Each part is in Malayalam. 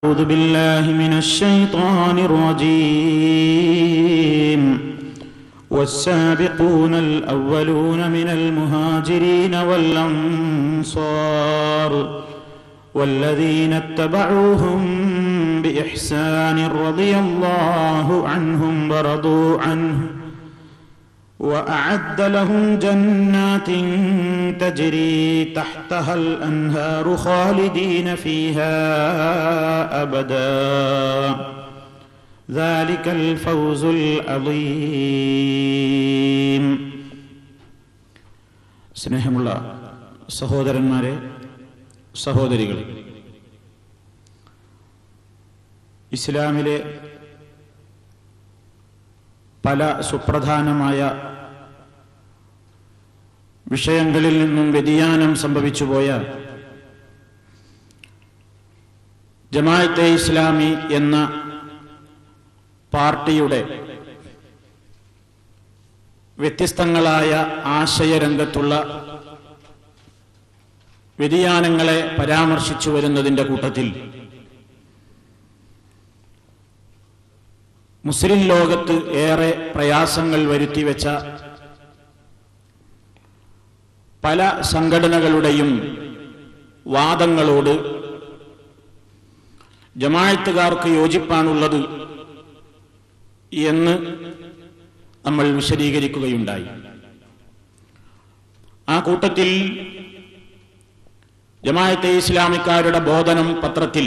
أعوذ بالله من الشيطان الرجيم والسابقون الأولون من المهاجرين والأنصار والذين اتبعوهم بإحسان رضي الله عنهم ورضوا عنه وأعد لهم جنات تجري تحتها الأنهار خالدين فيها أبدا ذلك الفوز العظيم സ്നേഹമുള്ള സഹോദരന്മാരെ സഹോദരികളെ ഇസ്ലാമിലെ പല സുപ്രധാനമായ വിഷയങ്ങളിൽ നിന്നും വ്യതിയാനം സംഭവിച്ചുപോയ ജമാഅത്തെ ഇസ്ലാമി എന്ന പാർട്ടിയുടെ വ്യത്യസ്തങ്ങളായ ആശയരംഗത്തുള്ള വ്യതിയാനങ്ങളെ പരാമർശിച്ചു വരുന്നതിന്റെ കൂട്ടത്തിൽ മുസ്ലിം ലോകത്ത് ഏറെ പ്രയാസങ്ങൾ വരുത്തിവെച്ച പല സംഘടനകളുടെയും വാദങ്ങളോട് ജമായത്തുകാർക്ക് യോജിപ്പാണുള്ളത് എന്ന് നമ്മൾ വിശദീകരിക്കുകയുണ്ടായി ആ കൂട്ടത്തിൽ ജമായത്തെ ഇസ്ലാമിക്കാരുടെ ബോധനം പത്രത്തിൽ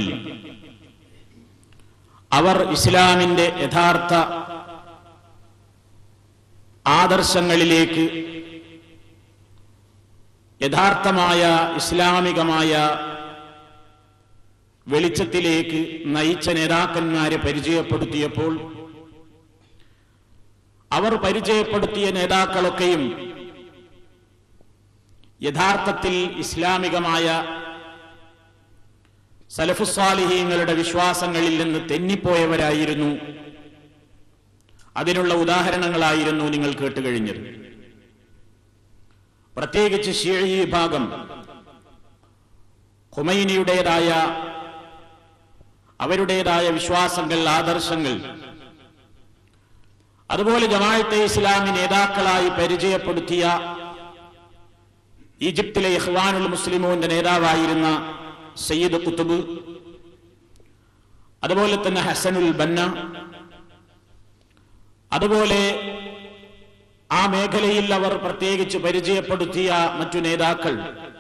അവർ ഇസ്ലാമിന്റെ യഥാർത്ഥ ആദർശങ്ങളിലേക്ക് യഥാർത്ഥമായ ഇസ്ലാമികമായ വെളിച്ചത്തിലേക്ക് നയിച്ച നേതാക്കന്മാരെ പരിചയപ്പെടുത്തിയപ്പോൾ അവർ പരിചയപ്പെടുത്തിയ നേതാക്കളൊക്കെയും യഥാർത്ഥത്തിൽ ഇസ്ലാമികമായ സലഫുസ്വാലിഹീങ്ങളുടെ വിശ്വാസങ്ങളിൽ നിന്ന് തെന്നിപ്പോയവരായിരുന്നു അതിനുള്ള ഉദാഹരണങ്ങളായിരുന്നു നിങ്ങൾ കേട്ടുകഴിഞ്ഞത് പ്രത്യേകിച്ച് ഷീഴി വിഭാഗം ഹുമൈനിയുടേതായ അവരുടേതായ വിശ്വാസങ്ങൾ ആദർശങ്ങൾ അതുപോലെ ജമാഅത്തെ ഇസ്ലാമി നേതാക്കളായി പരിചയപ്പെടുത്തിയ ഈജിപ്തിലെ ഇഹ്വാനുൽ മുസ്ലിമോന്റെ നേതാവായിരുന്ന സയ്യിദ് കുത്തുബ് അതുപോലെ തന്നെ ഹസനുൽ ബന്ന അതുപോലെ ആ മേഖലയിൽ അവർ പ്രത്യേകിച്ച് പരിചയപ്പെടുത്തിയ മറ്റു നേതാക്കൾ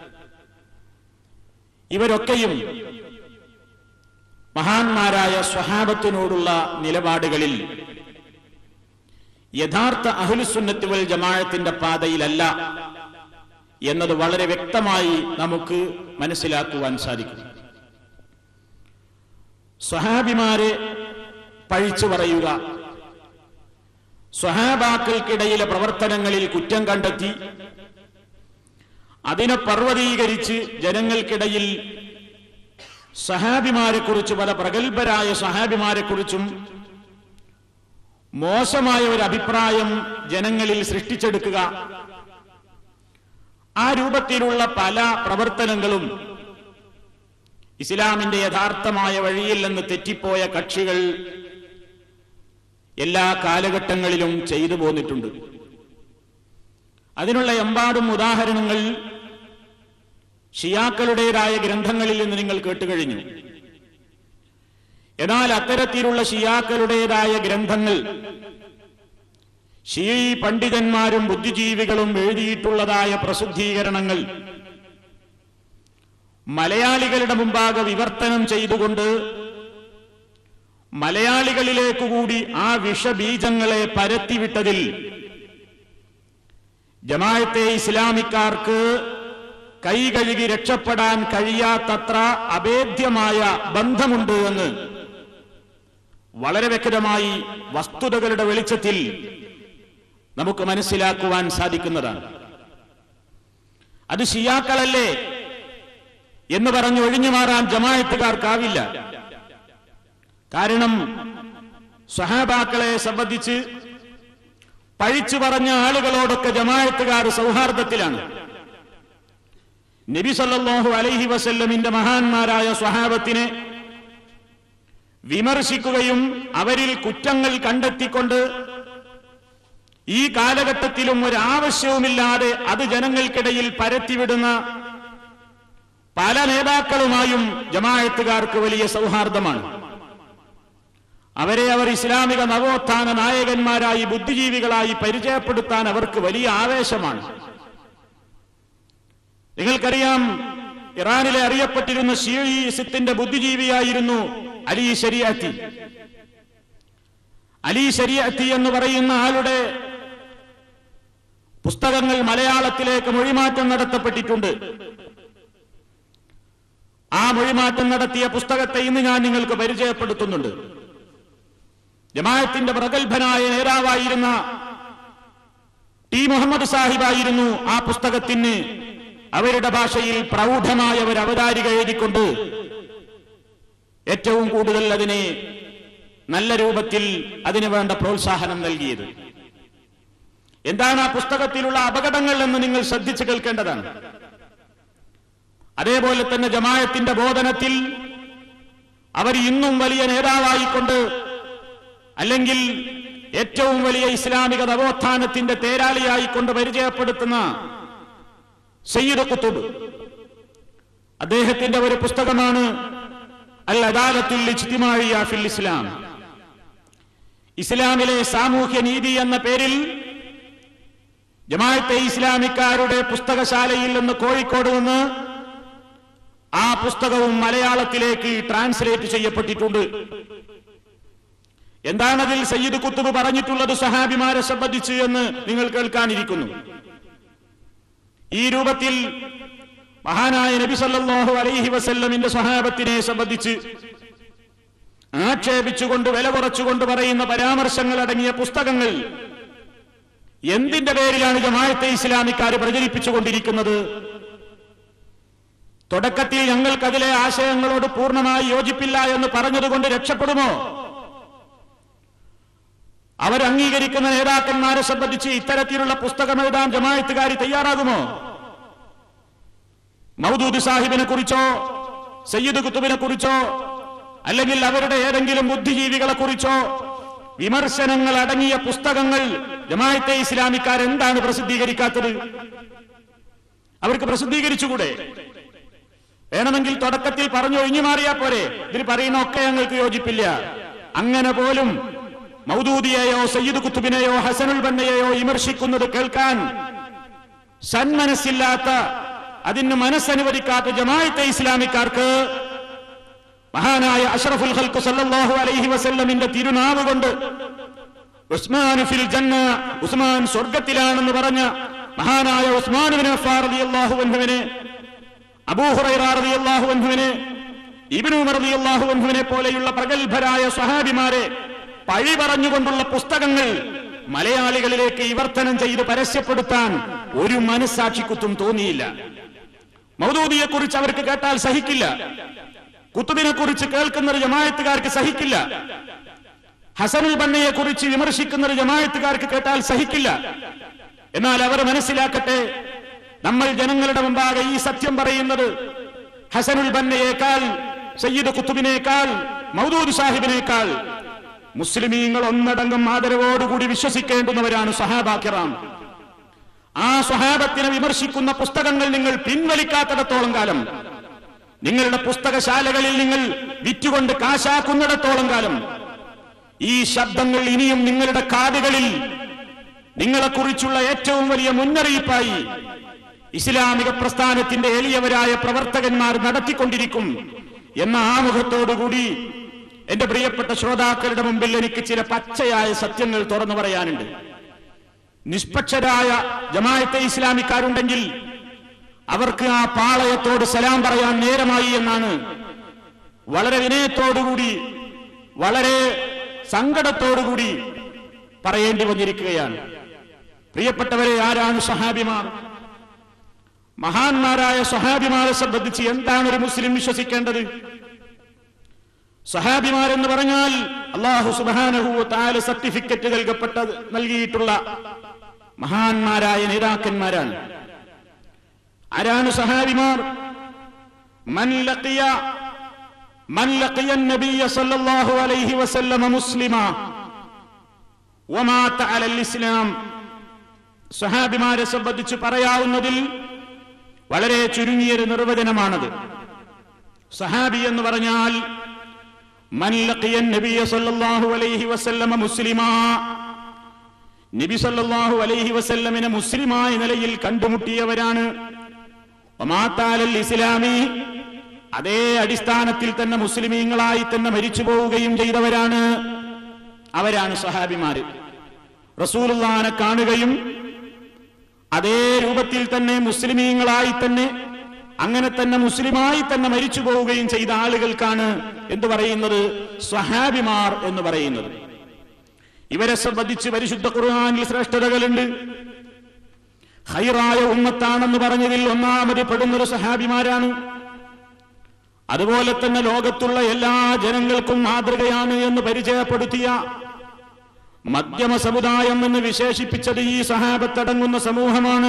ഇവരൊക്കെയും മഹാന്മാരായ സ്വഹാബത്തിനോടുള്ള നിലപാടുകളിൽ യഥാർത്ഥ അഹുലുസുന്നത്ത് വൽ ജമാഴത്തിന്റെ പാതയിലല്ല എന്നത് വളരെ വ്യക്തമായി നമുക്ക് മനസ്സിലാക്കുവാൻ സാധിക്കും സ്വഹാബിമാരെ പഴിച്ചു പറയുക സ്വഹാബാക്കൾക്കിടയിലെ പ്രവർത്തനങ്ങളിൽ കുറ്റം കണ്ടെത്തി അതിനെ പർവ്വതീകരിച്ച് ജനങ്ങൾക്കിടയിൽ സഹാബിമാരെ കുറിച്ച് പല പ്രഗത്ഭരായ സഹാബിമാരെ കുറിച്ചും മോശമായ ഒരു അഭിപ്രായം ജനങ്ങളിൽ സൃഷ്ടിച്ചെടുക്കുക ആ രൂപത്തിലുള്ള പല പ്രവർത്തനങ്ങളും ഇസ്ലാമിന്റെ യഥാർത്ഥമായ വഴിയിൽ നിന്ന് തെറ്റിപ്പോയ കക്ഷികൾ എല്ലാ കാലഘട്ടങ്ങളിലും ചെയ്തു പോന്നിട്ടുണ്ട് അതിനുള്ള എമ്പാടും ഉദാഹരണങ്ങൾ ഷിയാക്കളുടേതായ ഗ്രന്ഥങ്ങളിൽ നിന്ന് നിങ്ങൾ കേട്ടുകഴിഞ്ഞു എന്നാൽ അത്തരത്തിലുള്ള ഷിയാക്കളുടേതായ ഗ്രന്ഥങ്ങൾ ഷീ പണ്ഡിതന്മാരും ബുദ്ധിജീവികളും എഴുതിയിട്ടുള്ളതായ പ്രസിദ്ധീകരണങ്ങൾ മലയാളികളുടെ മുമ്പാകെ വിവർത്തനം ചെയ്തുകൊണ്ട് മലയാളികളിലേക്ക് കൂടി ആ വിഷബീജങ്ങളെ പരത്തിവിട്ടതിൽ ജമായത്തെ ഇസ്ലാമിക്കാർക്ക് കൈ കഴുകി രക്ഷപ്പെടാൻ കഴിയാത്തത്ര അഭേദ്യമായ ബന്ധമുണ്ട് എന്ന് വളരെ വ്യക്തമായി വസ്തുതകളുടെ വെളിച്ചത്തിൽ നമുക്ക് മനസ്സിലാക്കുവാൻ സാധിക്കുന്നതാണ് അത് ഷിയാക്കളല്ലേ എന്ന് പറഞ്ഞ് ഒഴിഞ്ഞു മാറാൻ ജമായത്തുകാർക്കാവില്ല കാരണം സഹാബാക്കളെ സംബന്ധിച്ച് പഴിച്ചു പറഞ്ഞ ആളുകളോടൊക്കെ ജമായത്തുകാർ സൗഹാർദ്ദത്തിലാണ് നബി സല്ലല്ലാഹു അലൈഹി വസല്ലമിന്റെ മഹാന്മാരായ സ്വഹാബത്തിനെ വിമർശിക്കുകയും അവരിൽ കുറ്റങ്ങൾ കണ്ടെത്തിക്കൊണ്ട് ഈ കാലഘട്ടത്തിലും ഒരു ആവശ്യവുമില്ലാതെ അത് ജനങ്ങൾക്കിടയിൽ പരത്തിവിടുന്ന പല നേതാക്കളുമായും ജമായത്തുകാർക്ക് വലിയ സൗഹാർദ്ദമാണ് അവരെ അവർ ഇസ്ലാമിക നവോത്ഥാന നായകന്മാരായി ബുദ്ധിജീവികളായി പരിചയപ്പെടുത്താൻ അവർക്ക് വലിയ ആവേശമാണ് നിങ്ങൾക്കറിയാം ഇറാനിലെ അറിയപ്പെട്ടിരുന്ന ഷിയീസിത്തിന്റെ ബുദ്ധിജീവിയായിരുന്നു അലി ശരിയാത്തി അലി ശരിയാത്തി എന്ന് പറയുന്ന ആളുടെ പുസ്തകങ്ങൾ മലയാളത്തിലേക്ക് മൊഴിമാറ്റം നടത്തപ്പെട്ടിട്ടുണ്ട് ആ മൊഴിമാറ്റം നടത്തിയ പുസ്തകത്തെ ഇന്ന് ഞാൻ നിങ്ങൾക്ക് പരിചയപ്പെടുത്തുന്നുണ്ട് ജമാഅത്തിന്റെ പ്രഗത്ഭനായ നേതാവായിരുന്ന ടി മുഹമ്മദ് സാഹിബായിരുന്നു ആ പുസ്തകത്തിന് അവരുടെ ഭാഷയിൽ പ്രൗഢമായ ഒരു അവതാരിക എഴുതിക്കൊണ്ട് ഏറ്റവും കൂടുതൽ അതിനെ നല്ല രൂപത്തിൽ അതിനു വേണ്ട പ്രോത്സാഹനം നൽകിയത് എന്താണ് ആ പുസ്തകത്തിലുള്ള അപകടങ്ങൾ എന്ന് നിങ്ങൾ ശ്രദ്ധിച്ചു കേൾക്കേണ്ടതാണ് അതേപോലെ തന്നെ ജമായത്തിന്റെ ബോധനത്തിൽ അവർ ഇന്നും വലിയ നേതാവായിക്കൊണ്ട് അല്ലെങ്കിൽ ഏറ്റവും വലിയ ഇസ്ലാമിക നവോത്ഥാനത്തിന്റെ തേരാളിയായിക്കൊണ്ട് പരിചയപ്പെടുത്തുന്ന സയ്യിദ് കുത്തുബ് അദ്ദേഹത്തിന്റെ ഒരു പുസ്തകമാണ് അൽ അദാലത്തുൽ ഇജ്തിമാഇയ്യ ഫിൽ ഇസ്ലാം ഇസ്ലാമിലെ സാമൂഹ്യ നീതി എന്ന പേരിൽ ജമാഅത്തെ ഇസ്ലാമിക്കാരുടെ പുസ്തകശാലയിൽ നിന്ന് കോഴിക്കോട് നിന്ന് ആ പുസ്തകവും മലയാളത്തിലേക്ക് ട്രാൻസ്ലേറ്റ് ചെയ്യപ്പെട്ടിട്ടുണ്ട് എന്താണതിൽ സയ്യിദ് കുത്തുബ് പറഞ്ഞിട്ടുള്ളത് സഹാബിമാരെ സംബന്ധിച്ച് എന്ന് നിങ്ങൾ കേൾക്കാനിരിക്കുന്നു ഈ രൂപത്തിൽ മഹാനായ നബി സല്ലല്ലാഹു അലൈഹി വസല്ലമിന്റെ സഹാബത്തിനെ സംബന്ധിച്ച് ആക്ഷേപിച്ചുകൊണ്ട് വില കുറച്ചുകൊണ്ട് പറയുന്ന പരാമർശങ്ങൾ അടങ്ങിയ പുസ്തകങ്ങൾ എന്തിന്റെ പേരിലാണ് ജമാഅത്തെ ഇസ്ലാമിക്കാർ പ്രചരിപ്പിച്ചുകൊണ്ടിരിക്കുന്നത് തുടക്കത്തിൽ ഞങ്ങൾക്കതിലെ ആശയങ്ങളോട് പൂർണ്ണമായി യോജിപ്പില്ല എന്ന് പറഞ്ഞതുകൊണ്ട് രക്ഷപ്പെടുമോ അവരംഗീകരിക്കുന്ന നേതാക്കന്മാരെ സംബന്ധിച്ച് ഇത്തരത്തിലുള്ള പുസ്തകം എഴുതാൻ ജമായത്തുകാർ തയ്യാറാകുമോ മൗദൂദ് സാഹിബിനെ കുറിച്ചോ സയ്യിദ് കുത്തുബിനെ കുറിച്ചോ അല്ലെങ്കിൽ അവരുടെ ഏതെങ്കിലും ബുദ്ധിജീവികളെ കുറിച്ചോ വിമർശനങ്ങൾ അടങ്ങിയ പുസ്തകങ്ങൾ ജമായത്തെ ഇസ്ലാമിക്കാർ എന്താണ് പ്രസിദ്ധീകരിക്കാത്തത് അവർക്ക് പ്രസിദ്ധീകരിച്ചുകൂടെ വേണമെങ്കിൽ തുടക്കത്തിൽ പറഞ്ഞു ഒഴിഞ്ഞു മാറിയാ പോരെ ഇതിൽ പറയുന്ന ഒക്കെ ഞങ്ങൾക്ക് യോജിപ്പില്ല അങ്ങനെ പോലും മൗദൂദിയെയോ സയ്യിദ് കുത്തുബിനെയോ ഹസനുൽ ബന്നയെയോ വിമർശിക്കുന്നത് കേൾക്കാൻ സന്മനസ്സില്ലാത്ത അതിന് മനസ്സനുവദിക്കാത്ത ജമാഅത്തെ ഇസ്ലാമിക്കാർക്ക് മഹാനായ അഷറഫുൽ ഖൽഖ് സല്ലല്ലാഹു അലൈഹി വസല്ലമിന്റെ തിരുനാവ് കൊണ്ട് ഉസ്മാൻ ഫിൽ ജന്ന ഉസ്മാൻ സ്വർഗത്തിലാണെന്ന് പറഞ്ഞ മഹാനായ ഉസ്മാൻ ബിൻ അഫ്ഫാർ റളിയല്ലാഹു അൻഹുവിനെ അബൂ ഹുറൈറ റളിയല്ലാഹു അൻഹുവിനെ ഇബ്നു ഉമർ റളിയല്ലാഹു അൻഹുവിനെ പോലെയുള്ള പ്രഗത്ഭരായ സ്വഹാബിമാരെ പഴി പറഞ്ഞുകൊണ്ടുള്ള പുസ്തകങ്ങൾ മലയാളികളിലേക്ക് വിവർത്തനം ചെയ്ത് പരസ്യപ്പെടുത്താൻ ഒരു മനസ്സാക്ഷിക്കുത്തും തോന്നിയില്ല മൗദൂദിയെ കുറിച്ച് അവർക്ക് കേട്ടാൽ സഹിക്കില്ല കുത്തുബിനെ കുറിച്ച് കേൾക്കുന്നത് ജമായത്തുകാർക്ക് സഹിക്കില്ല ഹസനുൽ ബന്നയെ കുറിച്ച് വിമർശിക്കുന്നത് ജമായത്തുകാർക്ക് കേട്ടാൽ സഹിക്കില്ല എന്നാൽ അവർ മനസ്സിലാക്കട്ടെ നമ്മൾ ജനങ്ങളുടെ മുമ്പാകെ ഈ സത്യം പറയുന്നത് ഹസനുൽ ബന്നയേക്കാൾ സയ്യിദ് കുത്തുബിനേക്കാൾ മൗദൂദ് സാഹിബിനേക്കാൾ മുസ്ലിമീങ്ങൾ ഒന്നടങ്കം ആദരവോടുകൂടി വിശ്വസിക്കേണ്ടുന്നവരാണ് സഹാബാക്കിറാം ആ സ്വഹാബത്തിനെ വിമർശിക്കുന്ന പുസ്തകങ്ങൾ നിങ്ങൾ പിൻവലിക്കാത്തിടത്തോളം കാലം നിങ്ങളുടെ പുസ്തകശാലകളിൽ നിങ്ങൾ വിറ്റുകൊണ്ട് കാശാക്കുന്നിടത്തോളം കാലം ഈ ശബ്ദങ്ങൾ ഇനിയും നിങ്ങളുടെ കാതുകളിൽ നിങ്ങളെക്കുറിച്ചുള്ള ഏറ്റവും വലിയ മുന്നറിയിപ്പായി ഇസ്ലാമിക പ്രസ്ഥാനത്തിന്റെ എളിയവരായ പ്രവർത്തകന്മാർ നടത്തിക്കൊണ്ടിരിക്കും എന്ന ആമുഖത്തോടുകൂടി എന്റെ പ്രിയപ്പെട്ട ശ്രോതാക്കളുടെ മുമ്പിൽ എനിക്ക് ചില പച്ചയായ സത്യങ്ങൾ തുറന്നു പറയാനുണ്ട് നിഷ്പക്ഷരായ ജമായത്തെ ഇസ്ലാമിക്കാരുണ്ടെങ്കിൽ അവർക്ക് ആ പാളയത്തോട് സലാം പറയാൻ നേരമായി എന്നാണ് വളരെ വിനയത്തോടുകൂടി വളരെ സങ്കടത്തോടുകൂടി പറയേണ്ടി വന്നിരിക്കുകയാണ് പ്രിയപ്പെട്ടവരെ ആരാണ് സഹാബിമാർ മഹാന്മാരായ സഹാബിമാരെ സംബന്ധിച്ച് എന്താണ് ഒരു മുസ്ലിം വിശ്വസിക്കേണ്ടത് സഹാബിമാരെന്ന് പറഞ്ഞാൽ അള്ളാഹു സുബാനഹു താല് സർട്ടിഫിക്കറ്റ് നൽകപ്പെട്ട നൽകിയിട്ടുള്ള മഹാന്മാരായ നേതാക്കന്മാരാണ് ആരാണ് സഹാബിമാർ മൻ ലഖിയ من لقي النبي صلى الله عليه وسلم مسلما ومات على الإسلام സഹാബിമാരെ സംബന്ധിച്ച് പറയാവുന്നതിൽ വളരെ ചുരുങ്ങിയൊരു നിർവചനമാണത് സഹാബി എന്ന് പറഞ്ഞാൽ മൻ ലഖിയ നബിയ സല്ലല്ലാഹു അലൈഹി വസല്ലമ മുസ്ലിമാ നബി സല്ലല്ലാഹു അലൈഹി വസല്ലമിനെ മുസ്ലിമായ നിലയിൽ കണ്ടുമുട്ടിയവരാണ് ഒമാത്താലൽ ഇസ്ലാമി അതേ അടിസ്ഥാനത്തിൽ തന്നെ മുസ്ലിമീങ്ങളായി തന്നെ മരിച്ചു പോവുകയും ചെയ്തവരാണ് അവരാണ് സഹാബിമാര് റസൂലുള്ളാനെ കാണുകയും അതേ രൂപത്തിൽ തന്നെ മുസ്ലിമീങ്ങളായി തന്നെ അങ്ങനെ തന്നെ മുസ്ലിമായി തന്നെ മരിച്ചു പോവുകയും ചെയ്ത ആളുകൾക്കാണ് എന്ത് പറയുന്നത് സ്വഹാബിമാർ എന്ന് പറയുന്നത് ഇവരെ സംബന്ധിച്ച് പരിശുദ്ധ ഖുർആനിൽ ശ്രേഷ്ഠതകളുണ്ട് ഹൈറായ ഉമ്മത്താണെന്ന് പറഞ്ഞതിൽ ഒന്നാമത് പെടുന്നത് സഹാബിമാരാണ് അതുപോലെ തന്നെ ലോകത്തുള്ള എല്ലാ ജനങ്ങൾക്കും മാതൃകയാണ് എന്ന് പരിചയപ്പെടുത്തിയ മധ്യമ സമുദായം എന്ന് വിശേഷിപ്പിച്ചത് ഈ സഹാബത്തടങ്ങുന്ന സമൂഹമാണ്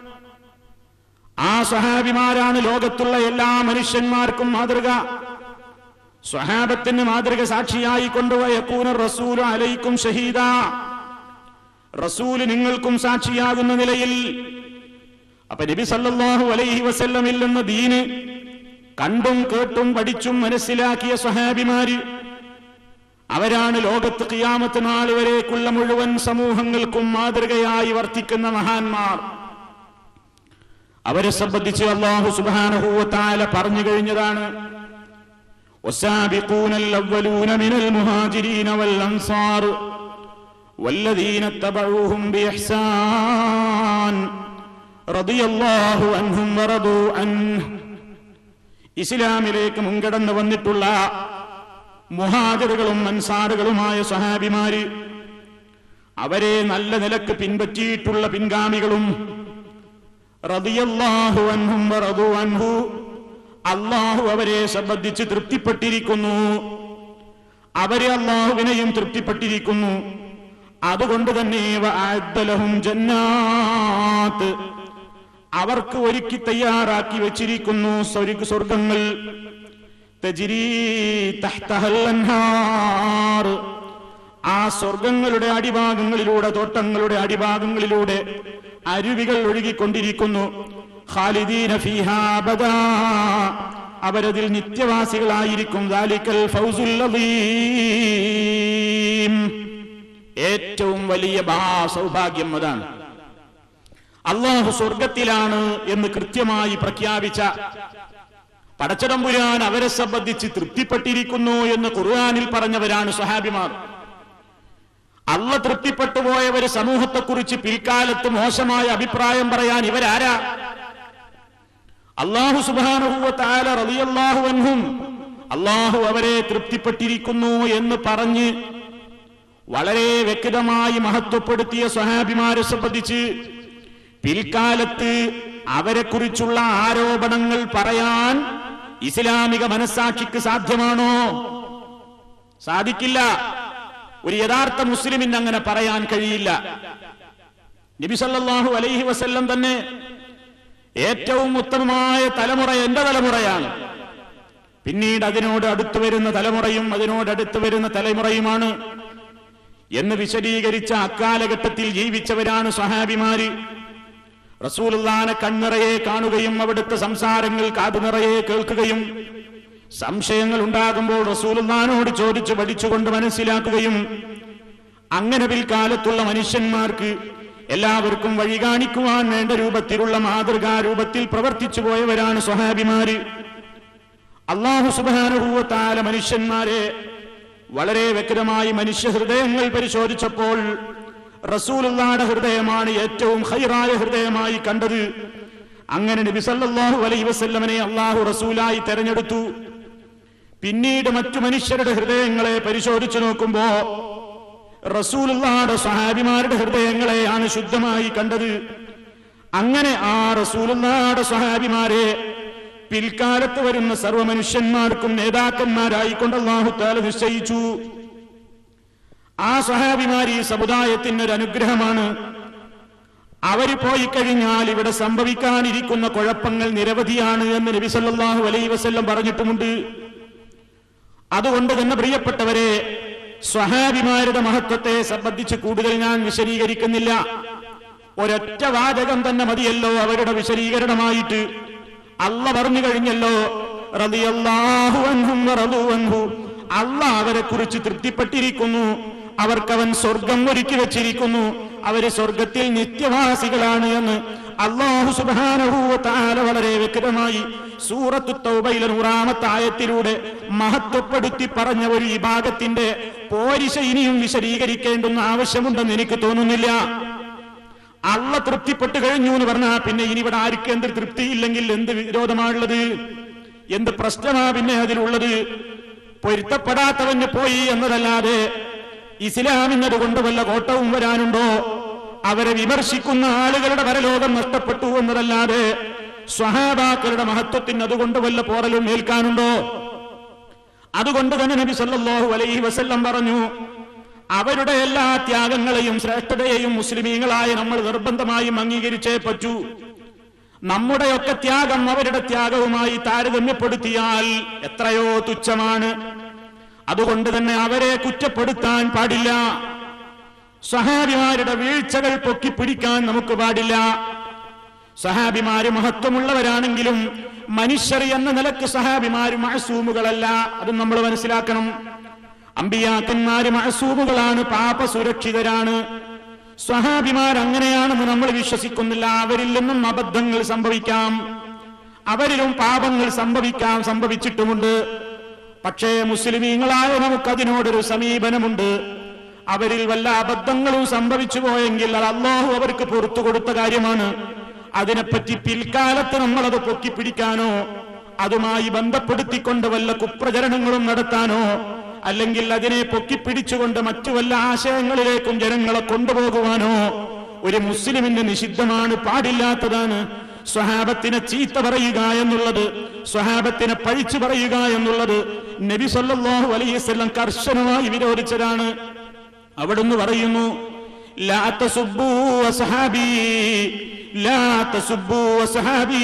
ആ സഹാബിമാരാണ് ലോകത്തുള്ള എല്ലാ മനുഷ്യന്മാർക്കും മാതൃക സ്വഹാബത്തിന് മാതൃക സാക്ഷിയായി കൊണ്ടുപോയക്കൂന റസൂല് അലൈക്കും ഷഹീദ റസൂല് നിങ്ങൾക്കും സാക്ഷിയാകുന്ന നിലയിൽ അപ്പൊ നബി സല്ലല്ലാഹു അലൈഹി വസല്ലമിൽ നിന്ന് ദീന് കണ്ടും കേട്ടും പഠിച്ചും മനസ്സിലാക്കിയ സ്വഹാബിമാര് അവരാണ് ലോകത്ത് കിയാമത്ത് നാൾ വരേക്കുള്ള മുഴുവൻ സമൂഹങ്ങൾക്കും മാതൃകയായി വർത്തിക്കുന്ന മഹാന്മാർ അവരെ സംബന്ധിച്ച് അള്ളാഹു സുബാനഹൂവത്താല പറഞ്ഞു കഴിഞ്ഞതാണ് والسابقون الأولون من المهاجرين والأنصار والذين اتبعوهم بإحسان رضي الله عنهم ورضوا عنه ഇസ്ലാമിലേക്ക് മുൻകടന്ന് വന്നിട്ടുള്ള മുഹാജറുകളും അൻസാറുകളുമായ സഹാബിമാര് അവരെ നല്ല നിലക്ക് പിൻപറ്റിയിട്ടുള്ള പിൻഗാമികളും റളിയല്ലാഹു അൻഹും വറദു അൻഹു അള്ളാഹു അവരെ സംബന്ധിച്ച് തൃപ്തിപ്പെട്ടിരിക്കുന്നു അവരെ അള്ളാഹുവിനെയും തൃപ്തിപ്പെട്ടിരിക്കുന്നു അതുകൊണ്ട് തന്നെ വഅദ്ദലഹും ജന്നാത്ത് അവർക്ക് ഒരുക്കി തയ്യാറാക്കി വെച്ചിരിക്കുന്നു സ്വർഗ- സ്വർഗങ്ങൾ തജ്രീ തഹ്തഹൽ അൻഹാർ. ആ സ്വർഗങ്ങളുടെ അടിഭാഗങ്ങളിലൂടെ തോട്ടങ്ങളുടെ അടിഭാഗങ്ങളിലൂടെ അരുവികൾ ഒഴുകിക്കൊണ്ടിരിക്കുന്നു ഖാലിദീന ഫീഹാ അബദാ. അവരതിൽ നിത്യവാസികളായിരിക്കും ദാലിക്കൽ ഫൗസുൽ അദീം. ഏറ്റവും വലിയ മഹാസൗഭാഗ്യം അതാണ് അള്ളാഹു സ്വർഗത്തിലാണ് എന്ന് കൃത്യമായി പ്രഖ്യാപിച്ച പടച്ചതമ്പുരാൻ അവരെ സംബന്ധിച്ച് തൃപ്തിപ്പെട്ടിരിക്കുന്നു എന്ന് ഖുർആനിൽ പറഞ്ഞവരാണ് സ്വഹാബിമാർ അള്ള തൃപ്തിപ്പെട്ടു പോയവര് സമൂഹത്തെക്കുറിച്ച് പിൽക്കാലത്ത് മോശമായ അഭിപ്രായം പറയാൻ ഇവരാരാ അള്ളാഹു സുബാനുഭൂവത്തായ റളിയല്ലാഹു അൻഹും അള്ളാഹു അവരെ തൃപ്തിപ്പെട്ടിരിക്കുന്നു എന്ന് പറഞ്ഞ് വളരെ വ്യക്തമായി മഹത്വപ്പെടുത്തിയ സ്വഹാബിമാരെ സംബന്ധിച്ച് പിൽക്കാലത്ത് അവരെക്കുറിച്ചുള്ള ആരോപണങ്ങൾ പറയാൻ ഇസ്ലാമിക മനസ്സാക്ഷിക്ക് സാധ്യമാണോ സാധിക്കില്ല ഒരു യഥാർത്ഥ മുസ്ലിമിന് അങ്ങനെ പറയാൻ കഴിയില്ല നബി സല്ലല്ലാഹു അലൈഹി വസല്ലം തന്നെ ഏറ്റവും ഉത്തമമായ തലമുറ എന്റെ തലമുറയാണ് പിന്നീട് അതിനോട് അടുത്തു വരുന്ന തലമുറയും അതിനോട് അടുത്തു വരുന്ന തലമുറയുമാണ് എന്ന് വിശദീകരിച്ച അക്കാലഘട്ടത്തിൽ ജീവിച്ചവരാണ് സ്വഹാബിമാര് റസൂലുള്ളാനെ കണ്ണിറയെ കാണുകയും അവിടുത്തെ സംസാരങ്ങൾ കാതുനിറയെ കേൾക്കുകയും സംശയങ്ങൾ ഉണ്ടാകുമ്പോൾ റസൂലുള്ളാനോട് ചോദിച്ചു പഠിച്ചുകൊണ്ട് മനസ്സിലാക്കുകയും അങ്ങനെ പിൽക്കാലത്തുള്ള മനുഷ്യന്മാർക്ക് എല്ലാവർക്കും വഴി കാണിക്കുവാൻ വേണ്ട രൂപത്തിലുള്ള മാതൃകാ രൂപത്തിൽ പ്രവർത്തിച്ചു പോയവരാണ് സ്വഹാബിമാര് അള്ളാഹു സുബാനുഭൂവത്താല മനുഷ്യന്മാരെ വളരെ വ്യക്തമായി മനുഷ്യ ഹൃദയങ്ങൾ പരിശോധിച്ചപ്പോൾ റസൂലുള്ളാടെ ഹൃദയമാണ് ഏറ്റവും ഹൈറായ ഹൃദയമായി കണ്ടത് അങ്ങനെ നബി സല്ലല്ലാഹു അലൈഹി വസല്ലമനെ അള്ളാഹു റസൂലായി തെരഞ്ഞെടുത്തു പിന്നീട് മറ്റു മനുഷ്യരുടെ ഹൃദയങ്ങളെ പരിശോധിച്ചു നോക്കുമ്പോ റസൂലുള്ളാടെ സഹാബിമാരുടെ ഹൃദയങ്ങളെയാണ് ശുദ്ധമായി കണ്ടത് അങ്ങനെ ആ റസൂലുള്ളാടെ സഹാബിമാരെ പിൽക്കാലത്ത് വരുന്ന സർവ്വ മനുഷ്യന്മാർക്കും നേതാക്കന്മാരായിക്കൊണ്ട് അള്ളാഹു താല നിശ്ചയിച്ചു ആ സഹാബിമാർ ഈ സമുദായത്തിന് ഒരു അനുഗ്രഹമാണ് അവര് പോയി കഴിഞ്ഞാൽ ഇവിടെ സംഭവിക്കാനിരിക്കുന്ന കുഴപ്പങ്ങൾ നിരവധിയാണ് എന്ന് നബി സല്ലല്ലാഹു അലൈഹി വസല്ലം പറഞ്ഞിട്ടുമുണ്ട് അതുകൊണ്ട് തന്നെ പ്രിയപ്പെട്ടവരെ സ്വഹാബിമാരുടെ മഹത്വത്തെ സംബന്ധിച്ച് കൂടുതൽ ഞാൻ വിശദീകരിക്കുന്നില്ല ഒരൊറ്റ വാചകം തന്നെ മതിയല്ലോ അവരുടെ വിശദീകരണമായിട്ട് അല്ല പറഞ്ഞു കഴിഞ്ഞല്ലോ റളിയല്ലാഹു അൻഹും വറളു അൻഹു അല്ല അവരെ കുറിച്ച് തൃപ്തിപ്പെട്ടിരിക്കുന്നു അവർക്കവൻ സ്വർഗം ഒരുക്കി വെച്ചിരിക്കുന്നു അവര് സ്വർഗത്തിൽ നിത്യവാസികളാണ് എന്ന് അള്ളാഹു സുബാനഹൂവ താല വളരെ വ്യക്തമായി സൂറത്തു തൗബയിലെ നൂറാമത്തെ ആയത്തിലൂടെ മഹത്വപ്പെടുത്തി പറഞ്ഞ ഒരു വിഭാഗത്തിന്റെ പോരിശ ഇനിയും വിശദീകരിക്കേണ്ടുന്ന ആവശ്യമുണ്ടെന്ന് എനിക്ക് തോന്നുന്നില്ല അള്ള തൃപ്തിപ്പെട്ടു കഴിഞ്ഞു എന്ന് പറഞ്ഞാൽ പിന്നെ ഇനി ഇവിടെ ആർക്ക് എന്ത് തൃപ്തിയില്ലെങ്കിൽ എന്ത് വിരോധമാണുള്ളത് എന്ത് പ്രശ്നമാ പിന്നെ അതിലുള്ളത് പൊരുത്തപ്പെടാത്തവന് പോയി എന്നതല്ലാതെ ഇസ്ലാമിന്നത് കൊണ്ട് വല്ല കോട്ടവും വരാനുണ്ടോ അവരെ വിമർശിക്കുന്ന ആളുകളുടെ പരലോകം നഷ്ടപ്പെട്ടു എന്നതല്ലാതെ സ്വഹാബാക്കളുടെ മഹത്വത്തിന് അതുകൊണ്ട് വല്ല പോറലും ഏൽക്കാനുണ്ടോ അതുകൊണ്ട് തന്നെ നബി സല്ലല്ലാഹു അലൈഹി വസല്ലം പറഞ്ഞു അവരുടെ എല്ലാ ത്യാഗങ്ങളെയും ശ്രേഷ്ഠതയെയും മുസ്ലിമീങ്ങളായ നമ്മൾ നിർബന്ധമായും അംഗീകരിച്ചേ പറ്റൂ നമ്മുടെയൊക്കെ ത്യാഗം അവരുടെ ത്യാഗവുമായി താരതമ്യപ്പെടുത്തിയാൽ എത്രയോ തുച്ഛമാണ് അതുകൊണ്ട് തന്നെ അവരെ കുറ്റപ്പെടുത്താൻ പാടില്ല സഹാബിമാരുടെ വീഴ്ചകൾ പൊക്കിപ്പിടിക്കാൻ നമുക്ക് പാടില്ല സഹാബിമാര് മഹത്വമുള്ളവരാണെങ്കിലും മനുഷ്യർ എന്ന നിലക്ക് സഹാബിമാര് മഴസൂമുകളല്ല അതും നമ്മൾ മനസ്സിലാക്കണം അമ്പിയാക്കന്മാര് മഴസൂമുകളാണ് പാപ സുരക്ഷിതരാണ് സ്വഹാബിമാർ അങ്ങനെയാണെന്ന് നമ്മൾ വിശ്വസിക്കുന്നില്ല അവരിൽ നിന്നും അബദ്ധങ്ങൾ സംഭവിക്കാം അവരിലും പാപങ്ങൾ സംഭവിക്കാം സംഭവിച്ചിട്ടുമുണ്ട് പക്ഷേ മുസ്ലിമീങ്ങളായ നമുക്കതിനോടൊരു സമീപനമുണ്ട് അവരിൽ വല്ല അബദ്ധങ്ങളും സംഭവിച്ചു പോയെങ്കിൽ അത് അള്ളാഹു അവർക്ക് പുറത്തു കൊടുത്ത കാര്യമാണ് അതിനെപ്പറ്റി പിൽക്കാലത്ത് നമ്മളത് പൊക്കിപ്പിടിക്കാനോ അതുമായി ബന്ധപ്പെടുത്തിക്കൊണ്ട് വല്ല കുപ്രചരണങ്ങളും നടത്താനോ അല്ലെങ്കിൽ അതിനെ പൊക്കിപ്പിടിച്ചുകൊണ്ട് മറ്റു വല്ല ആശയങ്ങളിലേക്കും ജനങ്ങളെ കൊണ്ടുപോകുവാനോ ഒരു മുസ്ലിമിന് നിഷിദ്ധമാണ് പാടില്ലാത്തതാണ് സ്വഹാബത്തിനെ ചീത്ത പറയുക എന്നുള്ളത് സ്വഹാബത്തിനെ പഴിച്ചു പറയുക എന്നുള്ളത് നബി സല്ലല്ലാഹു അലൈഹി വസല്ലം കർശനമായി വിരോധിച്ചതാണ് അവിടുന്ന് പറയുന്നു ലാ തസുബ്ബൂ വസഹാബി ലാ തസുബ്ബൂ വസഹാബി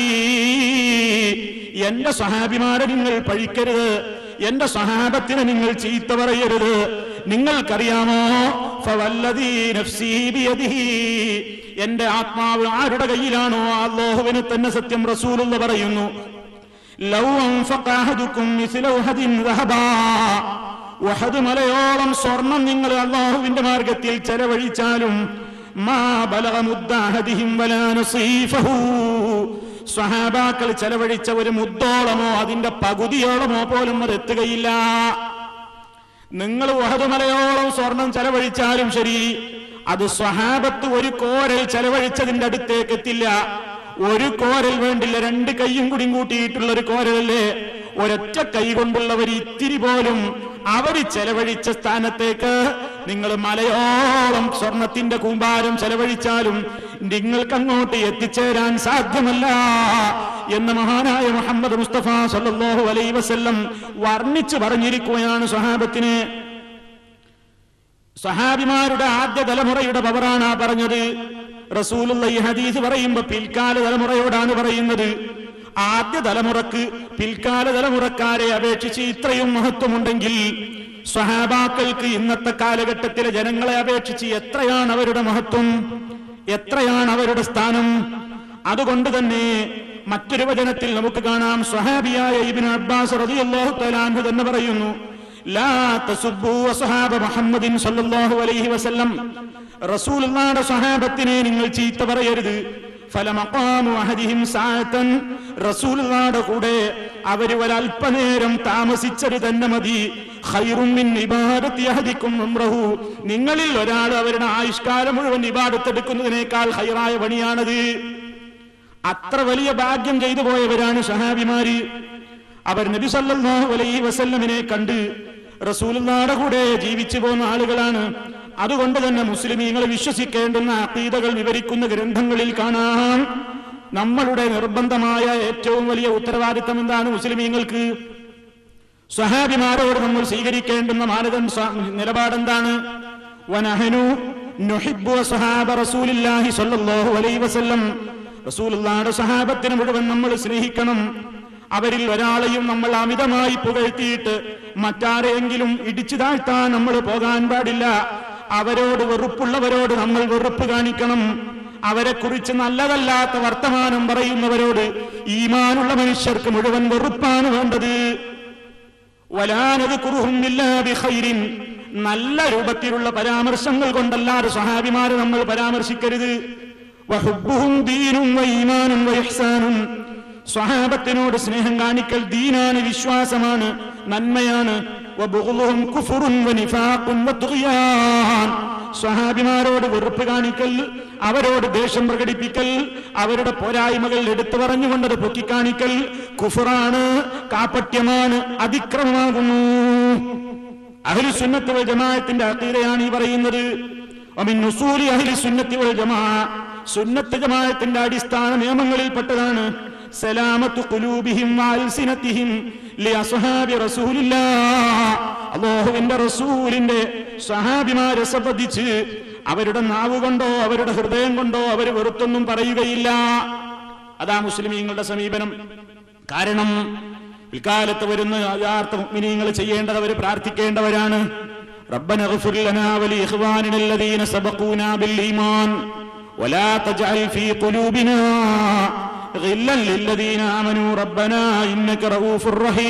എന്റെ സഹാബിമാരെ നിങ്ങൾ പഴിക്കരുത് എന്റെ സഹാബത്തിനെ നിങ്ങൾ ചീത്ത പറയരുത് നിങ്ങൾക്കറിയാമോ ഫവല്ലദീ നഫ്സീ ബിയദിഹി എന്റെ ആത്മാവ് ആരുടെ കയ്യിലാണോ അല്ലാഹുവിന് തന്നെ സത്യം റസൂലുള്ള പറയുന്നു ലൗ അൻഫഖ അഹദുക്കും മിസ്ല ഉഹദിൻ ദഹബാ ഉഹദ് മലയോളം സ്വർണം നിങ്ങൾ അള്ളാഹുവിന്റെ മാർഗത്തിൽ ചെലവഴിച്ചാലും മാ ബലഗ മുദ്ദ അഹദിഹിം വലാ നസീഫഹു സ്വഹാബാക്കൾ ചെലവഴിച്ച ഒരു മുത്തോളമോ അതിന്റെ പകുതിയോളമോ പോലും അത് എത്തുകയില്ല നിങ്ങൾ മലയോളം സ്വർണം ചെലവഴിച്ചാലും ശരി അത് സ്വഹാബത്ത് ഒരു കോരൽ ചെലവഴിച്ചതിന്റെ അടുത്തേക്ക് എത്തില്ല ഒരു കോരൽ വേണ്ടില്ല രണ്ട് കൈയും കൂടി കൂട്ടിയിട്ടുള്ള ഒരു കോരലല്ലേ ഒരൊറ്റ കൈ കൊണ്ടുള്ള ഒരു ഇത്തിരി പോലും അവര് ചെലവഴിച്ച സ്ഥാനത്തേക്ക് നിങ്ങൾ മലയോളം സ്വർണത്തിന്റെ കൂമ്പാരം ചെലവഴിച്ചാലും നിങ്ങൾക്ക് അങ്ങോട്ട് എത്തിച്ചേരാൻ സാധ്യമല്ല എന്ന് മഹാനായ മുഹമ്മദ് മുസ്തഫ സല്ലല്ലാഹു അലൈഹി വസല്ലം വർണ്ണിച്ചു പറഞ്ഞിരിക്കുകയാണ് സ്വഹാബത്തിന് സഹാബിമാരുടെ ആദ്യ തലമുറയുടെ പവറാണ് ആ പറഞ്ഞത് റസൂലുള്ള ഈ ഹദീസ് പറയുമ്പോ പിൽക്കാല തലമുറയോടാണ് പറയുന്നത് ആദ്യ തലമുറക്ക് പിൽക്കാല തലമുറക്കാരെ അപേക്ഷിച്ച് ഇത്രയും മഹത്വമുണ്ടെങ്കിൽ സ്വഹാബാക്കൾക്ക് ഇന്നത്തെ കാലഘട്ടത്തിലെ ജനങ്ങളെ അപേക്ഷിച്ച് എത്രയാണ് അവരുടെ മഹത്വം എത്രയാണ് അവരുടെ സ്ഥാനം അതുകൊണ്ട് തന്നെ മറ്റൊരു വചനത്തിൽ നമുക്ക് കാണാം സ്വഹാബിയായ ഇബ്നു അബ്ബാസ് റളിയല്ലാഹു തആല അൻഹു തന്നെ പറയുന്നു ലാ തസുബ്ബു അസ്ഹാബ മുഹമ്മദിൻ സല്ലല്ലാഹു അലൈഹി വസല്ലം റസൂലുള്ളാഹിയുടെ സ്വഹാബത്തിനെ നിങ്ങൾ ചീത്ത പറയരുത് ഫലമഖാമു അഹദിഹിം സാഅതൻ റസൂലുള്ളാഹിയുടെ കൂടെ അവർ ഒരല്പനേരം താമസിച്ചത് തന്നെ മതി ഖൈറും മിൻ ഇബാദത്തി അഹദിക്കും ഉംറഹു നിങ്ങളിൽ ഒരാൾ അവരുടെ ആയുഷ്കാലം മുഴുവൻ ഇബാദത്തെടുക്കുന്നതിനേക്കാൾ ഹൈറായ പണിയാണത് അത്ര വലിയ ഭാഗ്യം ചെയ്തു പോയവരാണ് സഹാബിമാര് അവർ നബി സല്ലല്ലാഹു അലൈഹി വസല്ലമിനെ കണ്ട് റസൂലുള്ളാഹിയുടെ കൂടെ ജീവിച്ചു പോകുന്ന ആളുകളാണ് അതുകൊണ്ട് തന്നെ മുസ്ലിമീങ്ങൾ വിശ്വസിക്കേണ്ടുന്ന അഖീദകൾ വിവരിക്കുന്ന ഗ്രന്ഥങ്ങളിൽ കാണാം നമ്മളുടെ നിർബന്ധമായ ഏറ്റവും വലിയ ഉത്തരവാദിത്തം എന്താണ് മുസ്ലിമീങ്ങൾക്ക് സ്വഹാബിമാരോട് നമ്മൾ സ്വീകരിക്കേണ്ടുന്ന മാനദണ്ഡ സ- നിലപാടെന്താണ് വനഹനു നുഹിബ്ബു സ്വഹാബ റസൂലില്ലാഹി സ്വല്ലല്ലാഹു അലൈഹി വസല്ലം റസൂലുള്ളാഹിയുടെ സ്വഹാബത്തിനെ മുഴുവൻ നമ്മൾ സ്നേഹിക്കണം അവരിൽ ഒരാളെയും നമ്മൾ അമിതമായി പുകഴ്ത്തിയിട്ട് മറ്റാരെയെങ്കിലും ഇടിച്ചു താഴ്ത്താൻ നമ്മൾ പോകാൻ പാടില്ല അവരോട് വെറുപ്പുള്ളവരോട് നമ്മൾ വെറുപ്പ് കാണിക്കണം അവരെക്കുറിച്ച് നല്ലതല്ലാത്ത വർത്തമാനം പറയുന്നവരോട് ഈമാനുള്ള മനുഷ്യർക്ക് മുഴുവൻ വെറുപ്പാണ് വേണ്ടത് വലാനത് കുറുഹുമില്ലാതിൻ നല്ല രൂപത്തിലുള്ള പരാമർശങ്ങൾ കൊണ്ടല്ലാതെ സഹാബിമാരെ നമ്മൾ പരാമർശിക്കരുത് വഹുബ്ബുഹും ദീനും വഈമാനും വഇഹ്സാനും സ്വഹാബത്തിനോട് സ്നേഹം കാണിക്കൽ ദീനാണ് വിശ്വാസമാണ് നന്മയാണ് വബുഗ്ളുഹും കുഫ്റുൻ വനിഫാഖുൻ വതുഗ്യാൻ സ്വഹാബിമാരോട് വെറുപ്പ് കാണിക്കൽ അവരോട് ദേഷ്യം പ്രകടിപ്പിക്കൽ അവരുടെ പോരായ്മകൾ എടുത്തു പറഞ്ഞുകൊണ്ടത് പൊക്കിക്കാണിക്കൽ കുഫറാണ് കാപ്പട്യമാണ് അതിക്രമമാകുന്നു അഹ്ലു സുന്നത്ത് വൽ ജമാഅത്തിന്റെ അഖീദയാണ് ഈ പറയുന്നത് വമിൻ നുസൂലി അഹ്ലി സുന്നത്തി വൽ ജമാ സുന്നത്ത് ജമാഅത്തിന്റെ അടിസ്ഥാന നിയമങ്ങളിൽപ്പെട്ടതാണ് സലാമത്തു ഖുലൂബിഹിം വഅൽസിനതിഹിം ലിഅസ്ഹാബി റസൂലില്ലാഹ് അല്ലാഹുവിന്റെ റസൂലിന്റെ സ്വഹാബിമാരെ സംബന്ധിച്ച് അവരുടെ നാവ് കൊണ്ടോ അവരുടെ ഹൃദയം കൊണ്ടോ അവർ വെറുത്തൊന്നും പറയുകയില്ല അതാ മുസ്ലിമീങ്ങളുടെ സമീപനം കാരണം പിൽക്കാലത്ത് വരുന്ന യഥാർത്ഥ മുഅ്മിനീങ്ങൾ ചെയ്യേണ്ടത് അവർ പ്രാർത്ഥിക്കേണ്ടവരാണ് ربنا اغفر لنا ولإخواننا الذين سبقونا بالإيمان ولا تجعل في قلوبنا غلا للذين آمنوا ربنا إنك رؤوف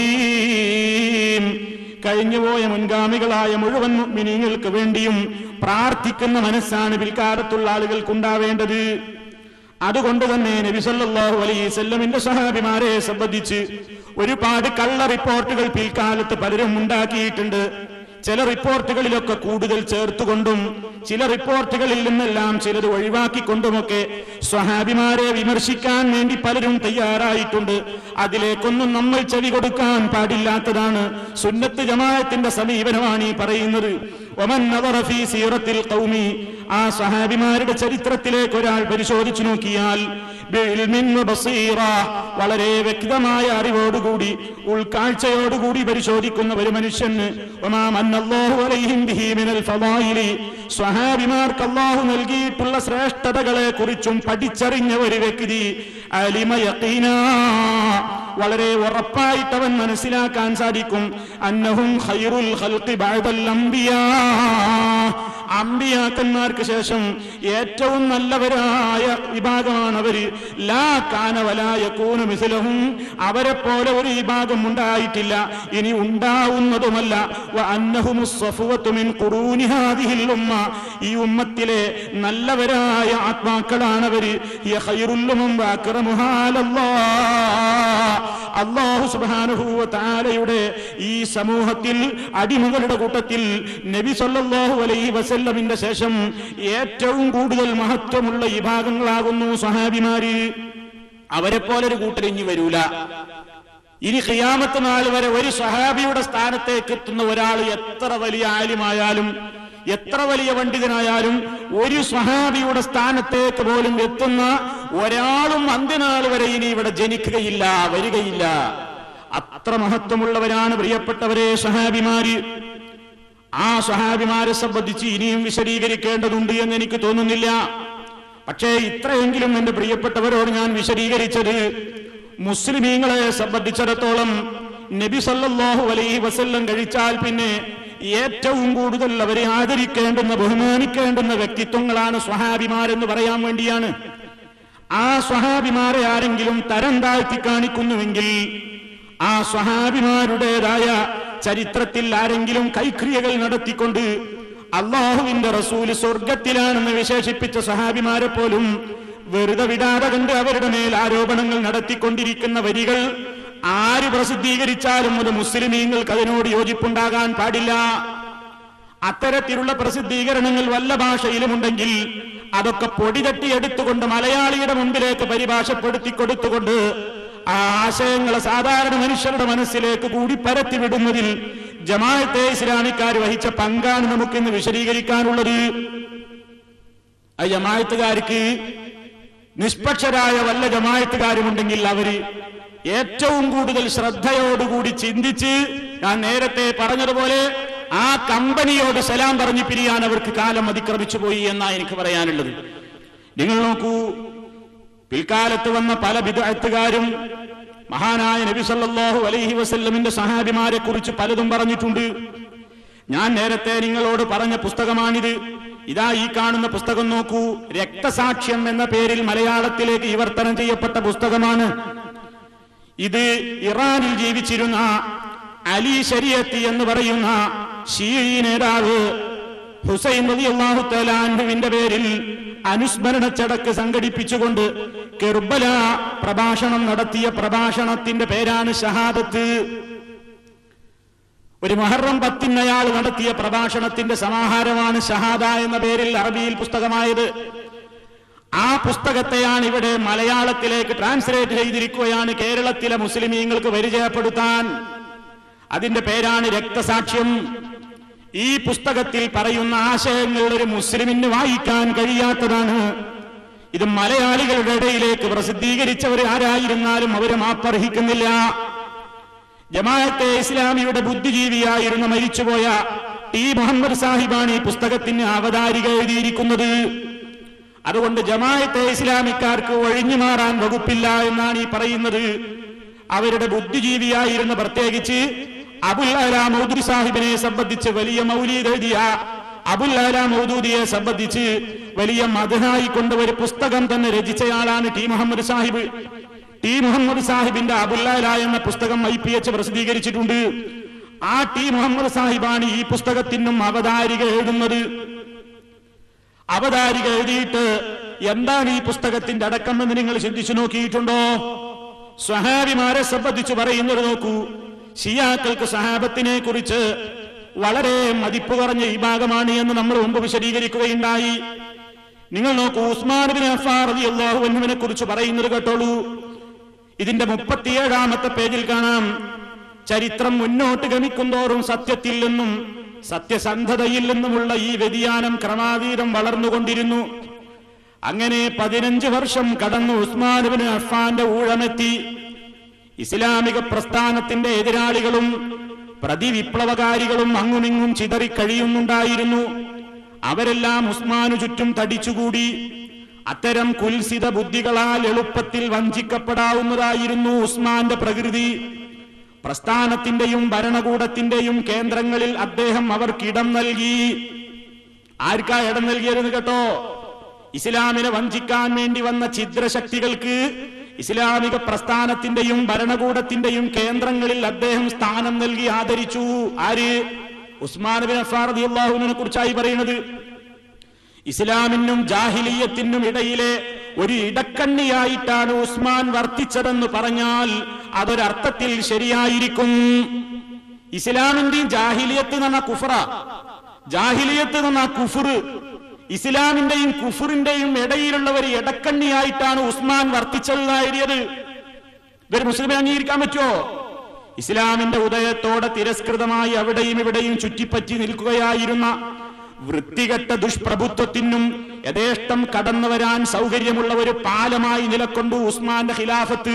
رحيم കഴിഞ്ഞുപോയ മുൻഗാമികളായ മുഴുവൻ മുഅ്മിനീങ്ങൾക്ക് വേണ്ടിയും പ്രാർത്ഥിക്കുന്ന മനസ്സാണ് പിൽക്കാലത്തുള്ള ആളുകൾക്കുണ്ടാവേണ്ടത് അതുകൊണ്ട് തന്നെ നബി സല്ലല്ലാഹു അലൈഹി വസല്ലമിന്റെ സഹാബിമാരെ സംബന്ധിച്ച് ഒരുപാട് കള്ള റിപ്പോർട്ടുകൾ പിൽക്കാലത്ത് പലരും ഉണ്ടാക്കിയിട്ടുണ്ട് ചില റിപ്പോർട്ടുകളിലൊക്കെ കൂടുതൽ ചേർത്തുകൊണ്ടും ചില റിപ്പോർട്ടുകളിൽ നിന്നെല്ലാം ചിലത് ഒഴിവാക്കിക്കൊണ്ടുമൊക്കെ സ്വഹാബിമാരെ വിമർശിക്കാൻ വേണ്ടി പലരും തയ്യാറായിട്ടുണ്ട് അതിലേക്കൊന്നും നമ്മൾ ചെവി കൊടുക്കാൻ പാടില്ലാത്തതാണ് സുന്നത്ത് ജമാഅത്തിന്റെ സമീപനമാണ് ഈ പറയുന്നത് ഒമൻ നദറ ഫീ സീറത്തിൽ ഖൗമി ആ സഹാബിമാരുടെ ചരിത്രത്തിലേക്ക് ഒരാൾ പരിശോധിച്ചു നോക്കിയാൽ ബിൽമിൻ വബസീറ വളരെ വ്യക്തമായ അറിവോടുകൂടി ഉൾക്കാഴ്ചയോടുകൂടി പരിശോധിക്കുന്ന ഒരു മനുഷ്യന് വമാ മന്നല്ലാഹു അലൈഹിം ബിഹി മിനൽ ഫളായിലി സ്വഹാബിമാർക്ക് അല്ലാഹു നൽകിയിട്ടുള്ള ശ്രേഷ്ഠതകളെ കുറിച്ചും പഠിച്ചറിഞ്ഞ ഒരു വ്യക്തി അലിമ യഖീനാ വളരെ ഉറപ്പായിട്ടവൻ മനസ്സിലാക്കാൻ സാധിക്കും അന്നഹും ഖൈറുൽ ഖൽഖി ബഅദൽ അംബിയാ അമ്പിയാക്കന്മാർക്ക് ശേഷം ഏറ്റവും നല്ലവരായ വിഭാഗമാണ് അവര് ലാ കാനവലായ കൂന മിസിലഹും അവരെ പോലെ ഒരു വിഭാഗം ഉണ്ടായിട്ടില്ല ഇനി ഉണ്ടാവുന്നതുമല്ല വ അന്നഹുമുസ് സഫുവത്തു മിൻ ഖുറൂനി ഹാദിഹിൽ ഉമ്മ ഈ ഉമ്മത്തിലെ നല്ലവരായ ആത്മാക്കളാണവര് ഹിയ ഖൈറുൽ ഉമ്മം വ അക്റമുഹാ അലല്ലാഹ് അള്ളാഹു സുബ്ഹാനഹു വ തആലയുടെ ഈ സമൂഹത്തിൽ അടിമകളുടെ കൂട്ടത്തിൽ നബി സല്ലല്ലാഹു അലൈഹി വസല്ലമിന്റെ ശേഷം ഏറ്റവും കൂടുതൽ മഹത്വമുള്ള വിഭാഗങ്ങളാകുന്നു സഹാബിമാര് അവരെ പോലൊരു കൂട്ടരിഞ്ഞു വരൂല ഇനി ഖിയാമത്ത് നാൾ വരെ ഒരു സഹാബിയുടെ സ്ഥാനത്തേക്ക് എത്തുന്ന ഒരാൾ എത്ര വലിയ ആലിമായാലും എത്ര വലിയ പണ്ഡിതനായാലും ഒരു സ്വഹാബിയുടെ സ്ഥാനത്തേക്ക് പോലും എത്തുന്ന ഒരാളും അന്ത്യനാൾ വരെ ഇനി ഇവിടെ ജനിക്കുകയില്ല വരികയില്ല അത്ര മഹത്വമുള്ളവരാണ് പ്രിയപ്പെട്ടവരെ സഹാബിമാര് ആ സഹാബിമാരെ സംബന്ധിച്ച് ഇനിയും വിശദീകരിക്കേണ്ടതുണ്ട് എന്ന് എനിക്ക് തോന്നുന്നില്ല പക്ഷേ ഇത്രയെങ്കിലും എന്റെ പ്രിയപ്പെട്ടവരോട് ഞാൻ വിശദീകരിച്ചത് മുസ്ലിമീങ്ങളെ സംബന്ധിച്ചിടത്തോളം നബി സല്ലല്ലാഹു അലൈഹി വസല്ലം കഴിച്ചാൽ പിന്നെ ഏറ്റവും കൂടുതൽ അവരെ ആദരിക്കേണ്ടുന്ന ബഹുമാനിക്കേണ്ടുന്ന വ്യക്തിത്വങ്ങളാണ് സ്വഹാബിമാരെന്ന് പറയാൻ വേണ്ടിയാണ് ആ സ്വഹാബിമാരെ ആരെങ്കിലും തരം താഴ്ത്തി കാണിക്കുന്നുവെങ്കിൽ ആ സ്വഹാബിമാരുടേതായ ചരിത്രത്തിൽ ആരെങ്കിലും കൈക്രിയകൾ നടത്തിക്കൊണ്ട് അള്ളാഹുവിന്റെ റസൂല് സ്വർഗത്തിലാണെന്ന് വിശേഷിപ്പിച്ച സഹാബിമാരെ പോലും വെറുതെ വിടാതെ കണ്ട് അവരുടെ മേൽ ആരോപണങ്ങൾ നടത്തിക്കൊണ്ടിരിക്കുന്ന വരികൾ ആര് പ്രസിദ്ധീകരിച്ചാലും അത് മുസ്ലിമീങ്ങൾക്ക് അതിനോട് യോജിപ്പുണ്ടാകാൻ പാടില്ല അത്തരത്തിലുള്ള പ്രസിദ്ധീകരണങ്ങൾ വല്ല ഭാഷയിലുമുണ്ടെങ്കിൽ അതൊക്കെ പൊടിതട്ടി എടുത്തുകൊണ്ട് മലയാളിയുടെ മുമ്പിലേക്ക് പരിഭാഷപ്പെടുത്തി കൊടുത്തുകൊണ്ട് ആ ആശയങ്ങളെ സാധാരണ മനുഷ്യരുടെ മനസ്സിലേക്ക് കൂടി പരത്തിവിടുന്നതിൽ ജമാഅത്തെ ഇസ്ലാമിക്കാർ വഹിച്ച പങ്കാണ് നമുക്കിന്ന് വിശദീകരിക്കാനുള്ളത് ആ ജമാഅത്തുകാർക്ക് നിഷ്പക്ഷരായ വല്ല ജമാഅത്തുകാരുമുണ്ടെങ്കിൽ അവര് ഏറ്റവും കൂടുതൽ ശ്രദ്ധയോടുകൂടി ചിന്തിച്ച് ഞാൻ നേരത്തെ പറഞ്ഞതുപോലെ ആ കമ്പനിയോട് സലാം പറഞ്ഞു പിരിയാൻ അവർക്ക് കാലം അതിക്രമിച്ചു പോയി എന്നാ എനിക്ക് പറയാനുള്ളത് നിങ്ങൾ നോക്കൂ പിൽക്കാലത്ത് വന്ന പല വിദഗ്ധക്കാരും മഹാനായ നബി സല്ലല്ലാഹു അലൈഹി വസല്ലമിന്റെ സഹാബിമാരെ കുറിച്ച് പലതും പറഞ്ഞിട്ടുണ്ട് ഞാൻ നേരത്തെ നിങ്ങളോട് പറഞ്ഞ പുസ്തകമാണിത് ഇതാ ഈ കാണുന്ന പുസ്തകം നോക്കൂ രക്തസാക്ഷ്യം എന്ന പേരിൽ മലയാളത്തിലേക്ക് വിവർത്തനം ചെയ്യപ്പെട്ട പുസ്തകമാണ് ഇത് ഇറാനിൽ ജീവിച്ചിരുന്ന അലി ശരിയത്തി എന്ന് പറയുന്ന ഷീഈ നേതാവ് ഹുസൈൻ റളിയല്ലാഹു തആല അൻഹുവിന്റെ പേരിൽ അനുസ്മരണ ചടക്ക് സംഘടിപ്പിച്ചുകൊണ്ട് കെർബല പ്രഭാഷണം നടത്തിയ പ്രഭാഷണത്തിന്റെ പേരാണ് ഷഹാദത്ത് ഒരു മഹറം പത്തിന് അയാൾ നടത്തിയ പ്രഭാഷണത്തിന്റെ സമാഹാരമാണ് ഷഹാദ എന്ന പേരിൽ അറബിയിൽ പുസ്തകമായത് ആ പുസ്തകത്തെയാണ് ഇവിടെ മലയാളത്തിലേക്ക് ട്രാൻസ്ലേറ്റ് ചെയ്തിരിക്കുകയാണ് കേരളത്തിലെ മുസ്ലിമീങ്ങൾക്ക് പരിചയപ്പെടുത്താൻ അതിന്റെ പേരാണ് രക്തസാക്ഷ്യം ഈ പുസ്തകത്തിൽ പറയുന്ന ആശയങ്ങൾ ഒരു മുസ്ലിമിന് വായിക്കാൻ കഴിയാത്തതാണ് ഇത് മലയാളികളുടെ ഇടയിലേക്ക് പ്രസിദ്ധീകരിച്ചവർ ആരായിരുന്നാലും അവര് മാപ്പർഹിക്കുന്നില്ല ജമാഅത്തെ ഇസ്ലാമിയുടെ ബുദ്ധിജീവിയായിരുന്ന മരിച്ചുപോയ ടി മുഹമ്മദ് സാഹിബാണ് ഈ പുസ്തകത്തിന് അവതാരിക എഴുതിയിരിക്കുന്നത് അതുകൊണ്ട് ജമാഅത്തെ ഇസ്ലാമിക്കാർക്ക് ഒഴിഞ്ഞു മാറാൻ വകുപ്പില്ല എന്നാണ് ഈ പറയുന്നത് അവരുടെ ബുദ്ധിജീവിയായിരുന്ന പ്രത്യേകിച്ച് അബുൽ അല മൗദൂദി സാഹിബിനെ സംബന്ധിച്ച് വലിയ മൗലീദ് എഴുതിയ അബുൽ അല മൗദൂദിയെ സംബന്ധിച്ച് വലിയ മതനായി കൊണ്ട് ഒരു പുസ്തകം തന്നെ രചിച്ചയാളാണ് ടി മുഹമ്മദ് സാഹിബ് ടി മുഹമ്മദ് സാഹിബിന്റെ അബുല്ലാല എന്ന പുസ്തകം ഐ പി എച്ച് പ്രസിദ്ധീകരിച്ചിട്ടുണ്ട് ആ ടി മുഹമ്മദ് സാഹിബാണ് ഈ പുസ്തകത്തിനും അവതാരിക എഴുതുന്നത് അവതാരിക എഴുതിയിട്ട് എന്താണ് ഈ പുസ്തകത്തിന്റെ അടക്കം എന്ന് നിങ്ങൾ ചിന്തിച്ചു നോക്കിയിട്ടുണ്ടോ സ്വഹാബിമാരെ സംബന്ധിച്ച് പറയുന്നത് നോക്കൂ ഷിയാക്കൾക്ക് സഹാബത്തിനെ കുറിച്ച് വളരെ മതിപ്പ് കുറഞ്ഞ ഈ ഭാഗമാണ് എന്ന് നമ്മൾ മുമ്പ് വിശദീകരിക്കുകയുണ്ടായി നിങ്ങൾ നോക്കൂ ഉസ്മാൻ ബിൻ അഫ്ഫാർ റളിയല്ലാഹു അൻഹുവിനെ കുറിച്ച് പറയുന്നത് കേട്ടോളൂ ഇതിന്റെ മുപ്പത്തിയേഴാമത്തെ പേജിൽ കാണാം ചരിത്രം മുന്നോട്ട് ഗമിക്കുന്തോറും സത്യത്തിൽ നിന്നും സത്യസന്ധതയിൽ നിന്നുമുള്ള ഈ വ്യതിയാനം ക്രമാതീതം വളർന്നുകൊണ്ടിരുന്നു അങ്ങനെ പതിനഞ്ച് വർഷം കടന്നു ഉസ്മാനുബിന് അഫ്ഫാന്റെ ഊഴമെത്തി ഇസ്ലാമിക പ്രസ്ഥാനത്തിന്റെ എതിരാളികളും പ്രതിവിപ്ലവകാരികളും അങ്ങുമിങ്ങും ചിതറിക്കഴിയുന്നുണ്ടായിരുന്നു അവരെല്ലാം ഉസ്മാനു ചുറ്റും തടിച്ചുകൂടി അത്തരം കുൽസിത ബുദ്ധികളാൽ എളുപ്പത്തിൽ വഞ്ചിക്കപ്പെടാവുന്നതായിരുന്നു ഉസ്മാന്റെ പ്രകൃതി പ്രസ്ഥാനത്തിന്റെയും ഭരണകൂടത്തിന്റെയും കേന്ദ്രങ്ങളിൽ അദ്ദേഹം അവർക്കിടം നൽകി ആർക്കാ ഇടം നൽകിയതെന്ന് കേട്ടോ ഇസ്ലാമിനെ വഞ്ചിക്കാൻ വേണ്ടി വന്ന ഛിദ്രശക്തികൾക്ക് ഇസ്ലാമിക പ്രസ്ഥാനത്തിന്റെയും ഭരണകൂടത്തിന്റെയും കേന്ദ്രങ്ങളിൽ അദ്ദേഹം സ്ഥാനം നൽകി ആദരിച്ചു ആര് ഉസ്മാൻ ബിൻ അഫ്ഫാർ റളിയല്ലാഹുവിനെ കുറിച്ചായി പറയുന്നത് ഇസ്ലാമിനും ജാഹിലീയത്തിനും ഇടയിലെ ഒരു ഇടക്കണ്ണിയായിട്ടാണ് ഉസ്മാൻ വർത്തിച്ചതെന്ന് പറഞ്ഞാൽ അതൊരർത്ഥത്തിൽ ശരിയായിരിക്കും ഇസ്ലാമിന്റെയും ജാഹിലിയത്ത് എന്ന് പറഞ്ഞ കുഫറ ജാഹിലിയത്ത് എന്ന് പറഞ്ഞ കുഫർ ഇസ്ലാമിന്റെയും കുഫറിന്റെയും ഇടയിലുള്ള ഒരു ഇടക്കണ്ണിയായിട്ടാണ് ഉസ്മാൻ വർത്തിച്ചതെന്നായിരിയത് ഇതൊരു മുസ്ലിമെ അംഗീകരിക്കാൻ പറ്റുമോ ഇസ്ലാമിന്റെ ഉദയത്തോടെ തിരസ്കൃതമായി അവിടെയും ഇവിടെയും ചുറ്റിപ്പറ്റി നിൽക്കുകയായിരുന്ന വൃത്തികെട്ട ദുഷ്പ്രഭുത്വത്തിനും യഥേഷ്ടം കടന്നു വരാൻ സൗകര്യമുള്ള ഒരു പാലമായി നിലക്കൊണ്ടു ഉസ്മാന്റെ ഖിലാഫത്ത്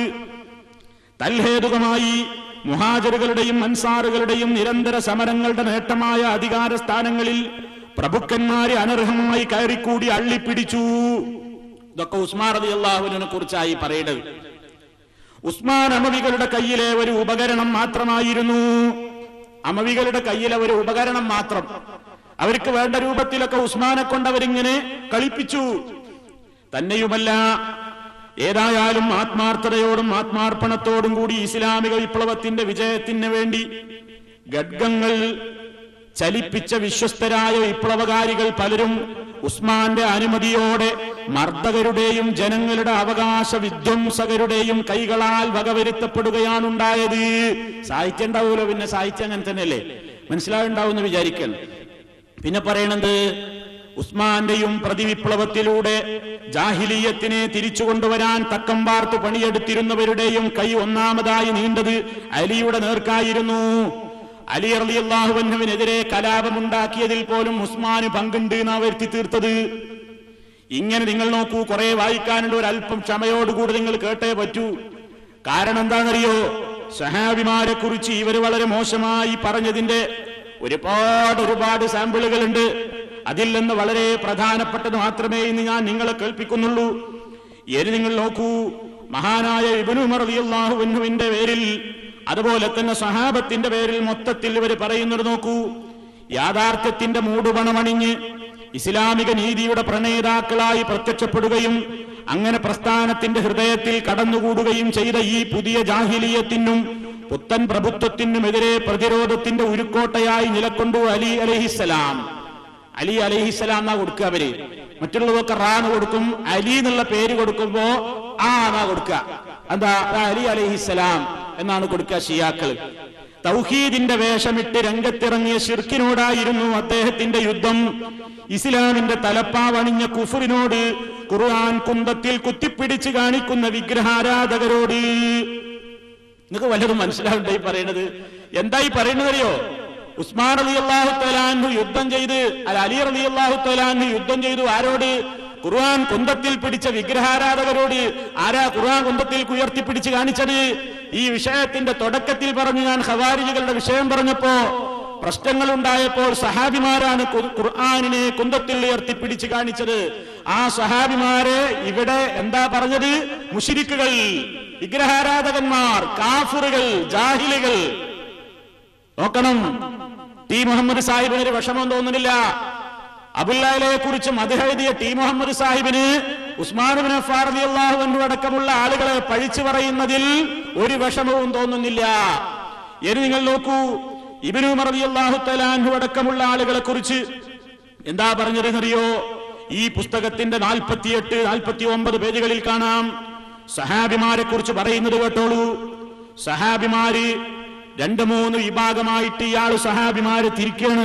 തൽഹേതുകമായി മുഹാജറുകളുടെയും അൻസാറുകളുടെയും നിരന്തര സമരങ്ങളുടെ നേട്ടമായ അധികാര സ്ഥാനങ്ങളിൽ പ്രഭുക്കന്മാരെ അനർഹമായി കയറിക്കൂടി അള്ളിപ്പിടിച്ചു ഇതൊക്കെ ഉസ്മാൻ റതി അള്ളാഹുവിനെ കുറിച്ചായി പറയുന്നത് ഉസ്മാൻ അമവികളുടെ കയ്യിലെ ഒരു ഉപകരണം മാത്രമായിരുന്നു അമവികളുടെ കയ്യിലെ ഒരു ഉപകരണം മാത്രം അവർക്ക് വേണ്ട രൂപത്തിലൊക്കെ ഉസ്മാനെ കൊണ്ട് അവരിങ്ങനെ കളിപ്പിച്ചു തന്നെയുമല്ല ഏതായാലും ആത്മാർത്ഥതയോടും ആത്മാർപ്പണത്തോടും കൂടി ഇസ്ലാമിക വിപ്ലവത്തിന്റെ വിജയത്തിന് വേണ്ടി ഖഡ്ഗങ്ങൾ ചലിപ്പിച്ച വിശ്വസ്തരായ വിപ്ലവകാരികൾ പലരും ഉസ്മാന്റെ അനുമതിയോടെ മർദ്ദകരുടെയും ജനങ്ങളുടെ അവകാശ വിധ്വംസകരുടെയും കൈകളാൽ വകവരുത്തപ്പെടുകയാണുണ്ടായത് സാഹിത്യം ഉണ്ടാവുമല്ലോ പിന്നെ സാഹിത്യം അങ്ങനെ തന്നെയല്ലേ മനസ്സിലാവുണ്ടാവും എന്ന് വിചാരിക്കണം പിന്നെ പറയണത് ഉസ്മാന്റെയും പ്രതിവിപ്ലവത്തിലൂടെ ജാഹിലീയത്തിനെ തിരിച്ചു കൊണ്ടുവരാൻ തക്കം പാർത്ത് പണിയെടുത്തിരുന്നവരുടെയും കൈ ഒന്നാമതായി നീണ്ടത് അലിയുടെ നേർക്കായിരുന്നു അലി അലി അള്ളാഹുവിനെതിരെ കലാപമുണ്ടാക്കിയതിൽ പോലും ഉസ്മാന് പങ്കുണ്ട് എന്നാ വരുത്തി തീർത്തത് ഇങ്ങനെ നിങ്ങൾ നോക്കൂ കുറെ വായിക്കാനുണ്ട് ഒരു അല്പം ക്ഷമയോടുകൂടി നിങ്ങൾ കേട്ടേ പറ്റൂ കാരണം എന്താണെന്നറിയോ സഹാബിമാരെ കുറിച്ച് ഇവർ വളരെ മോശമായി പറഞ്ഞതിന്റെ ഒരുപാട് ഒരുപാട് സാമ്പിളുകളുണ്ട് അതിൽ നിന്ന് വളരെ പ്രധാനപ്പെട്ടത് മാത്രമേ ഇന്ന് ഞാൻ നിങ്ങളെ കേൾപ്പിക്കുന്നുള്ളൂ ഇനി നിങ്ങൾ നോക്കൂ മഹാനായ ഇബ്നു ഉമർ റളിയല്ലാഹു അൻഹുവിന്റെ പേരിൽ അതുപോലെ തന്നെ സഹാബത്തിന്റെ പേരിൽ മൊത്തത്തിൽ ഇവർ പറയുന്നത് നോക്കൂ യാഥാർത്ഥ്യത്തിന്റെ മൂടുപണമണിഞ്ഞ് ഇസ്ലാമിക നീതിയുടെ പ്രണേതാക്കളായി പ്രത്യക്ഷപ്പെടുകയും അങ്ങനെ പ്രസ്ഥാനത്തിന്റെ ഹൃദയത്തിൽ കടന്നുകൂടുകയും ചെയ്ത ഈ പുതിയ ജാഹിലീയത്തിനും പുത്തൻ പ്രഭുത്വത്തിനുമെതിരെ പ്രതിരോധത്തിന്റെ ഉരുക്കോട്ടയായി നിലക്കൊണ്ടു അലി അലഹിസലാം അലി അലഹിസലാം എന്നാ കൊടുക്കുക അവര് മറ്റുള്ളവർക്ക് റാന്ന് കൊടുക്കും അലി എന്നുള്ള പേര് കൊടുക്കുമ്പോ ആ എന്നാ കൊടുക്കുക എന്താ ആ അലി അലഹിസലാം എന്നാണ് കൊടുക്കുക ഷിയാക്കൾ തൗഹീദിന്റെ വേഷമിട്ട് രംഗത്തിറങ്ങിയ ഷിർക്കിനോടായിരുന്നു അദ്ദേഹത്തിന്റെ യുദ്ധം ഇസ്ലാമിന്റെ തലപ്പാവണിഞ്ഞ കുഫറിനോട് ഖുർആൻ കുന്തത്തിൽ കുത്തിപ്പിടിച്ച് കാണിക്കുന്ന വിഗ്രഹാരാധകരോട് നിങ്ങൾക്ക് വല്ലതും മനസ്സിലാവുണ്ടോ ഈ പറയണത് എന്താ ഈ പറയണത് അറിയോ ഉസ്മാൻ അലി അള്ളാഹു തലാൻഹു യുദ്ധം ചെയ്ത് അല്ല അലി അലി അള്ളാഹു തലാൻഹു യുദ്ധം ചെയ്തു ആരോട് ഖുർആൻ കുന്തത്തിൽ പിടിച്ച വിഗ്രഹാരാധകരോട് ആരാ ഖുർആൻ കുന്തത്തിൽ ഉയർത്തിപ്പിടിച്ച് കാണിച്ചത് ഈ വിഷയത്തിന്റെ തുടക്കത്തിൽ പറഞ്ഞു ഞാൻ ഖവാരിജുകളുടെ വിഷയം പറഞ്ഞപ്പോ പ്രശ്നങ്ങൾ ഉണ്ടായപ്പോൾ സഹാബിമാരാണ് ഖു- ഖുർആനിനെ കുന്തത്തിൽ ഉയർത്തിപ്പിടിച്ച് കാണിച്ചത് ആ സഹാബിമാരെ ഇവിടെ എന്താ പറഞ്ഞത് മുഷിരിക്കുകൾ വിഗ്രഹാരാധകന്മാർ കാഫിറുകൾ ജാഹിലുകൾ നോക്കണം ടി മുഹമ്മദ് സാഹിബിന് ഒരു വിഷമം തോന്നുന്നില്ല അബുല്ലാലെ കുറിച്ച് മധുഹെഴുതിയ ടി മുഹമ്മദ് സാഹിബിന് ഉസ്മാനുബിൻ അള്ളാഹു അൻഹു അടക്കമുള്ള ആളുകളെ പഴിച്ചു പറയുന്നതിൽ ഒരു വിഷമവും തോന്നുന്നില്ല ഇനി നിങ്ങൾ നോക്കൂ ഇബിനു മറദിയല്ലാഹു തലാൻഹു അടക്കമുള്ള ആളുകളെ കുറിച്ച് എന്താ പറഞ്ഞതെന്നറിയോ ഈ പുസ്തകത്തിന്റെ നാൽപ്പത്തിയെട്ട് നാൽപ്പത്തി ഒമ്പത് പേജുകളിൽ കാണാം സഹാബിമാരെ കുറിച്ച് പറയുന്നത് കേട്ടോളൂ സഹാബിമാര് രണ്ട് മൂന്ന് വിഭാഗമായിട്ട് ഇയാൾ സഹാബിമാര് തിരിക്കാണ്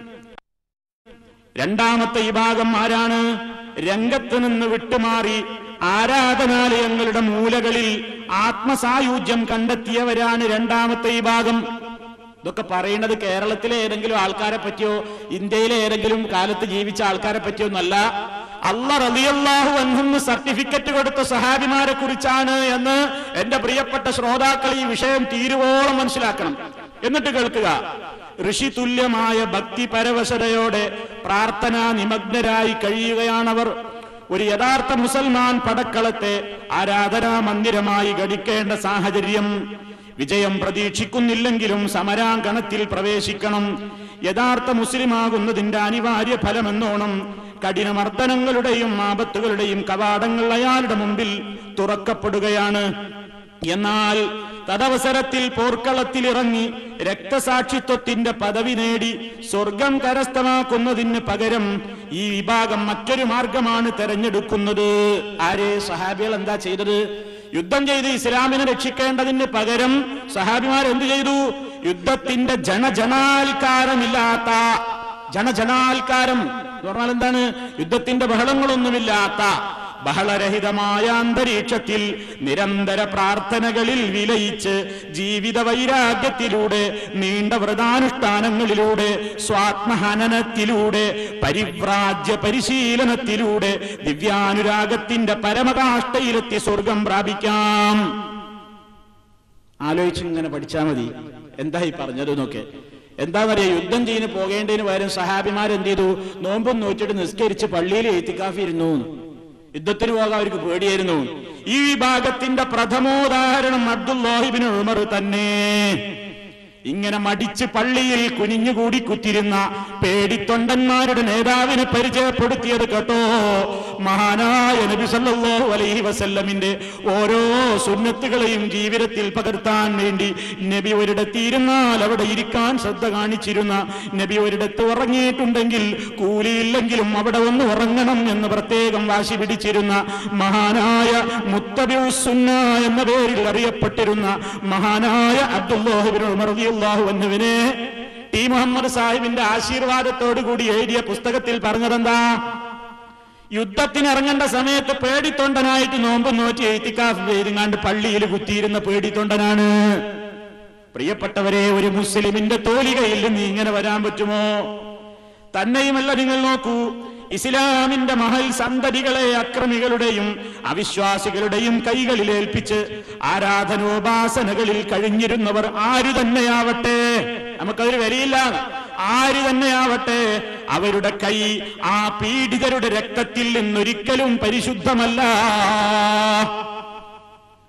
രണ്ടാമത്തെ വിഭാഗം ആരാണ് രംഗത്ത് നിന്ന് വിട്ടുമാറി ആരാധനാലയങ്ങളുടെ മൂലകളിൽ ആത്മസായുജ്യം കണ്ടെത്തിയവരാണ് രണ്ടാമത്തെ വിഭാഗം ഇതൊക്കെ പറയുന്നത് കേരളത്തിലെ ഏതെങ്കിലും ആൾക്കാരെ പറ്റിയോ ഇന്ത്യയിലെ ഏതെങ്കിലും കാലത്ത് ജീവിച്ച ആൾക്കാരെ പറ്റിയോ ഒന്നല്ല അല്ല റളിയല്ലാഹു അൻഹുന്ന് സർട്ടിഫിക്കറ്റ് കൊടുത്ത സഹാബിമാരെ കുറിച്ചാണ് എന്ന് എന്റെ പ്രിയപ്പെട്ട ശ്രോതാക്കൾ ഈ വിഷയം തീരുവോളം മനസ്സിലാക്കണം എന്നിട്ട് കേൾക്കുക ഋഷി തുല്യമായ ഭക്തി പരവശതയോടെ പ്രാർത്ഥനാ നിമഗ്നരായി കഴിയുകയാണവർ ഒരു യഥാർത്ഥ മുസൽമാൻ പടക്കളത്തെ ആരാധനാ മന്ദിരമായി ഘടിക്കേണ്ട സാഹചര്യം വിജയം പ്രതീക്ഷിക്കുന്നില്ലെങ്കിലും സമരാങ്കണത്തിൽ പ്രവേശിക്കണം യഥാർത്ഥ മുസ്ലിമാകുന്നതിന്റെ അനിവാര്യ ഫലമെന്നോണം കഠിനമർദ്ദനങ്ങളുടെയും ആപത്തുകളുടെയും കവാടങ്ങൾ അയാളുടെ മുമ്പിൽ തുറക്കപ്പെടുകയാണ് എന്നാൽ തദവസരത്തിൽ പോർക്കളത്തിലിറങ്ങി രക്തസാക്ഷിത്വത്തിന്റെ പദവി നേടി സ്വർഗം കരസ്ഥമാക്കുന്നതിന് പകരം ഈ വിഭാഗം മറ്റൊരു മാർഗമാണ് തെരഞ്ഞെടുക്കുന്നത് ആരെ സഹാബികൾ എന്താ ചെയ്തത് യുദ്ധം ചെയ്ത് ഇസ്ലാമിനെ രക്ഷിക്കേണ്ടതിന് പകരം സഹാബിമാർ എന്ത് ചെയ്തു യുദ്ധത്തിന്റെ ജനജനാൽക്കാരമില്ലാത്ത ജനജനാൽക്കാരം എന്ന് പറഞ്ഞാൽ എന്താണ് യുദ്ധത്തിന്റെ ബഹളങ്ങളൊന്നുമില്ലാത്ത ബഹളരഹിതമായ അന്തരീക്ഷത്തിൽ നിരന്തര പ്രാർത്ഥനകളിൽ വിലയിച്ച് ജീവിത വൈരാഗ്യത്തിലൂടെ നീണ്ട വ്രതാനുഷ്ഠാനങ്ങളിലൂടെ സ്വാത്മഹനനത്തിലൂടെ പരിവ്രാജ്യ പരിശീലനത്തിലൂടെ ദിവ്യാനുരാഗത്തിന്റെ പരമകാഷ്ടയിലെത്തി സ്വർഗം പ്രാപിക്കാം ആലോചിച്ച് ഇങ്ങനെ പഠിച്ചാൽ മതി എന്താ ഈ പറഞ്ഞത് എന്നൊക്കെ എന്താണെന്നറിയാം യുദ്ധം ചെയ്യുന്ന പോകേണ്ടതിന് പകരം സഹാബിമാർ എന്ത് ചെയ്തു നോമ്പും നോറ്റിട്ട് നിസ്കരിച്ച് പള്ളിയിൽ എത്തിക്കാഫി ഇരുന്നു യുദ്ധത്തിന് പോകാൻ അവർക്ക് പേടിയായിരുന്നു ഈ വിഭാഗത്തിന്റെ പ്രഥമോദാഹരണം അബ്ദുല്ലാഹിബിൻ ഉമർ തന്നെ ഇങ്ങനെ മടിച്ച് പള്ളിയിൽ കുനിഞ്ഞുകൂടി കുത്തിരുന്ന പേടിത്തൊണ്ടന്മാരുടെ നേതാവിനെ പരിചയപ്പെടുത്തിയത് കേട്ടോ മഹാനായ നബി സല്ലല്ലാഹു അലൈഹി വസല്ലമിന്റെ ഓരോ സുന്നത്തുകളെയും ജീവിതത്തിൽ പകർത്താൻ വേണ്ടി നബി ഒരിടത്ത് ഇരുന്നാൽ അവിടെ ഇരിക്കാൻ ശ്രദ്ധ കാണിച്ചിരുന്ന നബി ഒരിടത്ത് ഉറങ്ങിയിട്ടുണ്ടെങ്കിൽ കൂലിയില്ലെങ്കിലും അവിടെ ഒന്ന് ഉറങ്ങണം എന്ന് പ്രത്യേകം വാശി പിടിച്ചിരുന്ന മഹാനായ മുത്തബിഉസുന്ന എന്ന പേരിൽ അറിയപ്പെട്ടിരുന്ന മഹാനായ അബ്ദുല്ലാഹിബിൻ ഉമർ റളിയല്ലാഹു അൻഹുവിനെ ടി മുഹമ്മദ് സാഹിബിന്റെ ആശീർവാദത്തോടു കൂടി എഴുതിയ പുസ്തകത്തിൽ പറഞ്ഞതെന്താ യുദ്ധത്തിന് ഇറങ്ങേണ്ട സമയത്ത് പേടിത്തൊണ്ടനായിട്ട് നോമ്പ് നോറ്റി എഴുത്തിക്കാഫ് ചെയ്തുങ്ങാണ്ട് പള്ളിയിൽ കുത്തിയിരുന്ന പേടിത്തൊണ്ടനാണ് പ്രിയപ്പെട്ടവരെ ഒരു മുസ്ലിമിന്റെ തോലികയിൽ നിന്ന് ഇങ്ങനെ വരാൻ പറ്റുമോ തന്നെയുമല്ല നിങ്ങൾ നോക്കൂ ഇസ്ലാമിന്റെ മഹൽ സന്തതികളെ അക്രമികളുടെയും അവിശ്വാസികളുടെയും കൈകളിൽ ഏൽപ്പിച്ച് ആരാധനോപാസനകളിൽ കഴിഞ്ഞിരുന്നവർ ആരു തന്നെയാവട്ടെ നമുക്കതൊരു വരിയില്ല ആര് തന്നെയാവട്ടെ അവരുടെ കൈ ആ പീഡിതരുടെ രക്തത്തിൽ നിന്നൊരിക്കലും പരിശുദ്ധമല്ല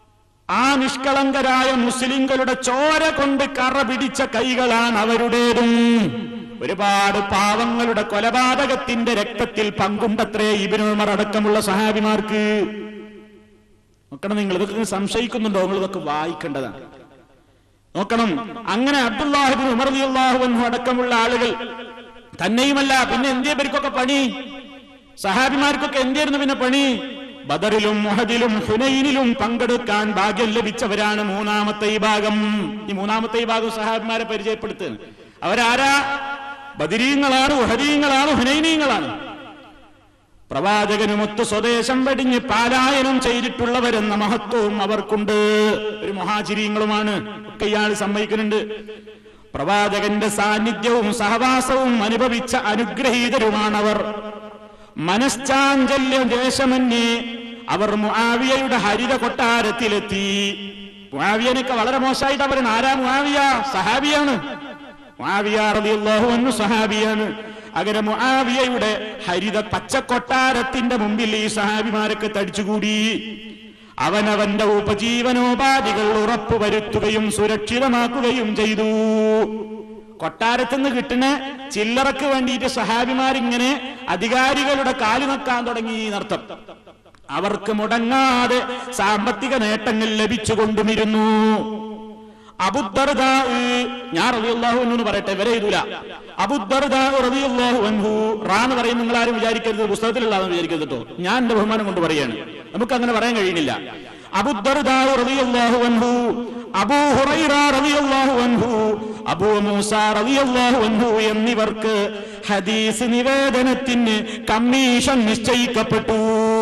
ആ നിഷ്കളങ്കരായ മുസ്ലിങ്ങളുടെ ചോര കൊണ്ട് കറ പിടിച്ച കൈകളാണ് അവരുടേതും ഒരുപാട് പാവങ്ങളുടെ കൊലപാതകത്തിന്റെ രക്തത്തിൽ പങ്കുണ്ടത്രേ ഇബിനുമർ അടക്കമുള്ള സഹാബിമാർക്ക് നോക്കണം നിങ്ങൾ ഇതൊക്കെ സംശയിക്കുന്നുണ്ടോ നിങ്ങൾ ഇതൊക്കെ വായിക്കേണ്ടതാണ് നോക്കണം അങ്ങനെ അബ്ദുല്ലാഹിബിൻ ഉമർ അള്ളാഹു അടക്കമുള്ള ആളുകൾ തന്നെയുമല്ല പിന്നെ എന്തേ പേർക്കൊക്കെ പണി സഹാബിമാർക്കൊക്കെ എന്തായിരുന്നു പിന്നെ പണി ബദറിലും മുഹദിലും ഹുനൈനിലും പങ്കെടുക്കാൻ ഭാഗ്യം ലഭിച്ചവരാണ് മൂന്നാമത്തെ ഈ ഭാഗം ഈ മൂന്നാമത്തെ ഈ ഭാഗം സഹാബിമാരെ പരിചയപ്പെടുത്തുന്നത് അവരാരാ ബദിരീങ്ങളാണ് ഉഹദീങ്ങളാണ് ഹുനൈനീങ്ങളാണ് പ്രവാചകനുമൊത്ത് സ്വദേശം വെടിഞ്ഞ് പാലായനം ചെയ്തിട്ടുള്ളവരെന്ന മഹത്വവും അവർക്കുണ്ട് ഒരു മഹാചിരീങ്ങളുമാണ് ഒക്കെ ഇയാൾ സമ്മതിക്കുന്നുണ്ട് പ്രവാചകന്റെ സാന്നിധ്യവും സഹവാസവും അനുഭവിച്ച അനുഗ്രഹീതരുമാണവർ മനശ്ചാഞ്ചല്യ ദേശമന്യേ അവർ മുആവിയയുടെ ഹരിത കൊട്ടാരത്തിലെത്തി മുആവിയനൊക്കെ വളരെ മോശമായിട്ട് അവൻ ആരാ മുആവിയ സഹാബിയാണ് മുആവിയ റളിയല്ലാഹു അൻഹു സഹാബിയാണ് അങ്ങനെ മുആവിയയുടെ ഹരിത പച്ചക്കൊട്ടാരത്തിന്റെ മുമ്പിൽ ഈ സഹാബിമാരൊക്കെ തടിച്ചുകൂടി അവനവന്റെ ഉപജീവനോപാധികൾ ഉറപ്പുവരുത്തുകയും സുരക്ഷിതമാക്കുകയും ചെയ്തു കൊട്ടാരത്തുനിന്ന് കിട്ടുന്ന ചില്ലറക്ക് വേണ്ടിയിട്ട് സഹാബിമാരിങ്ങനെ അധികാരികളുടെ കാലു നക്കാൻ തുടങ്ങി എന്നർത്ഥം അവർക്ക് മുടങ്ങാതെ സാമ്പത്തിക നേട്ടങ്ങൾ ലഭിച്ചുകൊണ്ടുമിരുന്നു അബുദർദാ ഞാൻ റളിയല്ലാഹു അൻഹു എന്ന് പറയട്ടെ ഇവരെ എഴുതൂല അബുദർദാ റളിയല്ലാഹു അൻഹു റാ എന്ന് പറയും നിങ്ങൾ ആരും വിചാരിക്കരുത് പുസ്തകത്തിലുള്ളതെന്ന് വിചാരിക്കരുത് കേട്ടോ ഞാൻ എന്റെ ബഹുമാനം കൊണ്ട് പറയാണ് നമുക്ക് അങ്ങനെ പറയാൻ കഴിയുന്നില്ല അബുദർദാ റളിയല്ലാഹു അൻഹു അബൂ ഹുറൈറ റളിയല്ലാഹു അൻഹു അബൂ മൂസ റളിയല്ലാഹു അൻഹു എന്നിവർക്ക് ഹദീസ് നിവേദനത്തിന് കമ്മീഷൻ നിശ്ചയിക്കപ്പെട്ടു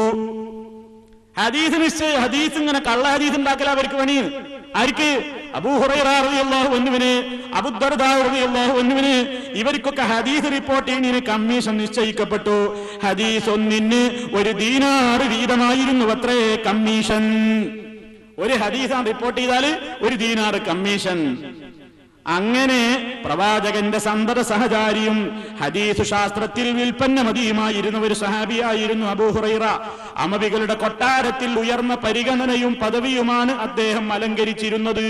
ഹദീസ് നിശ്ചയ ഹദീസ് ഇങ്ങനെ കള്ള ഹദീസ് ഉണ്ടാക്കല അവർക്ക് പണി ആർക്ക് അബൂഹുറൈറാഹു ഒന്നുവിന് അബുദ്ദർദാഹു ഒന്നുവിന് ഇവർക്കൊക്കെ ഹദീസ് റിപ്പോർട്ട് ചെയ്യുന്നതിന് കമ്മീഷൻ നിശ്ചയിക്കപ്പെട്ടു ഹദീസ് ഒന്നിന് ഒരു ദീനാറ് വീതമായിരുന്നു അത്രേ കമ്മീഷൻ ഒരു ഹദീസാണ് റിപ്പോർട്ട് ചെയ്താൽ ഒരു ദീനാറ് കമ്മീഷൻ അങ്ങനെ പ്രവാചകന്റെ സന്തത സഹചാരിയും ഹദീസ് ശാസ്ത്രത്തിൽ വിൽപ്പന്നമതിയുമായിരുന്ന ഒരു സഹാബിയായിരുന്നു അബൂഹുറൈറ അമവികളുടെ കൊട്ടാരത്തിൽ ഉയർന്ന പരിഗണനയും പദവിയുമാണ് അദ്ദേഹം അലങ്കരിച്ചിരുന്നത്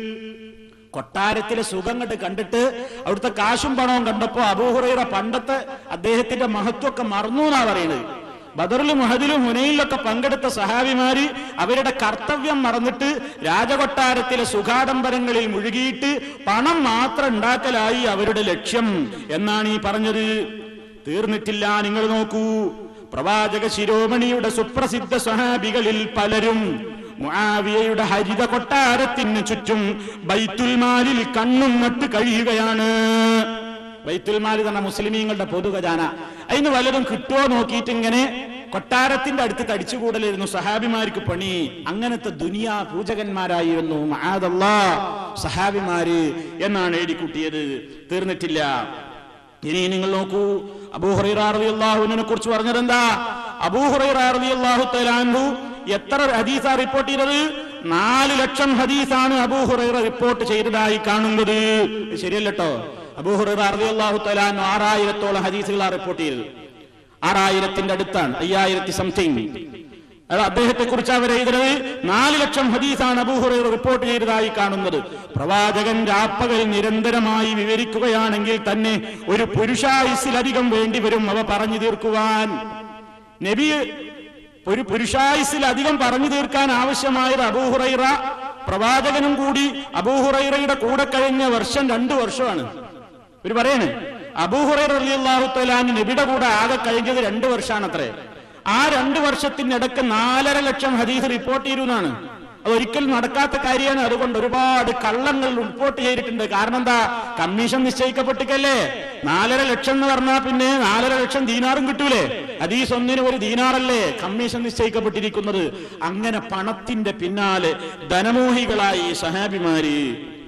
കൊട്ടാരത്തിലെ സുഖം കണ്ട് കണ്ടിട്ട് അവിടുത്തെ കാശും പണവും കണ്ടപ്പോ അബൂഹുറൈറ പണ്ടത്തെ അദ്ദേഹത്തിന്റെ മഹത്വമൊക്കെ മറന്നു എന്നാ പറയുന്നത് ബദറിലും മുഹദിലും ഹുനയിലൊക്കെ പങ്കെടുത്ത സഹാബിമാര് അവരുടെ കർത്തവ്യം മറന്നിട്ട് രാജകൊട്ടാരത്തിലെ സുഖാഡംബരങ്ങളിൽ മുഴുകിയിട്ട് പണം മാത്രം ഉണ്ടാക്കലായി അവരുടെ ലക്ഷ്യം എന്നാണ് ഈ പറഞ്ഞത് തീർന്നിട്ടില്ല നിങ്ങൾ നോക്കൂ പ്രവാചക ശിരോമണിയുടെ സുപ്രസിദ്ധ സഹാബികളിൽ പലരും മുആവിയയുടെ ഹരിത കൊട്ടാരത്തിന് ചുറ്റും ബൈത്തുൽമാലിൽ കണ്ണും നട്ട് കഴിയുകയാണ് ബൈത്തുൽമാൽ തന്നെ മുസ്ലിമീങ്ങളുടെ പൊതുഖജാന അതിന് വല്ലതും കിട്ടുമോ നോക്കിയിട്ട് ഇങ്ങനെ കൊട്ടാരത്തിന്റെ അടുത്ത് തടിച്ചുകൂടലായിരുന്നു സഹാബിമാർക്ക് പണി അങ്ങനത്തെ ദുനിയാ പൂജകന്മാരായിരുന്നു മഹാദല്ലാ സഹാബിമാര് എന്നാണ് എഴുതിക്കൂട്ടിയത് തീർന്നിട്ടില്ല ഇനി നിങ്ങൾ നോക്കൂ അബൂഹുറൈറാഹുവിനെ കുറിച്ച് പറഞ്ഞതെന്താ അബൂഹുറൈറാഹു തലാൻഹു എത്ര ഹദീസാ റിപ്പോർട്ട് ചെയ്തത് നാല് ലക്ഷം ഹദീസാണ് അബൂഹുറൈറ റിപ്പോർട്ട് ചെയ്തതായി കാണുന്നത് ഇത് ശരിയല്ലട്ടോ അബൂഹുറൈറ അള്ളാഹു തലാൻ ആറായിരത്തോളം ഹദീസുകളാണ് റിപ്പോർട്ട് ചെയ്തത് ആറായിരത്തിന്റെ അടുത്താണ് അയ്യായിരത്തി സംതിങ് അത് അദ്ദേഹത്തെ കുറിച്ച് അവർ എഴുതുന്നത് നാല് ലക്ഷം ഹദീസാണ് അബൂഹുറൈറ റിപ്പോർട്ട് ചെയ്തതായി കാണുന്നത് പ്രവാചകൻ രാപ്പകൽ നിരന്തരമായി വിവരിക്കുകയാണെങ്കിൽ തന്നെ ഒരു പുരുഷായുസിലധികം വേണ്ടി വരും അവ പറഞ്ഞു തീർക്കുവാൻ നബി ഒരു പുരുഷായുസിലധികം പറഞ്ഞു തീർക്കാൻ ആവശ്യമായത് അബൂഹുറൈറ പ്രവാചകനും കൂടി അബൂഹുറൈറയുടെ കൂടെ കഴിഞ്ഞ വർഷം രണ്ടു വർഷമാണ് ഇവര് പറയണേ അബൂഹുറൈറ അള്ളാഹു തലാൻ നബിയുടെ കൂടെ ആകെ കഴിഞ്ഞത് രണ്ടു വർഷമാണ് അത്രേ ആ രണ്ടു വർഷത്തിനിടക്ക് നാലര ലക്ഷം ഹദീസ് റിപ്പോർട്ട് ചെയ്തിരുന്നാണ് അത് ഒരിക്കലും നടക്കാത്ത കാര്യമാണ് അതുകൊണ്ട് ഒരുപാട് കള്ളങ്ങൾ റിപ്പോർട്ട് ചെയ്തിട്ടുണ്ട് കാരണം എന്താ കമ്മീഷൻ നിശ്ചയിക്കപ്പെട്ടിക്കല്ലേ നാലര ലക്ഷം എന്ന് പറഞ്ഞാൽ പിന്നെ നാലര ലക്ഷം ദീനാറും കിട്ടൂലേ ഹദീസ് ഒന്നിന് ഒരു ദീനാറല്ലേ കമ്മീഷൻ നിശ്ചയിക്കപ്പെട്ടിരിക്കുന്നത് അങ്ങനെ പണത്തിന്റെ പിന്നാലെ ധനമോഹികളായി സഹാബിമാര്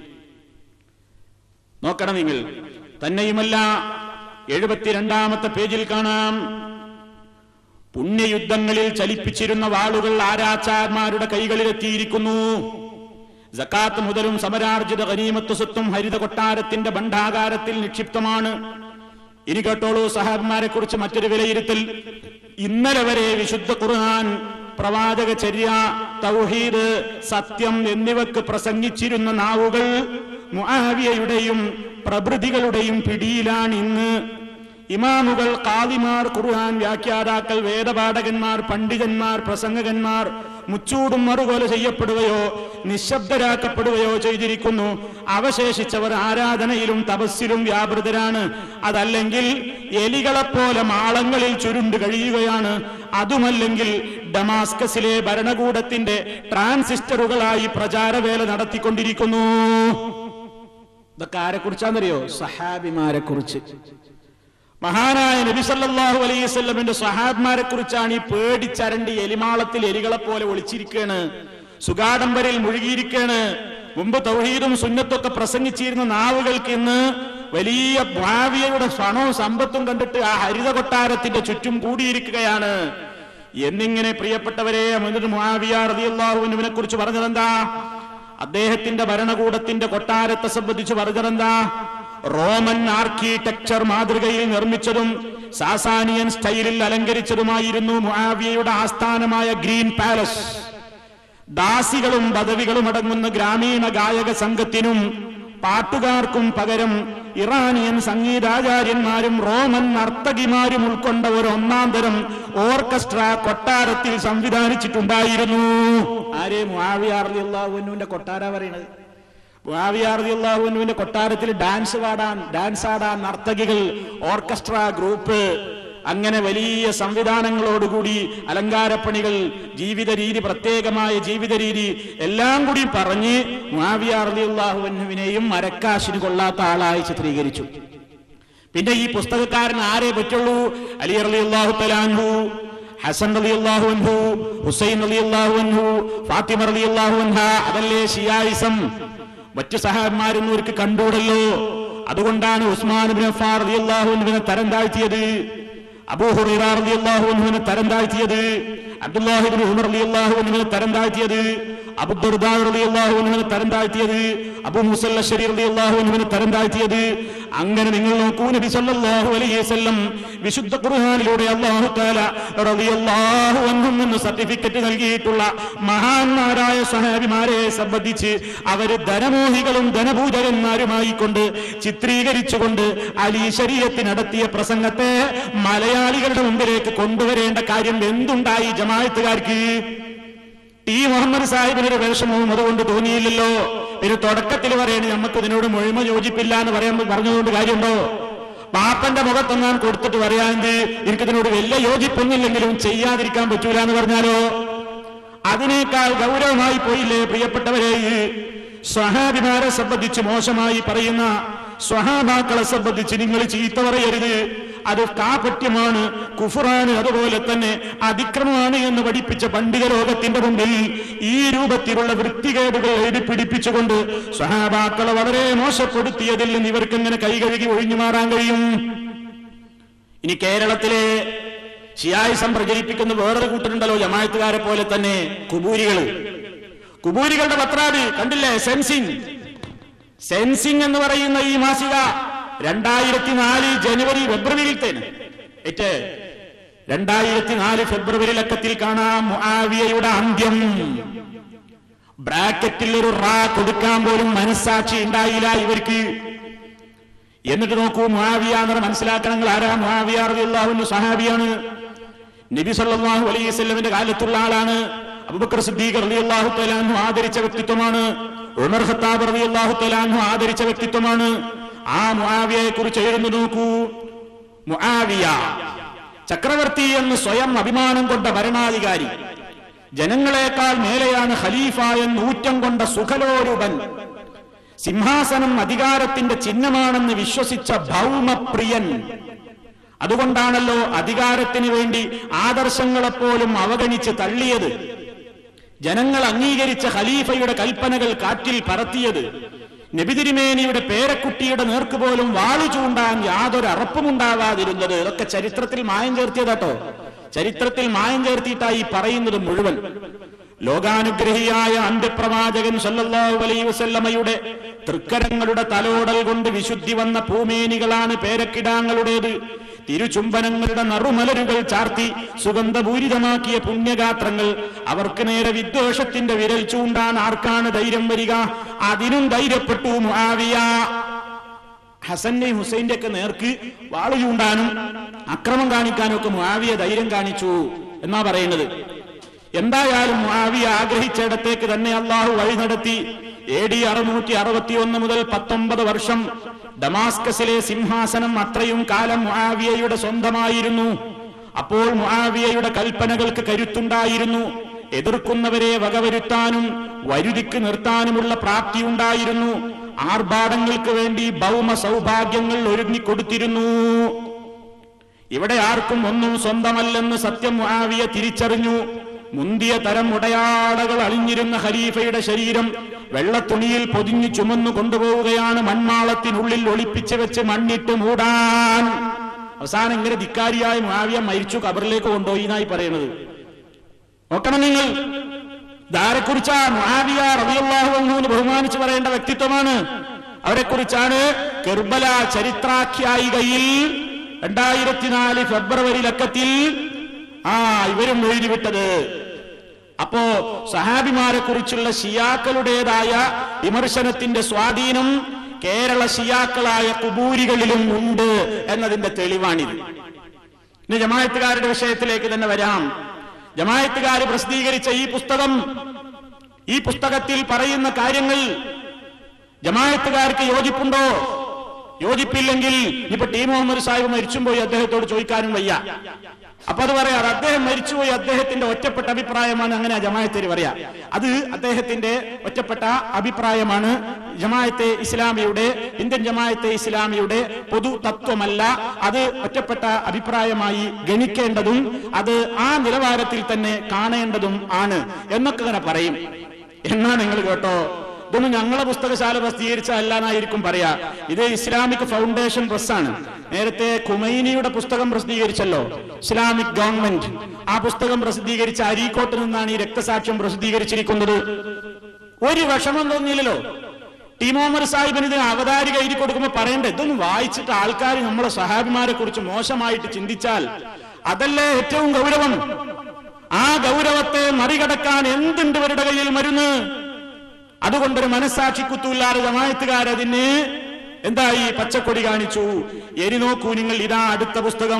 നോക്കണം നിങ്ങൾ തന്നെയുമല്ല എഴുപത്തിരണ്ടാമത്തെ പേജിൽ കാണാം പുണ്യയുദ്ധങ്ങളിൽ ചലിപ്പിച്ചിരുന്ന വാളുകൾ ആരാച്ചാന്മാരുടെ കൈകളിലെത്തിയിരിക്കുന്നു ജക്കാത്ത് മുതലും സമരാർജിത ഗനീമത്ത് സ്വത്തും ഹരിത കൊട്ടാരത്തിന്റെ ഭണ്ഡാകാരത്തിൽ നിക്ഷിപ്തമാണ് ഇനി കേട്ടോളൂ സഹാബന്മാരെ കുറിച്ച് മറ്റൊരു വിലയിരുത്തൽ ഇന്നലെ വരെ വിശുദ്ധ ഖുർആൻ പ്രവാചക ചര്യ തൗഹീദ് സത്യം എന്നിവക്ക് പ്രസംഗിച്ചിരുന്ന നാവുകൾ മുആവിയയുടെയും പ്രഭൃതികളുടെയും പിടിയിലാണ് ഇന്ന് ഇമാമുകൾ കാദിമാർ ഖുർആൻ വ്യാഖ്യാതാക്കൾ വേദപാഠകന്മാർ പണ്ഡിതന്മാർ പ്രസംഗകന്മാർ മുച്ചൂടും മറുകൊല ചെയ്യപ്പെടുകയോ നിശബ്ദരാക്കപ്പെടുകയോ ചെയ്തിരിക്കുന്നു അവശേഷിച്ചവർ ആരാധനയിലും തപസ്സിലും വ്യാപൃതരാണ് അതല്ലെങ്കിൽ എലികളെപ്പോലെ മാളങ്ങളിൽ ചുരുണ്ട് കഴിയുകയാണ് അതുമല്ലെങ്കിൽ ഡമാസ്കസിലെ ഭരണകൂടത്തിന്റെ ട്രാൻസിസ്റ്ററുകളായി പ്രചാരവേല നടത്തിക്കൊണ്ടിരിക്കുന്നു ഇതൊക്കെ ആരെ കുറിച്ചാണെന്നറിയോ സഹാബിമാരെ കുറിച്ച് മഹാനായ നബി സല്ലല്ലാഹു അലൈഹി വസല്ലമിന്റെ സ്വഹാബ്മാരെ കുറിച്ചാണ് ഈ പേടിച്ചരണ്ടി എലിമാളത്തിൽ എലികളെ പോലെ ഒളിച്ചിരിക്കുകയാണ് സുഗാഡംബരിൽ മുഴുകിയിരിക്കുകയാണ് മുമ്പ് തൗഹീദും സുന്നത്തൊക്കെ പ്രസംഗിച്ചിരുന്ന നാവുകൾക്ക് ഇന്ന് വലിയ ഭാവിയയുടെ സ്വണവും സമ്പത്തും കണ്ടിട്ട് ആ ഹരിത കൊട്ടാരത്തിന്റെ ചുറ്റും കൂടിയിരിക്കുകയാണ് എന്നിങ്ങനെ പ്രിയപ്പെട്ടവരെ എന്നിട്ട് മുആവിയ റളിയല്ലാഹുവിനെ കുറിച്ച് പറഞ്ഞതെന്താ അദ്ദേഹത്തിന്റെ ഭരണകൂടത്തിന്റെ കൊട്ടാരത്തെ സംബന്ധിച്ച് പറഞ്ഞതെന്താ റോമൻ ആർക്കിടെക്ചർ മാതൃകയിൽ നിർമ്മിച്ചതും സാസാനിയൻ സ്റ്റൈലിൽ അലങ്കരിച്ചതുമായിരുന്നു മുആവിയയുടെ ആസ്ഥാനമായ ഗ്രീൻ പാലസ് ദാസികളും പദവികളും അടങ്ങുന്ന ഗ്രാമീണ ഗായക സംഘത്തിനും പാട്ടുകാർക്കും പകരം ഇറാനിയൻ സംഗീതാചാര്യന്മാരും റോമൻ നർത്തകിമാരും ഉൾക്കൊണ്ട ഒരു ഒന്നാം തരം ഓർക്കസ്ട്ര കൊട്ടാരത്തിൽ സംവിധാനിച്ചിട്ടുണ്ടായിരുന്നു ആരെ മുആവിയാറിന്റെ കൊട്ടാര പറയണത് മുആവിയാറിന്റെ കൊട്ടാരത്തിൽ ഡാൻസ് പാടാൻ ഡാൻസ് ആടാൻ നർത്തകികൾ ഓർക്കസ്ട്ര ഗ്രൂപ്പ് അങ്ങനെ വലിയ സംവിധാനങ്ങളോടുകൂടി അലങ്കാരപ്പണികൾ ജീവിത രീതി പ്രത്യേകമായ ജീവിത രീതി എല്ലാം കൂടി പറഞ്ഞ് മുആവിയാറിയാഹുവിനെയും മരക്കാശിന് കൊള്ളാത്ത ആളായി ചിത്രീകരിച്ചു പിന്നെ ഈ പുസ്തകക്കാരൻ ആരെ പറ്റുള്ളൂ അലി അലി അള്ളാഹു തലാൻഹു ഹസൻ അലി അള്ളാഹു അൻഹു ഹുസൈൻ അലി അള്ളാഹു അൻഹു ഫാത്തിമ അലി അള്ളാഹു അൻഹ അതല്ലേ ഷിയായിസം മറ്റു സഹാബന്മാരൊന്നും അവർക്ക് കണ്ടൂടല്ലോ അതുകൊണ്ടാണ് ഉസ്മാൻ ബിൻ അഫ്ഫാർ റളിയല്ലാഹു അൻഹുവിനെ തരം താഴ്ത്തിയത് അബൂ ഹുറൈറ റളിയല്ലാഹു അൻഹുവിനെ തരം താഴ്ത്തിയത് അബ്ദുല്ലാഹി ഇബ്നു ഉമർ റളിയല്ലാഹു അൻഹുവിനെ തരം താഴ്ത്തിയത് അബൂ ദർദാ റളിയല്ലാഹു അൻഹുവിനെ തരം താഴ്ത്തിയത് അബൂ മുസൽ അശ്ശരി റളിയല്ലാഹു അൻഹുവിനെ തരം താഴ്ത്തിയത് അങ്ങനെ നിങ്ങൾ നോക്കൂ നബി സല്ലല്ലാഹു അലൈഹി വസല്ലം വിശുദ്ധ ഖുർആനിലൂടെ അല്ലാഹു തആല റളിയല്ലാഹു അൻഹും എന്ന് സർട്ടിഫിക്കറ്റ് നൽകിയിട്ടുള്ള മഹാന്മാരായ സഹാബിമാരെ സംബന്ധിച്ച് അവര് ധനമോഹികളും ധനപൂജകന്മാരുമായി കൊണ്ട് ചിത്രീകരിച്ചുകൊണ്ട് അലി ശരീരത്ത് നടത്തിയ പ്രസംഗത്തെ മലയാളികളുടെ മുമ്പിലേക്ക് കൊണ്ടുവരേണ്ട കാര്യം എന്തുണ്ടായി ജമാഅത്തുകാർക്ക് ടി മുഹമ്മദ് സാഹിബിനൊരു വിഷമവും അതുകൊണ്ട് തോന്നിയില്ലല്ലോ ഒരു തുടക്കത്തിൽ പറയണേ നമുക്ക് ഇതിനോട് മുഴുമ യോജിപ്പില്ല എന്ന് പറയാൻ പറഞ്ഞതുകൊണ്ട് കാര്യമുണ്ടോ പാപ്പന്റെ മുഖത്തൊന്നാൻ കൊടുത്തിട്ട് പറയാണ്ട് എനിക്കിതിനോട് വലിയ യോജിപ്പൊന്നുമില്ലെങ്കിലും ചെയ്യാതിരിക്കാൻ പറ്റൂല എന്ന് പറഞ്ഞാലോ അതിനേക്കാൾ ഗൗരവമായി പോയില്ലേ പ്രിയപ്പെട്ടവരെ ഈ സ്വഹാബിമാരെ സംബന്ധിച്ച് മോശമായി പറയുന്ന സ്വഹാബാക്കളെ സംബന്ധിച്ച് നിങ്ങൾ ചീത്ത പറയരുത് അത് കാപട്യമാണ് കുഫറാണ് അതുപോലെ തന്നെ അതിക്രമമാണ് എന്ന് പഠിപ്പിച്ച പണ്ഡിത ലോകത്തിന്റെ മുമ്പിൽ ഈ രൂപത്തിലുള്ള വൃത്തികേടുകൾ എഴുതി പിടിപ്പിച്ചുകൊണ്ട് സ്വഹാബാക്കളെ വളരെ മോശപ്പെടുത്തിയതിൽ നിന്ന് ഇവർക്ക് എങ്ങനെ കൈകഴുകി ഒഴിഞ്ഞു മാറാൻ കഴിയും ഇനി കേരളത്തിലെ ഷിയായിസം പ്രചരിപ്പിക്കുന്ന വേറൊരു കൂട്ടരുണ്ടല്ലോ ജമായത്തുകാരെ പോലെ തന്നെ കുബൂരികൾ കുബൂരികളുടെ പത്രാത് കണ്ടില്ലേ സെൻസിങ് സെൻസിങ് എന്ന് പറയുന്ന ഈ മാസിക രണ്ടായിരത്തി നാല് ജനുവരി ഫെബ്രുവരിയിലത്തേന് ഏറ്റ് രണ്ടായിരത്തി നാല് ഫെബ്രുവരി ലക്കത്തിൽ കാണാം മുആവിയയുടെ അന്ത്യം ബ്രാക്കറ്റിൽ ഒരു റാ കൊടുക്കാൻ പോലും മനസ്സാക്ഷി ഉണ്ടായില്ല ഇവർക്ക് എന്നിട്ട് നോക്കൂ മുആവിയ എന്ന് മനസ്സിലാക്കണങ്ങൾ ആരാ മുആവിയ റളിയല്ലാഹു സഹാബിയാണ് നബി സല്ലല്ലാഹു അലൈഹി വസല്ലമിന്റെ കാലത്തുള്ള ആളാണ് അബൂബക്കർ സിദ്ദീഖ് റളിയല്ലാഹു തആല അൻഹു ആദരിച്ച വ്യക്തിത്വമാണ് ഉമർ ഖത്താബ് റളിയല്ലാഹു തആല അൻഹു ആദരിച്ച വ്യക്തിത്വമാണ് ആ മുആവിയയെ കുറിച്ച് എഴുതുന്നു നോക്കൂ മുആവിയ ചക്രവർത്തി എന്ന് സ്വയം അഭിമാനം കൊണ്ട ഭരണാധികാരി ജനങ്ങളെക്കാൾ മേലെയാണ് ഖലീഫ എന്ന് ഊറ്റം കൊണ്ട സുഖലോരുപൻ സിംഹാസനം അധികാരത്തിന്റെ ചിഹ്നമാണെന്ന് വിശ്വസിച്ച ഭൗമപ്രിയൻ അതുകൊണ്ടാണല്ലോ അധികാരത്തിന് വേണ്ടി ആദർശങ്ങളെപ്പോലും അവഗണിച്ച് തള്ളിയത് ജനങ്ങൾ അംഗീകരിച്ച ഖലീഫയുടെ കൽപ്പനകൾ കാറ്റിൽ പറത്തിയത് നബിതിരുമേനിയുടെ പേരക്കുട്ടിയുടെ നേർക്ക് പോലും വാളു ചൂണ്ടാൻ യാതൊരു അറപ്പുമുണ്ടാകാതിരുന്നത് ഇതൊക്കെ ചരിത്രത്തിൽ മായം ചേർത്തിയതാട്ടോ ചരിത്രത്തിൽ മായം ചേർത്തിയിട്ടായി പറയുന്നത് മുഴുവൻ ലോകാനുഗ്രഹിയായ അന്ത്യപ്രവാചകൻ സല്ലല്ലാഹു അലൈഹി വസല്ലമയുടെ തൃക്കരങ്ങളുടെ തലോടൽ കൊണ്ട് വിശുദ്ധി വന്ന പൂമേനികളാണ് പേരക്കിടാങ്ങളുടേത് തിരുചുംബനങ്ങളുടെ നറുമലരുകൾ ചാർത്തി സുഗന്ധപൂരിതമാക്കിയ പുണ്യഗാത്രങ്ങൾ അവർക്ക് നേരെ വിദ്വേഷത്തിന്റെ വിരൽ ചൂണ്ടാൻ ആർക്കാണ് ധൈര്യം വരിക അതിനും ധൈര്യപ്പെട്ടു മുആവിയ ഹസന്റെയും ഹുസൈന്റെ ഒക്കെ നേർക്ക് വാള് ചൂണ്ടാനും അക്രമം കാണിക്കാനും ഒക്കെ മുആവിയ ധൈര്യം കാണിച്ചു എന്നാ പറയുന്നത് എന്തായാലും മുആവിയ ആഗ്രഹിച്ചിടത്തേക്ക് തന്നെ അള്ളാഹു വഴി നടത്തി എ ഡി അറുന്നൂറ്റി അറുപത്തി ഒന്ന് മുതൽ പത്തൊമ്പത് വർഷം ഡമാസ്കസിലെ സിംഹാസനം അത്രയും കാലം മുആവിയയുടെ സ്വന്തമായിരുന്നു അപ്പോൾ മുആവിയയുടെ കൽപ്പനകൾക്ക് കരുത്തുണ്ടായിരുന്നു എതിർക്കുന്നവരെ വകവരുത്താനും വരുതിക്ക് നിർത്താനുമുള്ള പ്രാപ്തി ഉണ്ടായിരുന്നു ആർഭാടങ്ങൾക്ക് വേണ്ടി ഭൗമ സൗഭാഗ്യങ്ങൾ ഒരുങ്ങിക്കൊടുത്തിരുന്നു ഇവിടെ ആർക്കും ഒന്നും സ്വന്തമല്ലെന്ന് സത്യം മുആവിയ തിരിച്ചറിഞ്ഞു മുന്തിയ തരം ഉടയാടകൾ അണിഞ്ഞിരുന്ന ഖലീഫയുടെ ശരീരം വെള്ളത്തുണിയിൽ പൊതിഞ്ഞു ചുമന്നു കൊണ്ടുപോവുകയാണ് മൺമാളത്തിനുള്ളിൽ ഒളിപ്പിച്ചു വെച്ച് മണ്ണിട്ട് മൂടാൻ അവസാനം ഇങ്ങനെ ധിക്കാരിയായ മുആവിയ മരിച്ചു കബറിലേക്ക് കൊണ്ടുപോയി എന്നായി പറയുന്നത് നോക്കണം നിങ്ങൾ ഇതാരെക്കുറിച്ചാ മുആവിയ റളിയല്ലാഹു അൻഹു എന്ന് ബഹുമാനിച്ച് പറയേണ്ട വ്യക്തിത്വമാണ് അവരെക്കുറിച്ചാണ് കെർബല ചരിത്രാഖ്യായികയിൽ രണ്ടായിരത്തിനാല് ഫെബ്രുവരി ലക്കത്തിൽ ആ ഇവരും എഴുതിവിട്ടത് അപ്പോ സഹാബിമാരെ കുറിച്ചുള്ള ഷിയാക്കളുടേതായ വിമർശനത്തിന്റെ സ്വാധീനം കേരള ഷിയാക്കളായ കുബൂരികളിലും ഉണ്ട് എന്നതിന്റെ തെളിവാണിത് ഇനി ജമായത്തുകാരുടെ വിഷയത്തിലേക്ക് തന്നെ വരാം ജമായത്തുകാർ പ്രസിദ്ധീകരിച്ച ഈ പുസ്തകം ഈ പുസ്തകത്തിൽ പറയുന്ന കാര്യങ്ങൾ ജമായത്തുകാർക്ക് യോജിപ്പുണ്ടോ യോജിപ്പില്ലെങ്കിൽ ഇപ്പൊ ടി മുഹമ്മദ് സാഹിബ് മരിച്ചും പോയി അദ്ദേഹത്തോട് ചോദിക്കാനും വയ്യ അപ്പൊ അത് പറയാം അത് അദ്ദേഹം മരിച്ചുപോയി അദ്ദേഹത്തിന്റെ ഒറ്റപ്പെട്ട അഭിപ്രായമാണ് അങ്ങനെ ആ ജമായത്തേര് പറയാ അത് അദ്ദേഹത്തിന്റെ ഒറ്റപ്പെട്ട അഭിപ്രായമാണ് ജമായത്തെ ഇസ്ലാമിയുടെ ഇന്ത്യൻ ജമായത്തെ ഇസ്ലാമിയുടെ പൊതു തത്വമല്ല അത് ഒറ്റപ്പെട്ട അഭിപ്രായമായി ഗണിക്കേണ്ടതും അത് ആ നിലവാരത്തിൽ തന്നെ കാണേണ്ടതും ആണ് എന്നൊക്കെ ഇങ്ങനെ പറയും എന്നാ നിങ്ങൾ കേട്ടോ ഇതൊന്നും ഞങ്ങളെ പുസ്തകശാല പ്രസിദ്ധീകരിച്ച അല്ലാന്നായിരിക്കും പറയാ ഇത് ഇസ്ലാമിക് ഫൗണ്ടേഷൻ പ്രസ്സാണ് നേരത്തെ ഖുമൈനിയുടെ പുസ്തകം പ്രസിദ്ധീകരിച്ചല്ലോ ഇസ്ലാമിക് ഗവൺമെന്റ് ആ പുസ്തകം പ്രസിദ്ധീകരിച്ച അരീക്കോട്ട് നിന്നാണ് ഈ രക്തസാക്ഷ്യം പ്രസിദ്ധീകരിച്ചിരിക്കുന്നത് ഒരു വിഷമം തോന്നിയില്ലല്ലോ ടി മുഹമ്മദ് സാഹിബിന് ഇതിന് അവതാരിക എഴുതി കൊടുക്കുമ്പോൾ പറയണ്ടേ ഇതൊന്നും വായിച്ചിട്ട് ആൾക്കാർ നമ്മളെ സഹാബിമാരെ കുറിച്ച് മോശമായിട്ട് ചിന്തിച്ചാൽ അതല്ലേ ഏറ്റവും ഗൗരവം ആ ഗൗരവത്തെ മറികടക്കാൻ എന്തുണ്ട് ഇവരുടെ കയ്യിൽ മരുന്ന് അതുകൊണ്ടൊരു മനസ്സാക്ഷി കുത്തൂല്ലാതെ ജമായത്തുകാരതിന് എന്തായി പച്ചക്കൊടി കാണിച്ചു എരി നോക്കൂ നിങ്ങൾ ഇതാ അടുത്ത പുസ്തകം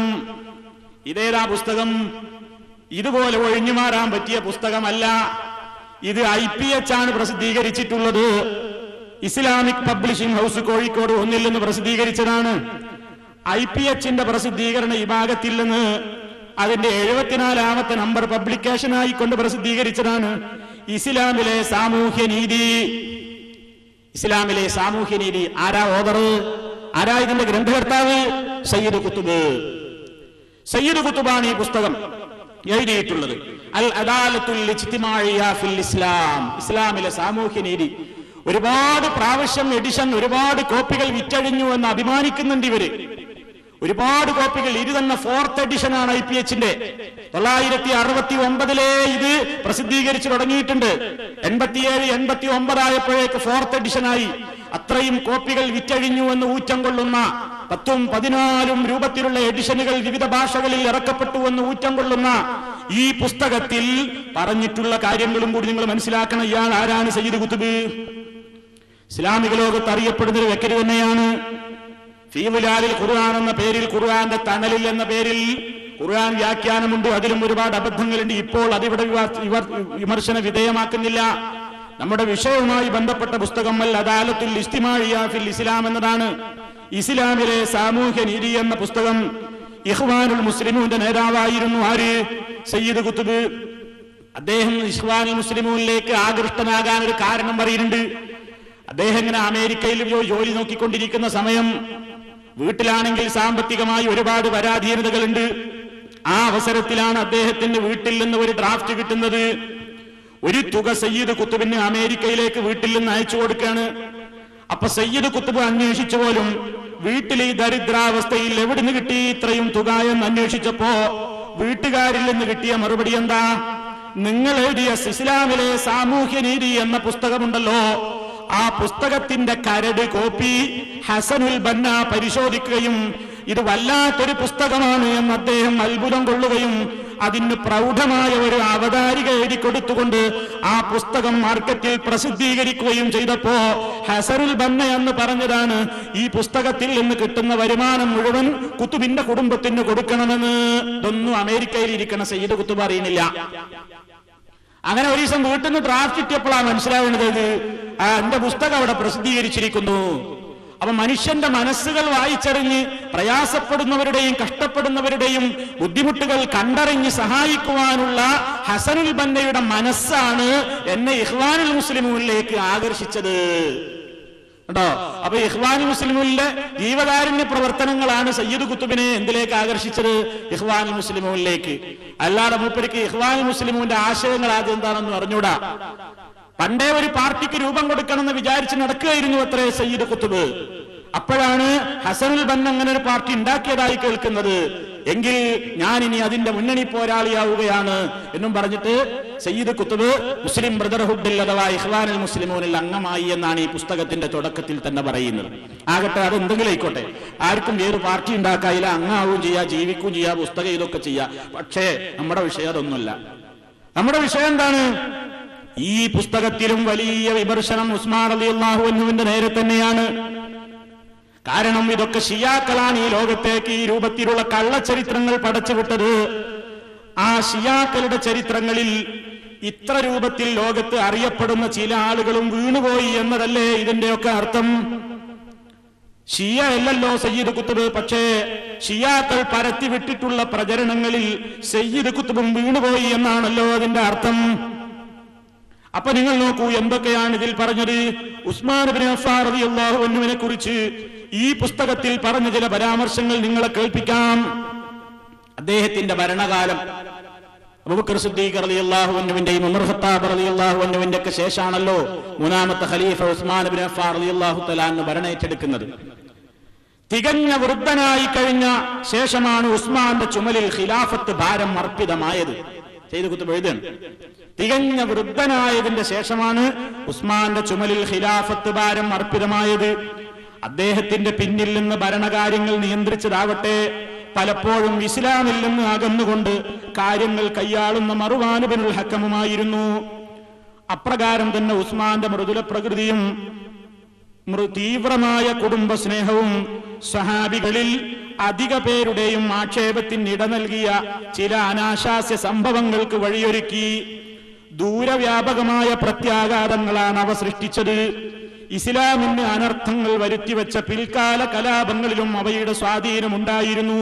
ഇതേതാ പുസ്തകം ഇതുപോലെ ഒഴിഞ്ഞു മാറാൻ പറ്റിയ പുസ്തകമല്ല ഇത് ഐ പി എച്ച് ആണ് പ്രസിദ്ധീകരിച്ചിട്ടുള്ളത് ഇസ്ലാമിക് പബ്ലിഷിംഗ് ഹൗസ് കോഴിക്കോട് ഒന്നിൽ നിന്ന് പ്രസിദ്ധീകരിച്ചതാണ് ഐ പി എച്ചിന്റെ പ്രസിദ്ധീകരണ വിഭാഗത്തിൽ നിന്ന് അതിന്റെ എഴുപത്തിനാലാമത്തെ നമ്പർ പബ്ലിക്കേഷനായി കൊണ്ട് പ്രസിദ്ധീകരിച്ചതാണ് ഇസ്ലാമിലെ സാമൂഹ്യ നീതി ഇസ്ലാമിലെ സാമൂഹ്യ നീതി ആരാ ഓദർ ആരാ ഇതിന്റെ ഗ്രന്ഥകർത്താവ് സയ്യിദ് കുത്തുബ് സയ്യിദ് കുത്തുബാണ് ഈ പുസ്തകം എഴുതിയിട്ടുള്ളത് അൽ അദാലത്തുൽ ഇജ്തിമാഇയ്യ ഫിൽ ഇസ്ലാം ഇസ്ലാമിലെ സാമൂഹ്യ നീതി ഒരുപാട് പ്രാവശ്യം എഡിഷൻ ഒരുപാട് കോപ്പികൾ വിറ്റഴിഞ്ഞു എന്ന് അഭിമാനിക്കുന്നുണ്ട് ഇവര് ഒരുപാട് കോപ്പികൾ ഇത് തന്നെ ഫോർത്ത് എഡിഷൻ ആണ് ഐ പി എച്ചിന്റെ തൊള്ളായിരത്തി അറുപത്തി ഒമ്പതിലേ ഇത് പ്രസിദ്ധീകരിച്ചു തുടങ്ങിയിട്ടുണ്ട് എൺപത്തിയേഴ് എൺപത്തി ഒമ്പതായപ്പോഴേക്ക് ഫോർത്ത് എഡിഷനായി അത്രയും കോപ്പികൾ വിറ്റഴിഞ്ഞു എന്ന് ഊറ്റം കൊള്ളുന്ന പത്തും പതിനാലും രൂപത്തിലുള്ള എഡിഷനുകൾ വിവിധ ഭാഷകളിൽ ഇറക്കപ്പെട്ടു എന്ന് ഊറ്റം കൊള്ളുന്ന ഈ പുസ്തകത്തിൽ പറഞ്ഞിട്ടുള്ള കാര്യങ്ങളും കൂടി നിങ്ങൾ മനസ്സിലാക്കണം ഇയാൾ ആരാണ് സയ്യിദ് കുത്തുബ് ഇസ്ലാമിക ലോകത്ത് അറിയപ്പെടുന്ന ഒരു വ്യക്തി തന്നെയാണ് ഫീമുലാലിൽ ഖുർആൻ എന്ന പേരിൽ ഖുർആന്റെ തണലിൽ എന്ന പേരിൽ ഖുർആൻ വ്യാഖ്യാനമുണ്ട് അതിലും ഒരുപാട് അബദ്ധങ്ങളുണ്ട് ഇപ്പോൾ അതിവിടെ വിവാ- വിവർ- വിമർശന വിധേയമാക്കുന്നില്ല നമ്മുടെ വിഷയവുമായി ബന്ധപ്പെട്ട പുസ്തകം അൽ അദാലത്തുൽ ഇസ്തിമാഴിയ ഫിൽ ഇസ്ലാം എന്നതാണ് ഇസ്ലാമിലെ സാമൂഹ്യ നീതി എന്ന പുസ്തകം ഇഹ്വാനുൽ മുസ്ലിമൂന്റെ നേതാവായിരുന്നു ആര് സയ്യിദ് കുത്തുബ് അദ്ദേഹം ഇസ്ലാമിൽ മുസ്ലിമൂനിലേക്ക് ആകൃഷ്ടനാകാൻ ഒരു കാരണം പറയുന്നുണ്ട് അദ്ദേഹം ഇങ്ങനെ അമേരിക്കയിൽ ജോ- ജോലി നോക്കിക്കൊണ്ടിരിക്കുന്ന സമയം വീട്ടിലാണെങ്കിൽ സാമ്പത്തികമായി ഒരുപാട് പരാധീനതകളുണ്ട് ആ അവസരത്തിലാണ് അദ്ദേഹത്തിന് വീട്ടിൽ നിന്ന് ഒരു ഡ്രാഫ്റ്റ് കിട്ടുന്നത് ഒരു തുക സയ്യിദ് കുത്തുബിന് അമേരിക്കയിലേക്ക് വീട്ടിൽ നിന്ന് അയച്ചു കൊടുക്കുകയാണ് അപ്പൊ സയ്യിദ് കുത്തുബ് അന്വേഷിച്ചു പോലും വീട്ടിൽ ഈ ദരിദ്രാവസ്ഥയിൽ എവിടുന്ന് കിട്ടി ഇത്രയും തുക എന്ന് അന്വേഷിച്ചപ്പോ വീട്ടുകാരിൽ നിന്ന് കിട്ടിയ മറുപടി എന്താ നിങ്ങൾ എഴുതിയ ഇസ്ലാമിലെ സാമൂഹ്യ നീതി എന്ന പുസ്തകമുണ്ടല്ലോ ആ പുസ്തകത്തിന്റെ കരട് കോപ്പി ഹസനുൽ ബന്ന പരിശോധിക്കുകയും ഇത് വല്ലാത്തൊരു പുസ്തകമാണ് എന്ന് അദ്ദേഹം അത്ഭുതം കൊള്ളുകയും അതിന് പ്രൗഢമായ ഒരു അവതാരിക എഴുതി കൊടുത്തുകൊണ്ട് ആ പുസ്തകം മാർക്കറ്റിൽ പ്രസിദ്ധീകരിക്കുകയും ചെയ്തപ്പോ ഹസറുൽ ബന്ന എന്ന് പറഞ്ഞതാണ് ഈ പുസ്തകത്തിൽ നിന്ന് കിട്ടുന്ന വരുമാനം മുഴുവൻ കുത്തുബിന്റെ കുടുംബത്തിന് കൊടുക്കണമെന്ന് ഇതൊന്നും അമേരിക്കയിൽ ഇരിക്കണ സയ്യിദ് കുത്തുബ് അറിയുന്നില്ല അങ്ങനെ ഒരു ദിവസം വീട്ടിൽ നിന്ന് ഡ്രാഫ്റ്റ് കിട്ടിയപ്പോഴാണ് മനസ്സിലാവുന്നത് ഇത് ആ എന്റെ പുസ്തകം അവിടെ പ്രസിദ്ധീകരിച്ചിരിക്കുന്നു അപ്പൊ മനുഷ്യന്റെ മനസ്സുകൾ വായിച്ചറിഞ്ഞ് പ്രയാസപ്പെടുന്നവരുടെയും കഷ്ടപ്പെടുന്നവരുടെയും ബുദ്ധിമുട്ടുകൾ കണ്ടറിഞ്ഞ് സഹായിക്കുവാനുള്ള ഹസനുൽ ബന്നയുടെ മനസ്സാണ് എന്നെ ഇഹ്വാനുൽ മുസ്ലിമുകളിലേക്ക് ആകർഷിച്ചത് കേട്ടോ അപ്പൊ ഇഹ്വാൻ മുസ്ലിമുലിന്റെ ജീവകാരുണ്യ പ്രവർത്തനങ്ങളാണ് സയ്യിദ് കുത്തുബിനെ എന്തിലേക്ക് ആകർഷിച്ചത് ഇഹ്വാൻ മുസ്ലിമുകളിലേക്ക് അല്ലാതെ മൂപ്പർക്ക് ഇഹ്വാൻ മുസ്ലിമുവിന്റെ ആശയങ്ങൾ ആദ്യം എന്താണെന്ന് അറിഞ്ഞൂടാ പണ്ടേ ഒരു പാർട്ടിക്ക് രൂപം കൊടുക്കണമെന്ന് വിചാരിച്ച് നടക്കുകയായിരുന്നു അത്രേ സയ്യിദ് കുത്തുബ് അപ്പോഴാണ് ഹസനുൽ ബന്ന അങ്ങനെ ഒരു പാർട്ടി ഉണ്ടാക്കിയതായി കേൾക്കുന്നത് എങ്കിൽ ഞാൻ ഇനി അതിന്റെ മുന്നണി പോരാളിയാവുകയാണ് എന്നും പറഞ്ഞിട്ട് സയ്യിദ് കുത്തുബ് മുസ്ലിം ബ്രദർഹുഡിൽ അഥവാ ഇഹ്വാനുൽ മുസ്ലിമോനിൽ അംഗമായി എന്നാണ് ഈ പുസ്തകത്തിന്റെ തുടക്കത്തിൽ തന്നെ പറയുന്നത് ആകട്ടെ അത് എന്തെങ്കിലും ആയിക്കോട്ടെ ആർക്കും ഏത് പാർട്ടി ഉണ്ടാക്കായില്ല അങ്ങാവും ചെയ്യാ ജീവിക്കും ചെയ്യാ പുസ്തകം ഇതൊക്കെ ചെയ്യാ പക്ഷേ നമ്മുടെ വിഷയം അതൊന്നുമല്ല നമ്മുടെ വിഷയം എന്താണ് ഈ പുസ്തകത്തിലും വലിയ വിമർശനം ഉസ്മാൻ അലി അള്ളാഹുവിന്റെ നേരെ തന്നെയാണ് കാരണം ഇതൊക്കെ ഷിയാക്കളാണ് ഈ ലോകത്തേക്ക് ഈ രൂപത്തിലുള്ള കള്ളച്ചരിത്രങ്ങൾ പടച്ചുവിട്ടത് ആ ഷിയാക്കളുടെ ചരിത്രങ്ങളിൽ ഇത്ര രൂപത്തിൽ ലോകത്ത് അറിയപ്പെടുന്ന ചില ആളുകളും വീണുപോയി എന്നതല്ലേ ഇതിന്റെയൊക്കെ അർത്ഥം ഷിയ അല്ലല്ലോ സയ്യിദ് കുത്തുബ് പക്ഷേ ഷിയാക്കൾ പരത്തിവിട്ടിട്ടുള്ള പ്രചരണങ്ങളിൽ സയ്യിദ് കുത്തുബും വീണുപോയി എന്നാണല്ലോ അതിന്റെ അർത്ഥം അപ്പൊ നിങ്ങൾ നോക്കൂ എന്തൊക്കെയാണ് ഇതിൽ പറഞ്ഞത് ഉസ്മാൻ ബിൻ അഫ്ഫാർ റളിയല്ലാഹു അൻഹുവിനെ കുറിച്ച് ഈ പുസ്തകത്തിൽ പറഞ്ഞ ചില പരാമർശങ്ങൾ നിങ്ങളെ കേൾപ്പിക്കാം അദ്ദേഹത്തിന്റെ ഭരണകാലം അബൂബക്കർ സിദ്ദീഖ് റളിയല്ലാഹു അൻഹുവിന്റെയും ഉമർ ഖത്താബ് റളിയല്ലാഹു അൻഹുവിന്റെ ഒക്കെ ശേഷമാണല്ലോ മൂന്നാമത്തെ ഖലീഫ ഉസ്മാൻ ബിൻ അഫ്ഫാർ റളിയല്ലാഹു തആല ഭരണം ഏറ്റെടുക്കുന്നത് തികഞ്ഞ വൃദ്ധനായി കഴിഞ്ഞ ശേഷമാണ് ഉസ്മാന്റെ ചുമലിൽ ഖിലാഫത്ത് ഭാരം അർപ്പിതമായത് ചെയ്തു കുത്തു എഴുതാണ് തികഞ്ഞ വൃദ്ധനായതിന്റെ ശേഷമാണ് ഉസ്മാന്റെ ചുമലിൽ ഖിലാഫത്ത് ഭാരം അർപ്പിതമായത് അദ്ദേഹത്തിന്റെ പിന്നിൽ നിന്ന് ഭരണകാര്യങ്ങൾ നിയന്ത്രിച്ചതാവട്ടെ പലപ്പോഴും ഇസ്ലാമിൽ നിന്ന് അകന്നുകൊണ്ട് കാര്യങ്ങൾ കൈയാളുന്ന മറുവാനുബിനുൽ ഹക്കമുമായിരുന്നു അപ്രകാരം തന്നെ ഉസ്മാന്റെ മൃദുല പ്രകൃതിയും മൃ- തീവ്രമായ കുടുംബ സ്നേഹവും സഹാബികളിൽ അധിക പേരുടെയും ആക്ഷേപത്തിന് ഇട നൽകിയ ചില അനാശാസ്യ സംഭവങ്ങൾക്ക് വഴിയൊരുക്കി ദൂരവ്യാപകമായ പ്രത്യാഘാതങ്ങളാണ് അവ സൃഷ്ടിച്ചത് ഇസ്ലാമിന് അനർത്ഥങ്ങൾ വരുത്തിവെച്ച പിൽക്കാല കലാപങ്ങളിലും അവയുടെ സ്വാധീനമുണ്ടായിരുന്നു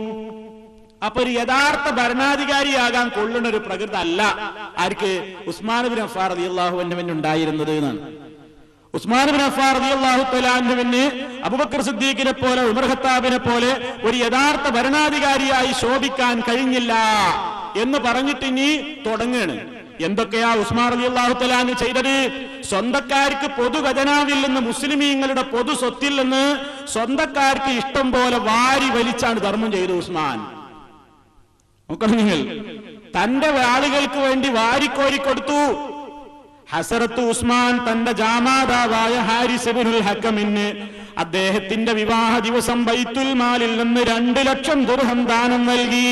അപ്പൊ ഒരു യഥാർത്ഥ ഭരണാധികാരിയാകാൻ കൊള്ളുന്ന ഒരു പ്രകൃതി അല്ല ആർക്ക് ഉസ്മാൻ ബിൻ അഫാർ അലി അള്ളാഹു ഉണ്ടായിരുന്നത് എന്നാണ് ഉസ്മാൻ ബിൻ അഫാർ റളിയല്ലാഹു തആലാഹുവിന് അബൂബക്കർ സിദ്ദീഖിനെ പോലെ ഉമർ ഖത്താബിനെ പോലെ ഒരു യഥാർത്ഥ ഭരണാധികാരിയായി ശോഭിക്കാൻ കഴിഞ്ഞില്ല എന്ന് പറഞ്ഞിട്ട് ഇനി തുടങ്ങുകയാണ് എന്തൊക്കെയാ ഉസ്മാൻ റളിയല്ലാഹു തആലാഹു ചെയ്തത് സ്വന്തക്കാർക്ക് പൊതു ഖജനാവിൽ നിന്ന് മുസ്ലിമീങ്ങളുടെ പൊതു സ്വത്തിൽ നിന്ന് സ്വന്തക്കാർക്ക് ഇഷ്ടം പോലെ വാരി വലിച്ചാണ് ധർമ്മം ചെയ്തത് ഉസ്മാൻ നോക്കണം നിങ്ങൾ തന്റെ ആളുകൾക്ക് വേണ്ടി വാരിക്കോരി കൊടുത്തു ഹസറത്ത് ഉസ്മാൻ തന്റെ ജാമാതാവായ ഹാരിസ് ബിനുൽ ഹക്കമിന് അദ്ദേഹത്തിന്റെ വിവാഹ ദിവസം ബൈത്തുൽ മാലിൽ നിന്ന് രണ്ട് ലക്ഷം ദുർഹം ദാനം നൽകി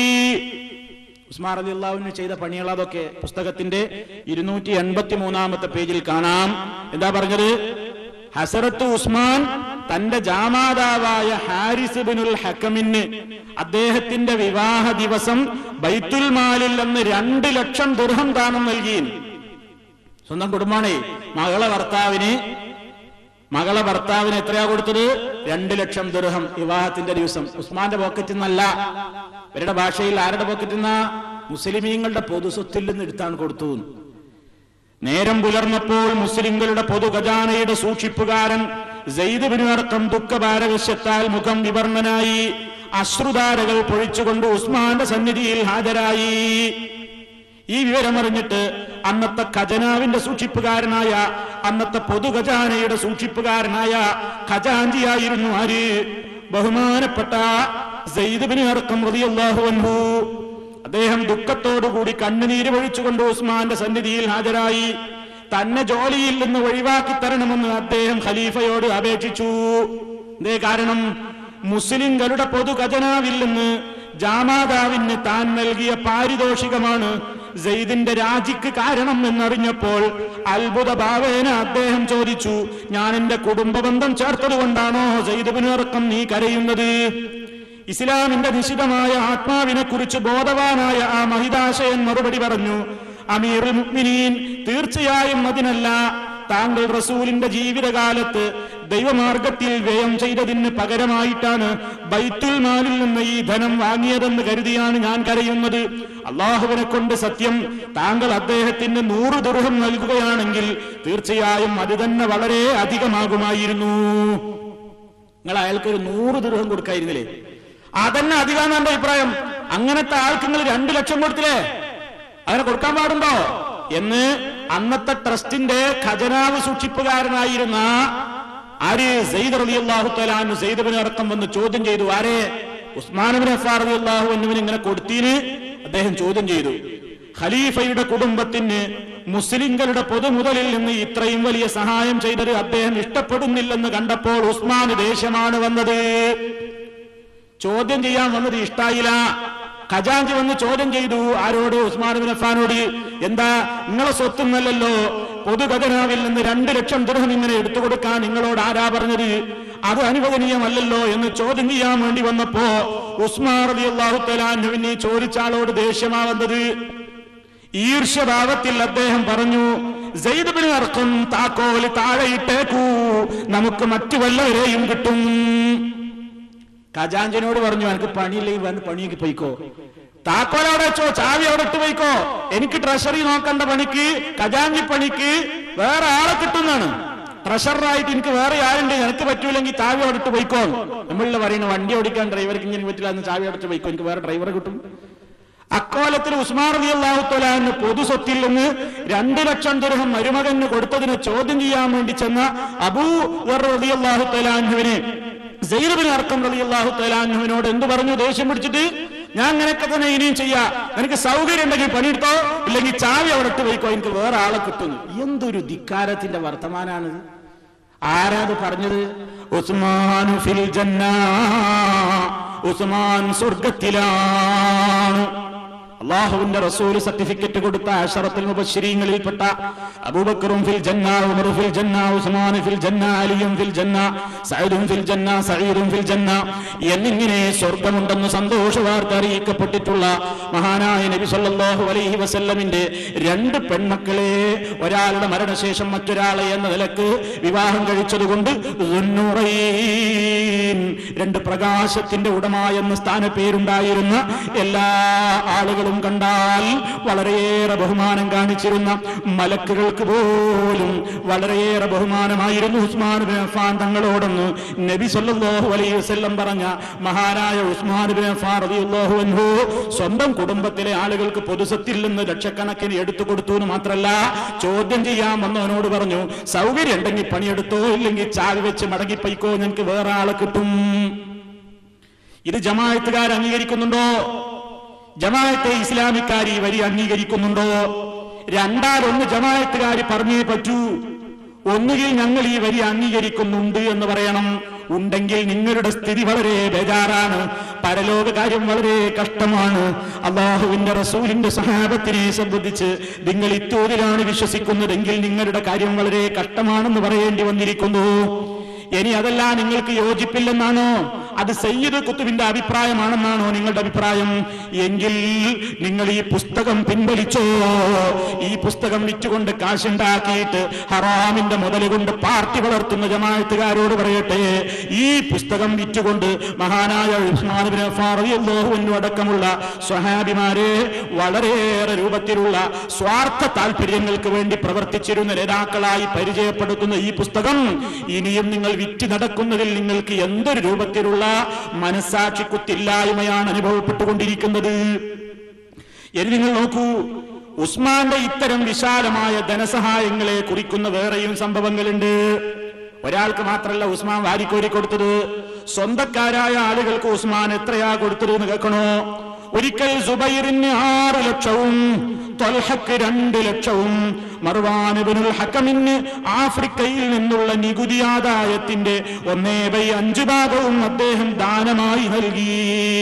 ഉസ്മാൻ അലി അള്ളാഹുവിന് ചെയ്ത പണികൾ അതൊക്കെ പുസ്തകത്തിന്റെ ഇരുന്നൂറ്റി എൺപത്തി മൂന്നാമത്തെ പേജിൽ കാണാം എന്താ പറഞ്ഞത് ഹസറത്ത് ഉസ്മാൻ തന്റെ ജാമാതാവായ ഹാരിസ് ബിനുൽ ഹക്കമിന് അദ്ദേഹത്തിന്റെ വിവാഹ ദിവസം ബൈത്തുൽ മാലിൽ നിന്ന് രണ്ട് ലക്ഷം ദുർഹം ദാനം നൽകി സ്വന്തം കുടുംബാണേ മകളെ ഭർത്താവിന് മകളെ ഭർത്താവിന് എത്രയാ കൊടുത്തത് രണ്ട് ലക്ഷം ദുർഹം വിവാഹത്തിന്റെ ദിവസം ഉസ്മാന്റെ പോക്കറ്റിൽ നിന്നല്ല ഇവരുടെ ഭാഷയിൽ ആരുടെ പോക്കറ്റിൽ നിന്നാ മുസ്ലിമീങ്ങളുടെ പൊതുസ്വത്തിൽ നിന്ന് എടുത്താണ് കൊടുത്തു നേരം പുലർന്നപ്പോൾ മുസ്ലിങ്ങളുടെ പൊതു ഖജാനയുടെ സൂക്ഷിപ്പുകാരൻ സെയ്ദ് ബിനുഅടക്കം ദുഃഖഭാരവശ്യത്താൽ മുഖം വിവർണനായി അശ്രുധാരകൾ പൊഴിച്ചുകൊണ്ട് ഉസ്മാന്റെ സന്നിധിയിൽ ഹാജരായി ഈ വിവരമറിഞ്ഞിട്ട് അന്നത്തെ ഖജനാവിന്റെ സൂക്ഷിപ്പുകാരനായ അന്നത്തെ പൊതു ഖജാനയുടെ സൂക്ഷിപ്പുകാരനായ ഖജാഞ്ചിയായിരുന്നു ആര് ബഹുമാനപ്പെട്ട സെയ്ദബിന് അടക്കം റളിയല്ലാഹു അൻഹു അദ്ദേഹം ദുഃഖത്തോടുകൂടി കണ്ണുനീര് ഒഴിച്ചുകൊണ്ട് ഉസ്മാന്റെ സന്നിധിയിൽ ഹാജരായി തന്നെ ജോലിയിൽ നിന്ന് ഒഴിവാക്കി തരണമെന്ന് അദ്ദേഹം ഖലീഫയോട് അപേക്ഷിച്ചു എന്തേ കാരണം മുസ്ലിങ്ങളുടെ പൊതു ഖജനാവിൽ നിന്ന് ജാമാതാവിന് താൻ നൽകിയ പാരിതോഷികമാണ് സെയ്ദിന്റെ രാജിക്ക് കാരണം എന്നറിഞ്ഞപ്പോൾ അത്ഭുത ഭാവേന അദ്ദേഹം ചോദിച്ചു ഞാൻ എന്റെ കുടുംബ ബന്ധം ചേർത്തതുകൊണ്ടാണോ സെയ്ദുബിനിറക്കം നീ കരയുന്നത് ഇസ്ലാമിന്റെ നിശിതമായ ആത്മാവിനെ കുറിച്ച് ബോധവാനായ ആ മഹിതാശയൻ മറുപടി പറഞ്ഞു അമീറുൽ മുഅ്മിനീൻ തീർച്ചയായും അതിനല്ല താങ്കൾ റസൂലിന്റെ ജീവിതകാലത്ത് ദൈവമാർഗത്തിൽ വ്യയം ചെയ്തതിന് പകരമായിട്ടാണ് ബൈത്തുൽ മാലിൽ നിന്ന് ഈ ധനം വാങ്ങിയതെന്ന് കരുതിയാണ് ഞാൻ കരയുന്നത് അള്ളാഹുവിനെ കൊണ്ട് സത്യം താങ്കൾ അദ്ദേഹത്തിന് നൂറ് ദുർഹം നൽകുകയാണെങ്കിൽ തീർച്ചയായും അത് തന്നെ വളരെ അധികമാകുമായിരുന്നു നിങ്ങൾ അയാൾക്ക് ഒരു നൂറ് ദുർഹം കൊടുക്കായിരുന്നില്ലേ അതന്നെ അധികമാണ് എന്റെ അഭിപ്രായം അങ്ങനത്തെ ആൾക്ക് നിങ്ങൾ രണ്ടു ലക്ഷം കൊടുത്തില്ലേ അതിനെ കൊടുക്കാൻ പാടുണ്ടോ എന്ന് അന്നത്തെ ട്രസ്റ്റിന്റെ ഖജനാവ് സൂക്ഷിപ്പുകാരനായിരുന്ന ആര് സെയ്ദ് റലി അള്ളാഹു തലാൻ സെയ്ദബിന് അടക്കം വന്ന് ചോദ്യം ചെയ്തു ആരെ ഉസ്മാനബിൻ അഫാർ അലി അള്ളാഹു എന്നിവന് ഇങ്ങനെ കൊടുത്തീന് അദ്ദേഹം ചോദ്യം ചെയ്തു ഖലീഫയുടെ കുടുംബത്തിന് മുസ്ലിങ്ങളുടെ പൊതുമുതലിൽ നിന്ന് ഇത്രയും വലിയ സഹായം ചെയ്തത് അദ്ദേഹം ഇഷ്ടപ്പെടുന്നില്ലെന്ന് കണ്ടപ്പോൾ ഉസ്മാന് ദേഷ്യമാണ് വന്നത് ചോദ്യം ചെയ്യാൻ വന്നത് ഇഷ്ടായില്ല ഖജാഞ്ചി വന്ന് ചോദ്യം ചെയ്തു ആരോട് ഉസ്മാൻ ബിൻ അഫാനോട് എന്താ നിങ്ങളെ സ്വത്തുന്നല്ലല്ലോ പൊതു ഖജനാവിൽ നിന്ന് രണ്ട് ലക്ഷം ദൃഹം ഇങ്ങനെ എടുത്തു കൊടുക്കാൻ നിങ്ങളോട് ആരാ പറഞ്ഞത് അത് അനുവദനീയമല്ലല്ലോ എന്ന് ചോദ്യം ചെയ്യാൻ വേണ്ടി വന്നപ്പോ ഉസ്മാൻ അലി അള്ളാഹു തലാൻഹുവിനെ ചോദിച്ച ആളോട് ദേഷ്യമാ വന്നത് ഈർഷ്യഭാവത്തിൽ അദ്ദേഹം പറഞ്ഞു ജയ്ദബിന് അർക്കും താക്കോല് താഴെയിട്ടേക്കൂ നമുക്ക് മറ്റു വല്ലവരെയും കിട്ടും ഖജാഞ്ചിനോട് പറഞ്ഞു എനിക്ക് പണിയില്ലെങ്കിൽ വേണ്ട പണിയൊക്കെ പോയിക്കോ താക്കോൽ അവിടെ വെച്ചോ ചാവി അവിടെ ഇട്ട് പോയിക്കോ എനിക്ക് ട്രഷറി നോക്കേണ്ട പണിക്ക് ഖജാഞ്ചി പണിക്ക് വേറെ ആളെ കിട്ടുന്നതാണ് ട്രഷററായിട്ട് എനിക്ക് വേറെ ആളുണ്ട് എനിക്ക് പറ്റൂലെങ്കിൽ ചാവി അവിടെ ഇട്ട് പോയിക്കോ നമ്മളിൽ പറയുന്ന വണ്ടി ഓടിക്കാൻ ഡ്രൈവർക്ക് ഇങ്ങനെ പറ്റില്ല എന്ന് ചാവി അടച്ച് പോയിക്കോ എനിക്ക് വേറെ ഡ്രൈവറെ കിട്ടും അക്കാലത്തിൽ ഉസ്മാൻ റബി അള്ളാഹുത്തലാന് പൊതു സ്വത്തിൽ നിന്ന് രണ്ട് ലക്ഷം ദുർഹം മരുമകന് കൊടുത്തതിനെ ചോദ്യം ചെയ്യാൻ വേണ്ടി ചെന്ന അബൂ റബി അള്ളാഹുത്തലാൻഹുവിന് സൈറബിന് അർക്കം റബി അള്ളാഹു തലാൻഹുവിനോട് എന്ത് പറഞ്ഞു ദേഷ്യം പിടിച്ചിട്ട് ഞാൻ അങ്ങനെയൊക്കെ തന്നെ ഇനിയും ചെയ്യാ എനിക്ക് സൗകര്യം ഉണ്ടെങ്കിൽ പണിയെടുത്തോ ഇല്ലെങ്കിൽ ചാവി അവിടെ ഇട്ട് പോയിക്കോ എനിക്ക് വേറെ ആളെ കിട്ടുന്നു എന്തൊരു ധിക്കാരത്തിന്റെ വർത്തമാനാണിത് ആരാത് പറഞ്ഞത് ഉസ്മാൻ ഫിൽ ജന്ന ഉസ്മാൻ സ്വർഗത്തിലാണ് അള്ളാഹുവിന്റെ റസൂല് സർട്ടിഫിക്കറ്റ് കൊടുത്ത അഷറത്തിൽ മുബശ്ശരീങ്ങളിൽപ്പെട്ട അബൂബക്കറും ഫിൽ ജന്ന ഉമർ ഫിൽ ജന്ന ഉസ്മാൻ ഫിൽ ജന്ന അലിയും ഫിൽ ജന്ന സഈദും ഫിൽ ജന്ന സഈദും ഫിൽ ജന്ന എന്നിങ്ങനെ സ്വർഗമുണ്ടെന്ന് സന്തോഷ വാർത്ത അറിയിക്കപ്പെട്ടിട്ടുള്ള മഹാനായ നബി സല്ലല്ലാഹു അലൈഹി വസല്ലമിന്റെ രണ്ട് പെൺമക്കളെ ഒരാളുടെ മരണശേഷം മറ്റൊരാളെ എന്ന നിലക്ക് വിവാഹം കഴിച്ചതുകൊണ്ട് ദുന്നൂറൈൻ രണ്ട് പ്രകാശത്തിന്റെ ഉടമ എന്ന സ്ഥാനപ്പേരുണ്ടായിരുന്ന എല്ലാ ആളുകളും കണ്ടാൽ വളരെയേറെ ബഹുമാനം കാണിച്ചിരുന്ന മലക്കുകൾക്ക് പോലും വളരെയേറെ ബഹുമാനമായിരുന്നു ഉസ്മാൻ ബിൻ അഫാൻ തങ്ങളോടൊന്ന് നബി സല്ലല്ലാഹു അലൈഹി വസല്ലം പറഞ്ഞ മഹാനായ ഉസ്മാൻ ബിൻ അഫാൻ റളിയല്ലാഹു അൻഹു സ്വന്തം കുടുംബത്തിലെ ആളുകൾക്ക് പൊതുസത്തിൽ നിന്ന് ലക്ഷക്കണക്കിന് എടുത്തു കൊടുത്തു എന്ന് മാത്രല്ല ചോദ്യം ചെയ്യാൻ വന്നവനോട് പറഞ്ഞു സൗകര്യം ഉണ്ടെങ്കിൽ പണിയെടുത്തോ ഇല്ലെങ്കിൽ ചാവി വെച്ച് മടങ്ങിപ്പോയിക്കോ ഞങ്ങൾക്ക് വേറെ ആളെ കിട്ടും ഇത് ജമാഅത്തുകാർ അംഗീകരിക്കുന്നുണ്ടോ ജമാഅത്തെ ഇസ്ലാമിക്കാർ ഈ വരി അംഗീകരിക്കുന്നുണ്ടോ രണ്ടാലൊന്ന് ജമാഅത്തുകാർ പറഞ്ഞേ പറ്റൂ ഒന്നുകിൽ ഞങ്ങൾ ഈ വരി അംഗീകരിക്കുന്നുണ്ട് എന്ന് പറയണം ഉണ്ടെങ്കിൽ നിങ്ങളുടെ സ്ഥിതി വളരെ ബേജാറാണ് പരലോക കാര്യം വളരെ കഷ്ടമാണ് അള്ളാഹുവിന്റെ റസൂലിന്റെ സഹാബത്തിനെ സംബന്ധിച്ച് നിങ്ങൾ ഇത്തോതിലാണ് വിശ്വസിക്കുന്നതെങ്കിൽ നിങ്ങളുടെ കാര്യം വളരെ കഷ്ടമാണെന്ന് പറയേണ്ടി വന്നിരിക്കുന്നു ഇനി അതല്ല നിങ്ങൾക്ക് യോജിപ്പില്ലെന്നാണോ അത് സയ്യിദ് കുത്തുബിന്റെ അഭിപ്രായമാണെന്നാണോ നിങ്ങളുടെ അഭിപ്രായം എങ്കിൽ നിങ്ങൾ ഈ പുസ്തകം പിൻവലിച്ചോ ഈ പുസ്തകം വിറ്റുകൊണ്ട് കാശുണ്ടാക്കിയിട്ട് ഹറാമിന്റെ മുതൽ കൊണ്ട് പാർട്ടി വളർത്തുന്ന ജമാഅത്തുകാരോട് പറയട്ടെ ഈ പുസ്തകം വിറ്റുകൊണ്ട് മഹാനായ ഉസ്മാൻ ഇബ്നു അഫ്ഫാൻ റളിയല്ലാഹു അൻഹു അടക്കമുള്ള സ്വഹാബിമാരെ വളരെയേറെ രൂപത്തിലുള്ള സ്വാർത്ഥ താല്പര്യങ്ങൾക്ക് വേണ്ടി പ്രവർത്തിച്ചിരുന്ന നേതാക്കളായി പരിചയപ്പെടുത്തുന്ന ഈ പുസ്തകം ഇനിയും നിങ്ങൾ വിറ്റ് നടക്കുന്നതിൽ നിങ്ങൾക്ക് എന്തൊരു രൂപത്തിലുള്ള മനസാക്ഷി കുത്തില്ലായ്മയാണ് അനുഭവപ്പെട്ടുകൊണ്ടിരിക്കുന്നത് ഇനി നിങ്ങൾ നോക്കൂ ഉസ്മാന്റെ ഇത്തരം വിശാലമായ ധനസഹായങ്ങളെ കുറിക്കുന്ന വേറെയും സംഭവങ്ങളുണ്ട് ഒരാൾക്ക് മാത്രമല്ല ഉസ്മാൻ വാരിക്കോരി കൊടുത്തത് സ്വന്തക്കാരായ ആളുകൾക്ക് ഉസ്മാൻ എത്രയാ കൊടുത്തത് എന്ന് കേൾക്കണോ ഒരിക്കൽ സുബൈറിന് ആറ് ലക്ഷവും തൊൽഹക്ക് രണ്ട് ലക്ഷവും മർവാനുബിനുൽ ഹക്കമിന് ആഫ്രിക്കയിൽ നിന്നുള്ള നികുതി ആദായത്തിന്റെ ഒന്നേ ബൈ അഞ്ചു ഭാഗവും അദ്ദേഹം ദാനമായി നൽകി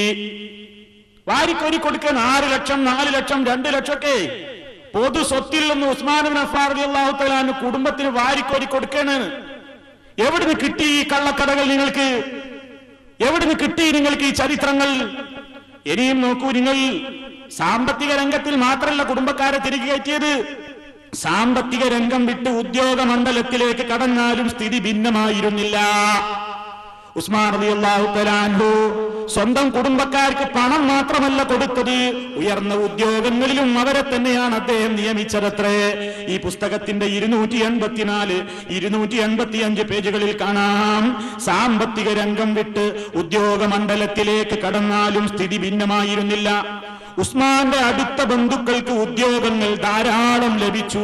വാരിക്കോരി കൊടുക്കാൻ ആറ് ലക്ഷം നാല് ലക്ഷം രണ്ട് ലക്ഷമൊക്കെ പൊതു സ്വത്തിൽ നിന്ന് ഉസ്മാൻ അഫാർ അള്ളാഹു തലാന് കുടുംബത്തിന് വാരിക്കോരി കൊടുക്കാണ് എവിടുന്ന് കിട്ടി ഈ കള്ളക്കഥകൾ നിങ്ങൾക്ക് എവിടുന്ന് കിട്ടി നിങ്ങൾക്ക് ഈ ചരിത്രങ്ങൾ ഇനിയും നോക്കൂ നിങ്ങൾ സാമ്പത്തിക രംഗത്തിൽ മാത്രമല്ല കുടുംബക്കാരെ തിരികെ കയറ്റിയത് സാമ്പത്തിക രംഗം വിട്ട് ഉദ്യോഗ മണ്ഡലത്തിലേക്ക് കടന്നാലും സ്ഥിതി ഭിന്നമായിരുന്നില്ല ഉസ്മാൻ റളിയല്ലാഹു തആല അൻഹു സ്വന്തം കുടുംബക്കാർക്ക് പണം മാത്രമല്ല കൊടുത്തത് ഉയർന്ന ഉദ്യോഗങ്ങളിലും അവരെ തന്നെയാണ് അദ്ദേഹം നിയമിച്ചതത്രേ ഈ പുസ്തകത്തിന്റെ ഇരുന്നൂറ്റി എൺപത്തിനാല് ഇരുന്നൂറ്റി എൺപത്തി അഞ്ച് പേജുകളിൽ കാണാം സാമ്പത്തിക രംഗം വിട്ട് ഉദ്യോഗ മണ്ഡലത്തിലേക്ക് കടന്നാലും സ്ഥിതി ഭിന്നമായിരുന്നില്ല ഉസ്മാന്റെ അടുത്ത ബന്ധുക്കൾക്ക് ഉദ്യോഗങ്ങൾ ധാരാളം ലഭിച്ചു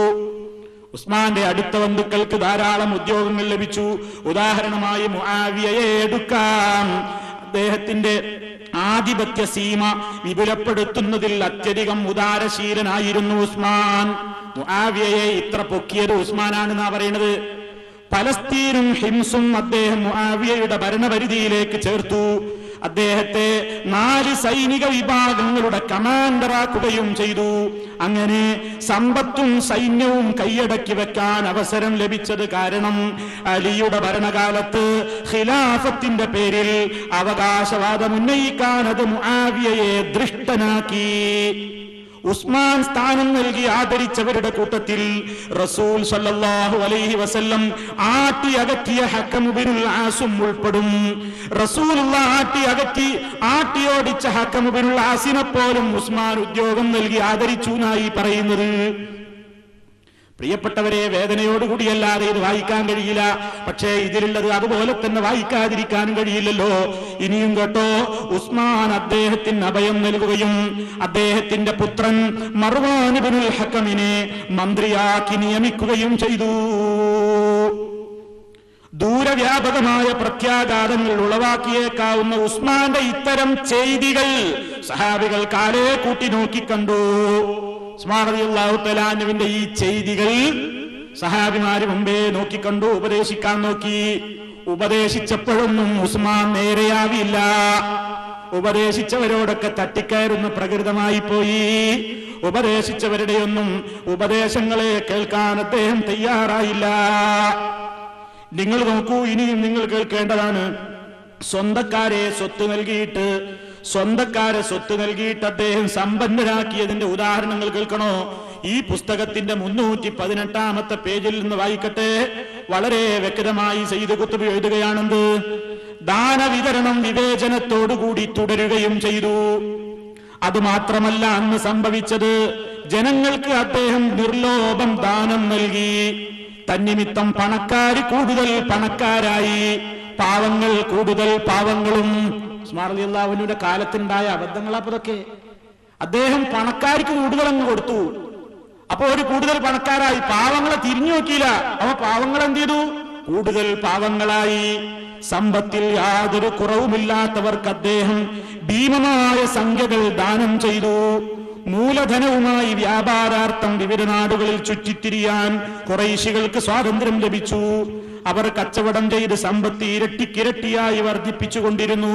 ഉസ്മാന്റെ അടുത്ത ബന്ധുക്കൾക്ക് ധാരാളം ഉദ്യോഗങ്ങൾ ലഭിച്ചു ഉദാഹരണമായി മുആവിയയെ എടുക്കാം അദ്ദേഹത്തിന്റെ ആധിപത്യ സീമ വിപുലപ്പെടുത്തുന്നതിൽ അത്യധികം ഉദാരശീലനായിരുന്നു ഉസ്മാൻ മുആവിയയെ ഇത്ര പൊക്കിയത് ഉസ്മാനാണെന്നാ പറയുന്നത് പലസ്തീനും ഹിംസും അദ്ദേഹം മുആവിയയുടെ ഭരണപരിധിയിലേക്ക് ചേർത്തു അദ്ദേഹത്തെ നാല് സൈനിക വിഭാഗങ്ങളുടെ കമാൻഡറാക്കുകയും ചെയ്തു അങ്ങനെ സമ്പത്തും സൈന്യവും കൈയടക്കി വെക്കാൻ അവസരം ലഭിച്ചത് കാരണം അലിയുടെ ഭരണകാലത്ത് ഖിലാഫത്തിന്റെ പേരിൽ അവകാശവാദം ഉന്നയിക്കാൻ അത് മുആവിയയെ ദൃഷ്ടനാക്കി ഉസ്മാൻ സ്ഥാനം നൽകി ആദരിച്ചവരുടെ കൂട്ടത്തിൽ റസൂൽ സല്ലല്ലാഹു അലൈഹി വസല്ലം ആട്ടി അകറ്റിയ ഹക്കമുബിനുൽ ആസും ഉൾപ്പെടും റസൂലുള്ള ആട്ടി അകറ്റി ആട്ടിയോടിച്ച ഹക്കമുബിനുൽ ആസിനെ പോലും ഉസ്മാൻ ഉദ്യോഗം നൽകി ആദരിച്ചു എന്നായി പറയുന്നത് പ്രിയപ്പെട്ടവരെ വേദനയോടുകൂടിയല്ലാതെ ഇത് വായിക്കാൻ കഴിയില്ല പക്ഷേ ഇതിലുള്ളത് അതുപോലെ തന്നെ വായിക്കാതിരിക്കാനും കഴിയില്ലല്ലോ ഇനിയും കേട്ടോ ഉസ്മാൻ അദ്ദേഹത്തിന് അഭയം നൽകുകയും അദ്ദേഹത്തിന്റെ പുത്രൻ മർവാനുബിനുൽ ഹക്കമിനെ മന്ത്രിയാക്കി നിയമിക്കുകയും ചെയ്തു ദൂരവ്യാപകമായ പ്രത്യാഘാതങ്ങൾ ഉളവാക്കിയേക്കാവുന്ന ഉസ്മാന്റെ ഇത്തരം ചെയ്തികൾ സഹാബികൾ കാലേ കൂട്ടി നോക്കിക്കണ്ടു ഉസ്മാൻ റളിയല്ലാഹു തലാനുവിന്റെ ഈ ചെയ്തികൾ സഹാബിമാര് മുമ്പേ നോക്കിക്കണ്ടു ഉപദേശിക്കാൻ നോക്കി ഉപദേശിച്ചപ്പോഴൊന്നും ഉസ്മാൻ നേരെയാവില്ല ഉപദേശിച്ചവരോടൊക്കെ തട്ടിക്കയറുന്ന പ്രകൃതമായി പോയി ഉപദേശിച്ചവരുടെയൊന്നും ഉപദേശങ്ങളെ കേൾക്കാൻ അദ്ദേഹം തയ്യാറായില്ല നിങ്ങൾ നോക്കൂ ഇനിയും നിങ്ങൾ കേൾക്കേണ്ടതാണ് സ്വന്തക്കാരെ സ്വത്ത് നൽകിയിട്ട് സ്വന്തക്കാരെ സ്വത്ത് നൽകിയിട്ട് അദ്ദേഹം സമ്പന്നരാക്കിയതിന്റെ ഉദാഹരണങ്ങൾ കേൾക്കണോ ഈ പുസ്തകത്തിന്റെ മുന്നൂറ്റി പതിനെട്ടാമത്തെ പേജിൽ നിന്ന് വായിക്കട്ടെ വളരെ വ്യക്തമായി ചെയ്ത് കുത്തുബി എഴുതുകയാണെന്ത് ദാനവിതരണം വിവേചനത്തോടുകൂടി തുടരുകയും ചെയ്തു അതുമാത്രമല്ല അന്ന് സംഭവിച്ചത് ജനങ്ങൾക്ക് അദ്ദേഹം നിർലോഭം ദാനം നൽകി തന്നിമിത്തം പണക്കാര് കൂടുതൽ പണക്കാരായി പാവങ്ങൾ കൂടുതൽ പാവങ്ങളും സ്മാർലിയുള്ളവനുടെ കാലത്തുണ്ടായ അബദ്ധങ്ങളപ്പതൊക്കെ അദ്ദേഹം പണക്കാർക്ക് കൂടുതൽ അങ്ങ് കൊടുത്തു അപ്പൊ ഒരു കൂടുതൽ പണക്കാരായി പാവങ്ങളെ തിരിഞ്ഞു നോക്കിയില്ല അപ്പൊ പാവങ്ങൾ എന്ത് ചെയ്തു കൂടുതൽ പാവങ്ങളായി സമ്പത്തിൽ യാതൊരു കുറവുമില്ലാത്തവർക്ക് അദ്ദേഹം ഭീമമായ സംഖ്യകൾ ദാനം ചെയ്തു മൂലധനവുമായി വ്യാപാരാർത്ഥം വിവിധ നാടുകളിൽ ചുറ്റിത്തിരിയാൻ കുറേശികൾക്ക് സ്വാതന്ത്ര്യം ലഭിച്ചു അവർ കച്ചവടം ചെയ്ത് സമ്പത്ത് ഇരട്ടിക്കിരട്ടിയായി വർദ്ധിപ്പിച്ചുകൊണ്ടിരുന്നു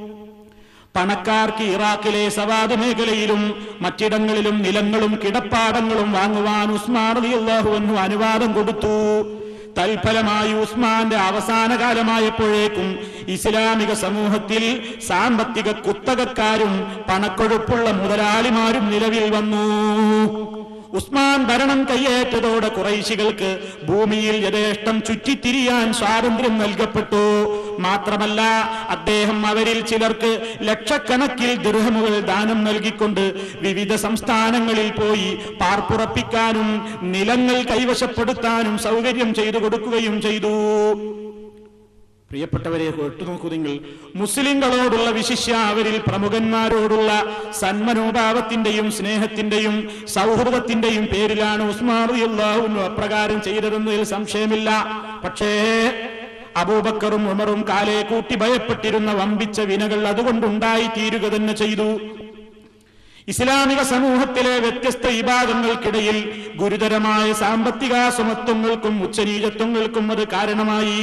പണക്കാർക്ക് ഇറാഖിലെ സവാദ് മേഖലയിലും മറ്റിടങ്ങളിലും നിലങ്ങളും കിടപ്പാടങ്ങളും വാങ്ങുവാൻ ഉസ്മാൻ അള്ളാഹുവിനു അനുവാദം കൊടുത്തു തൽഫലമായി ഉസ്മാന്റെ അവസാന കാലമായപ്പോഴേക്കും ഇസ്ലാമിക സമൂഹത്തിൽ സാമ്പത്തിക കുത്തകക്കാരും പണക്കൊഴുപ്പുള്ള മുതലാളിമാരും നിലവിൽ വന്നു ഉസ്മാൻ ഭരണം കയ്യേറ്റതോടെ കുറൈശികൾക്ക് ഭൂമിയിൽ യഥേഷ്ടം ചുറ്റിത്തിരിയാൻ സ്വാതന്ത്ര്യം നൽകപ്പെട്ടു മാത്രമല്ല അദ്ദേഹം അവരിൽ ചിലർക്ക് ലക്ഷക്കണക്കിൽ ദൃഹമുകൾ ദാനം നൽകിക്കൊണ്ട് വിവിധ സംസ്ഥാനങ്ങളിൽ പോയി പാർപ്പുറപ്പിക്കാനും നിലങ്ങൾ കൈവശപ്പെടുത്താനും സൗകര്യം ചെയ്തു കൊടുക്കുകയും ചെയ്തു പ്രിയപ്പെട്ടവരെ കേട്ടുനോക്കൂ നിങ്ങൾ മുസ്ലിങ്ങളോടുള്ള വിശിഷ്യ അവരിൽ പ്രമുഖന്മാരോടുള്ള സന്മനോഭാവത്തിന്റെയും സ്നേഹത്തിന്റെയും സൗഹൃദത്തിന്റെയും പേരിലാണ് ഉസ്മാൻ അള്ളാഹുവിനു അപ്രകാരം ചെയ്തതെന്നതിൽ സംശയമില്ല പക്ഷേ അബൂബക്കറും ഉമറും കാലെ കൂട്ടി ഭയപ്പെട്ടിരുന്ന വമ്പിച്ച വിനകൾ അതുകൊണ്ടുണ്ടായി തീരുക തന്നെ ചെയ്തു ഇസ്ലാമിക സമൂഹത്തിലെ വ്യത്യസ്ത വിഭാഗങ്ങൾക്കിടയിൽ ഗുരുതരമായ സാമ്പത്തിക സമത്വങ്ങൾക്കും ഉച്ചനീചത്വങ്ങൾക്കും അത് കാരണമായി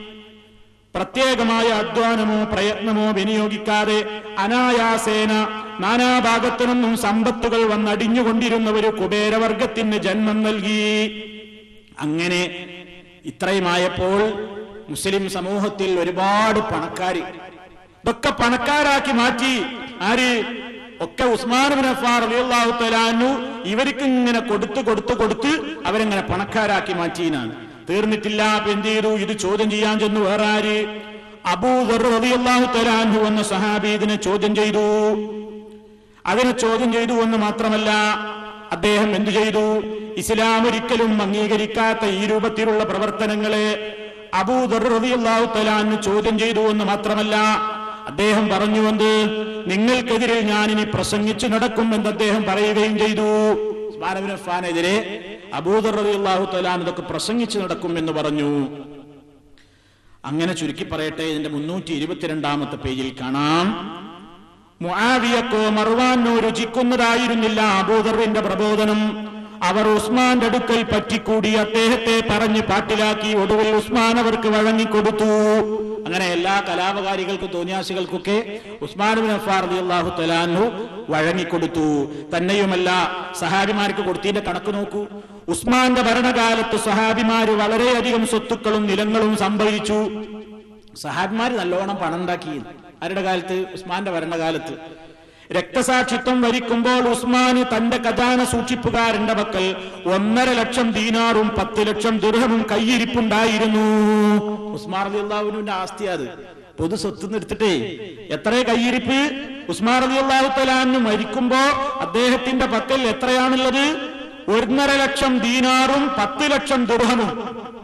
പ്രത്യേകമായ അധ്വാനമോ പ്രയത്നമോ വിനിയോഗിക്കാതെ അനായാസേന നാനാഭാഗത്തു നിന്നും സമ്പത്തുകൾ വന്നടിഞ്ഞുകൊണ്ടിരുന്ന ഒരു കുബേരവർഗത്തിന് ജന്മം നൽകി അങ്ങനെ ഇത്രയുമായപ്പോൾ മുസ്ലിം സമൂഹത്തിൽ ഒരുപാട് പണക്കാര് ഇതൊക്കെ പണക്കാരാക്കി മാറ്റി ആര് ഒക്കെ ഉസ്മാൻ ബിൻ അഫ്ഫാർ റളിയല്ലാഹു തആലാനു ഇവർക്ക് ഇങ്ങനെ കൊടുത്ത് കൊടുത്ത് കൊടുത്ത് അവരെങ്ങനെ പണക്കാരാക്കി മാറ്റിനാണ് തീർന്നിട്ടില്ല അപ്പൊ എന്ത് ചെയ്തു ഇത് ചോദ്യം ചെയ്യാൻ ചെന്നു വേറെ ആര് അബൂദർ റളിയല്ലാഹു തആലാനു എന്ന സഹാബി ഇതിനെ ചോദ്യം ചെയ്തു അതിനെ ചോദ്യം ചെയ്തു എന്ന് മാത്രമല്ല അദ്ദേഹം എന്തു ചെയ്തു ഇസ്ലാം ഒരിക്കലും അംഗീകരിക്കാത്ത ഈ രൂപത്തിലുള്ള പ്രവർത്തനങ്ങളെ അബൂദർ റളിയല്ലാഹു തആലാനു ചോദ്യം ചെയ്തു എന്ന് മാത്രമല്ല അദ്ദേഹം പറഞ്ഞു എന്ത് നിങ്ങൾക്കെതിരെ ഞാൻ ഇനി പ്രസംഗിച്ചു നടക്കും എന്ന് അദ്ദേഹം പറയുകയും ചെയ്തു ഉസ്മാൻ ഇബ്നു അഫ്ഫാനെതിരെ അബൂദർ റളിയല്ലാഹു തആലാൻ ഇതൊക്കെ പ്രസംഗിച്ചു നടക്കും എന്ന് പറഞ്ഞു അങ്ങനെ ചുരുക്കി പറയട്ടെ ഇതിന്റെ മുന്നൂറ്റി ഇരുപത്തിരണ്ടാമത്തെ പേജിൽ കാണാം മുആവിയക്കോ മർവാനോ രുചിക്കുന്നതായിരുന്നില്ല അബൂദറിന്റെ പ്രബോധനം അവർ ഉസ്മാന്റെ അടുക്കൽ പറ്റിക്കൂടി അദ്ദേഹത്തെ പറഞ്ഞ് പാട്ടിലാക്കി ഒടുവിൽ ഉസ്മാൻ അവർക്ക് വഴങ്ങിക്കൊടുത്തു അങ്ങനെ എല്ലാ കലാപകാരികൾക്കും തോന്നിയാസികൾക്കൊക്കെ ഉസ്മാൻ ബിൻ അഫ്ഫാർ റളിയല്ലാഹു തആലാഹു വഴങ്ങിക്കൊടുത്തു തന്നെയുമല്ല സഹാബിമാർക്ക് കൊടുത്തതിന്റെ കണക്ക് നോക്കൂ ഉസ്മാന്റെ ഭരണകാലത്ത് സഹാബിമാര് വളരെയധികം സ്വത്തുക്കളും നിലങ്ങളും സംഭവിച്ചു സഹാബിമാര് നല്ലോണം പണം ഉണ്ടാക്കി ആരുടെ കാലത്ത് ഉസ്മാന്റെ ഭരണകാലത്ത് രക്തസാക്ഷിത്വം വരിക്കുമ്പോൾ ഉസ്മാന് തന്റെ ഖജാന സൂക്ഷിപ്പുകാരന്റെ പക്കൽ ഒന്നര ലക്ഷം ദീനാറും പത്ത് ലക്ഷം ദുർഹമും കയ്യിരിപ്പുണ്ടായിരുന്നു ഉസ്മാൻ അലിയുള്ളാഹുവിന്റെ ആസ്തി അത് പൊതു സ്വത്ത് എടുത്തിട്ടേ എത്ര കയ്യിരിപ്പ് ഉസ്മാൻ അലി അള്ളാഹു തലാന്ന് മരിക്കുമ്പോ അദ്ദേഹത്തിന്റെ പക്കൽ എത്രയാണുള്ളത് ഒന്നര ലക്ഷം ദീനാറും പത്ത് ലക്ഷം ദുർഹമും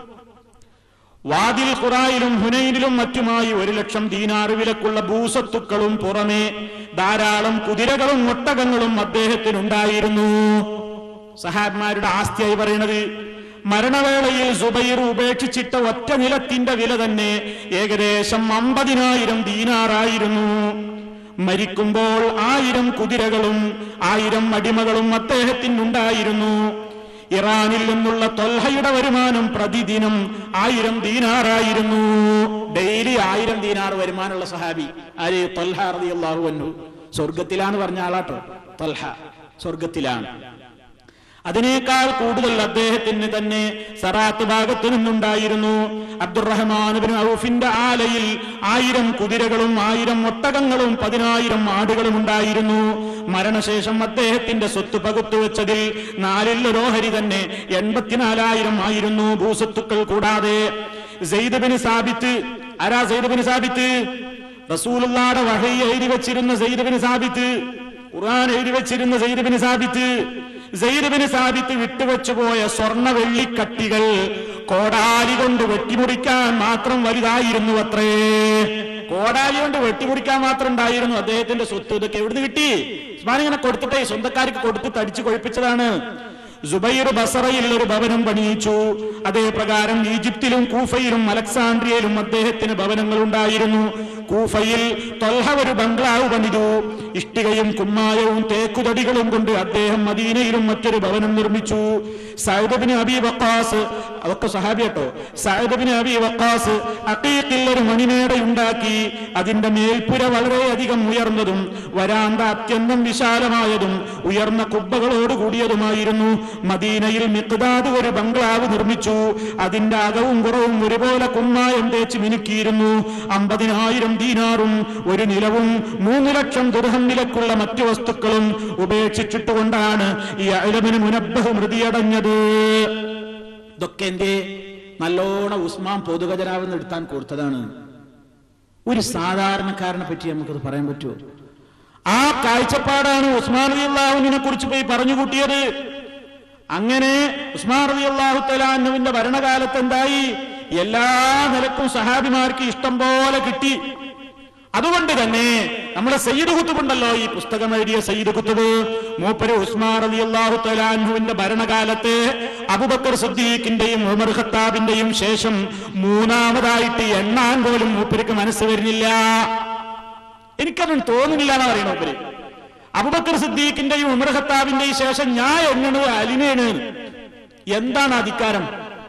വാതിൽ ഖുറായിലും ഹുനൈനിലും മറ്റുമായി ഒരു ലക്ഷം ദീനാറ് വിലക്കുള്ള ഭൂസത്തുക്കളും പുറമെ ധാരാളം കുതിരകളും ഒട്ടകങ്ങളും അദ്ദേഹത്തിനുണ്ടായിരുന്നു സഹാബിമാരുടെ ആസ്തിയായി പറയുന്നത് മരണവേളയിൽ സുബൈർ ഉപേക്ഷിച്ചിട്ട ഒറ്റ നിലത്തിന്റെ വില തന്നെ ഏകദേശം അമ്പതിനായിരം ദീനാറായിരുന്നു മരിക്കുമ്പോൾ ആയിരം കുതിരകളും ആയിരം അടിമകളും അദ്ദേഹത്തിനുണ്ടായിരുന്നു ഇറാനിൽ നിന്നുള്ള തൊൽഹയുടെ വരുമാനം പ്രതിദിനം ആയിരം ദീനാറായിരുന്നു ഡെയിലി ആയിരം ദീനാർ വരുമാനമുള്ള സഹാബി ആര് തൊൽഹ റളിയല്ലാഹു അൻഹു സ്വർഗത്തിലാണ് പറഞ്ഞ ആളാട്ടോ തൊൽഹ സ്വർഗത്തിലാണ് അതിനേക്കാൾ കൂടുതൽ അദ്ദേഹത്തിന് തന്നെ സറാത്ത് ഭാഗത്തു നിന്നുണ്ടായിരുന്നു അബ്ദുറഹ്മാൻ ബിൻ ഔഫിന്റെ ആലയിൽ ആയിരം കുതിരകളും ആയിരം ഒട്ടകങ്ങളും പതിനായിരം ആടുകളും ഉണ്ടായിരുന്നു മരണശേഷം അദ്ദേഹത്തിന്റെ സ്വത്ത് പകുത്തുവെച്ചതിൽ നാലിൽ ഒരു ഓഹരി തന്നെ എൺപത്തിനാലായിരം ആയിരുന്നു ഭൂസ്വത്തുക്കൾ കൂടാതെ സെയ്ദ് ബിൻ സാബിത്ത് ആരാ സെയ്ദ് ബിൻ സാബിത്ത് റസൂലുള്ളാടെ വഹൈ എഴുതി വെച്ചിരുന്ന സെയ്ദ് ബിൻ സാബിത്ത് ഖുർആൻ എഴുതി വെച്ചിരുന്ന Zaid bin Thabit Zaid bin Thabit വിട്ടുവെച്ചു പോയ സ്വർണ്ണ വെള്ളിക്കട്ടികൾ കോടാലി കൊണ്ട് വെട്ടിമുറിക്കാൻ മാത്രം വലുതായിരുന്നു അത്രേ കോടാലി കൊണ്ട് വെട്ടിമുറിക്കാൻ മാത്രം ഉണ്ടായിരുന്നു അദ്ദേഹത്തിന്റെ സ്വത്ത് ഇതൊക്കെ എവിടുന്ന് കിട്ടി ഉസ്മാൻ ഇങ്ങനെ കൊടുത്തിട്ടേ സ്വന്തക്കാർക്ക് കൊടുത്തിട്ട് അടിച്ചു കൊഴിപ്പിച്ചതാണ് സുബൈർ ബസറയിൽ ഒരു ഭവനം പണിയിച്ചു അതേ പ്രകാരം ഈജിപ്തിലും കൂഫയിലും അലക്സാണ്ട്രിയയിലും അദ്ദേഹത്തിന് ഭവനങ്ങൾ ഉണ്ടായിരുന്നു കൂഫയിൽ തൊൽഹ ഒരു ബംഗ്ലാവ് പണിതു ഇഷ്ടികയും കുമ്മായവും തേക്കുതടികളും കൊണ്ട് അദ്ദേഹം മദീനയിലും മറ്റൊരു ഭവനം നിർമ്മിച്ചു സൈദബിന് അബി വക്കാസ് അതൊക്കെ സഹാബി കേട്ടോ സൈദബിന് അബി വക്കാസ് അക്കീക്കിൽ ഒരു മണിമേടയുണ്ടാക്കി അതിന്റെ മേൽപ്പുര വളരെയധികം ഉയർന്നതും വരാന്ത അത്യന്തം വിശാലമായതും ഉയർന്ന കുബ്ബകളോട് കൂടിയതുമായിരുന്നു മദീനയിൽ മിക്താദ് ഒരു ബംഗ്ലാവ് നിർമ്മിച്ചു അതിന്റെ അകവും കുറവും ഒരുപോലെ കുമ്മായം തേച്ച് മിനുക്കിയിരുന്നു അമ്പതിനായിരം ദീനാറും ഒരു നിലവും മൂന്ന് ലക്ഷം ദുർഹം നിലക്കുള്ള മറ്റു വസ്തുക്കളും ഉപേക്ഷിച്ചിട്ടുകൊണ്ടാണ് ഈ അഴലമിന് മുനബ്ബഹ് മൃതിയടഞ്ഞത് ഇതൊക്കെ എന്തേ നല്ലോണം ഉസ്മാൻ പൊതുഖജനാവെന്ന് എടുത്താൻ കൊടുത്തതാണ് ഒരു സാധാരണക്കാരനെ പറ്റി നമുക്കത് പറയാൻ പറ്റുമോ ആ കാഴ്ചപ്പാടാണ് ഉസ്മാൻ അലി അള്ളാഹുവിനെ കുറിച്ച് പോയി പറഞ്ഞു കൂട്ടിയത് അങ്ങനെ ഉസ്മാൻ റബി അള്ളാഹു തലാന്നുവിന്റെ ഭരണകാലത്ത് എന്തായി എല്ലാ നിലക്കും സഹാബിമാർക്ക് ഇഷ്ടം പോലെ കിട്ടി അതുകൊണ്ട് തന്നെ നമ്മുടെ സയ്യിദ് കുത്തുബ് ഉണ്ടല്ലോ ഈ പുസ്തകം എഴുതിയ സയ്യിദ് കുത്തുബ് മൂപ്പര് ഉസ്മാൻ റബി അള്ളാഹു തലാൻഹുവിന്റെ ഭരണകാലത്ത് അബുബക്കർ സദ്ദീഖിന്റെയും ഉമർ ഖത്താബിന്റെയും ശേഷം മൂന്നാമതായിട്ട് എണ്ണാൻ പോലും മൂപ്പർക്ക് മനസ്സ് വരുന്നില്ല എനിക്കതൊന്നും തോന്നുന്നില്ല എന്ന് പറയണ മൂപ്പര് അബുബക്കർ സിദ്ദീഖിന്റെയും ഉമർ ഖത്താബിന്റെയും ശേഷം ഞാൻ എണ്ണണത് അലിനെയാണ് എന്താണ് അധികാരം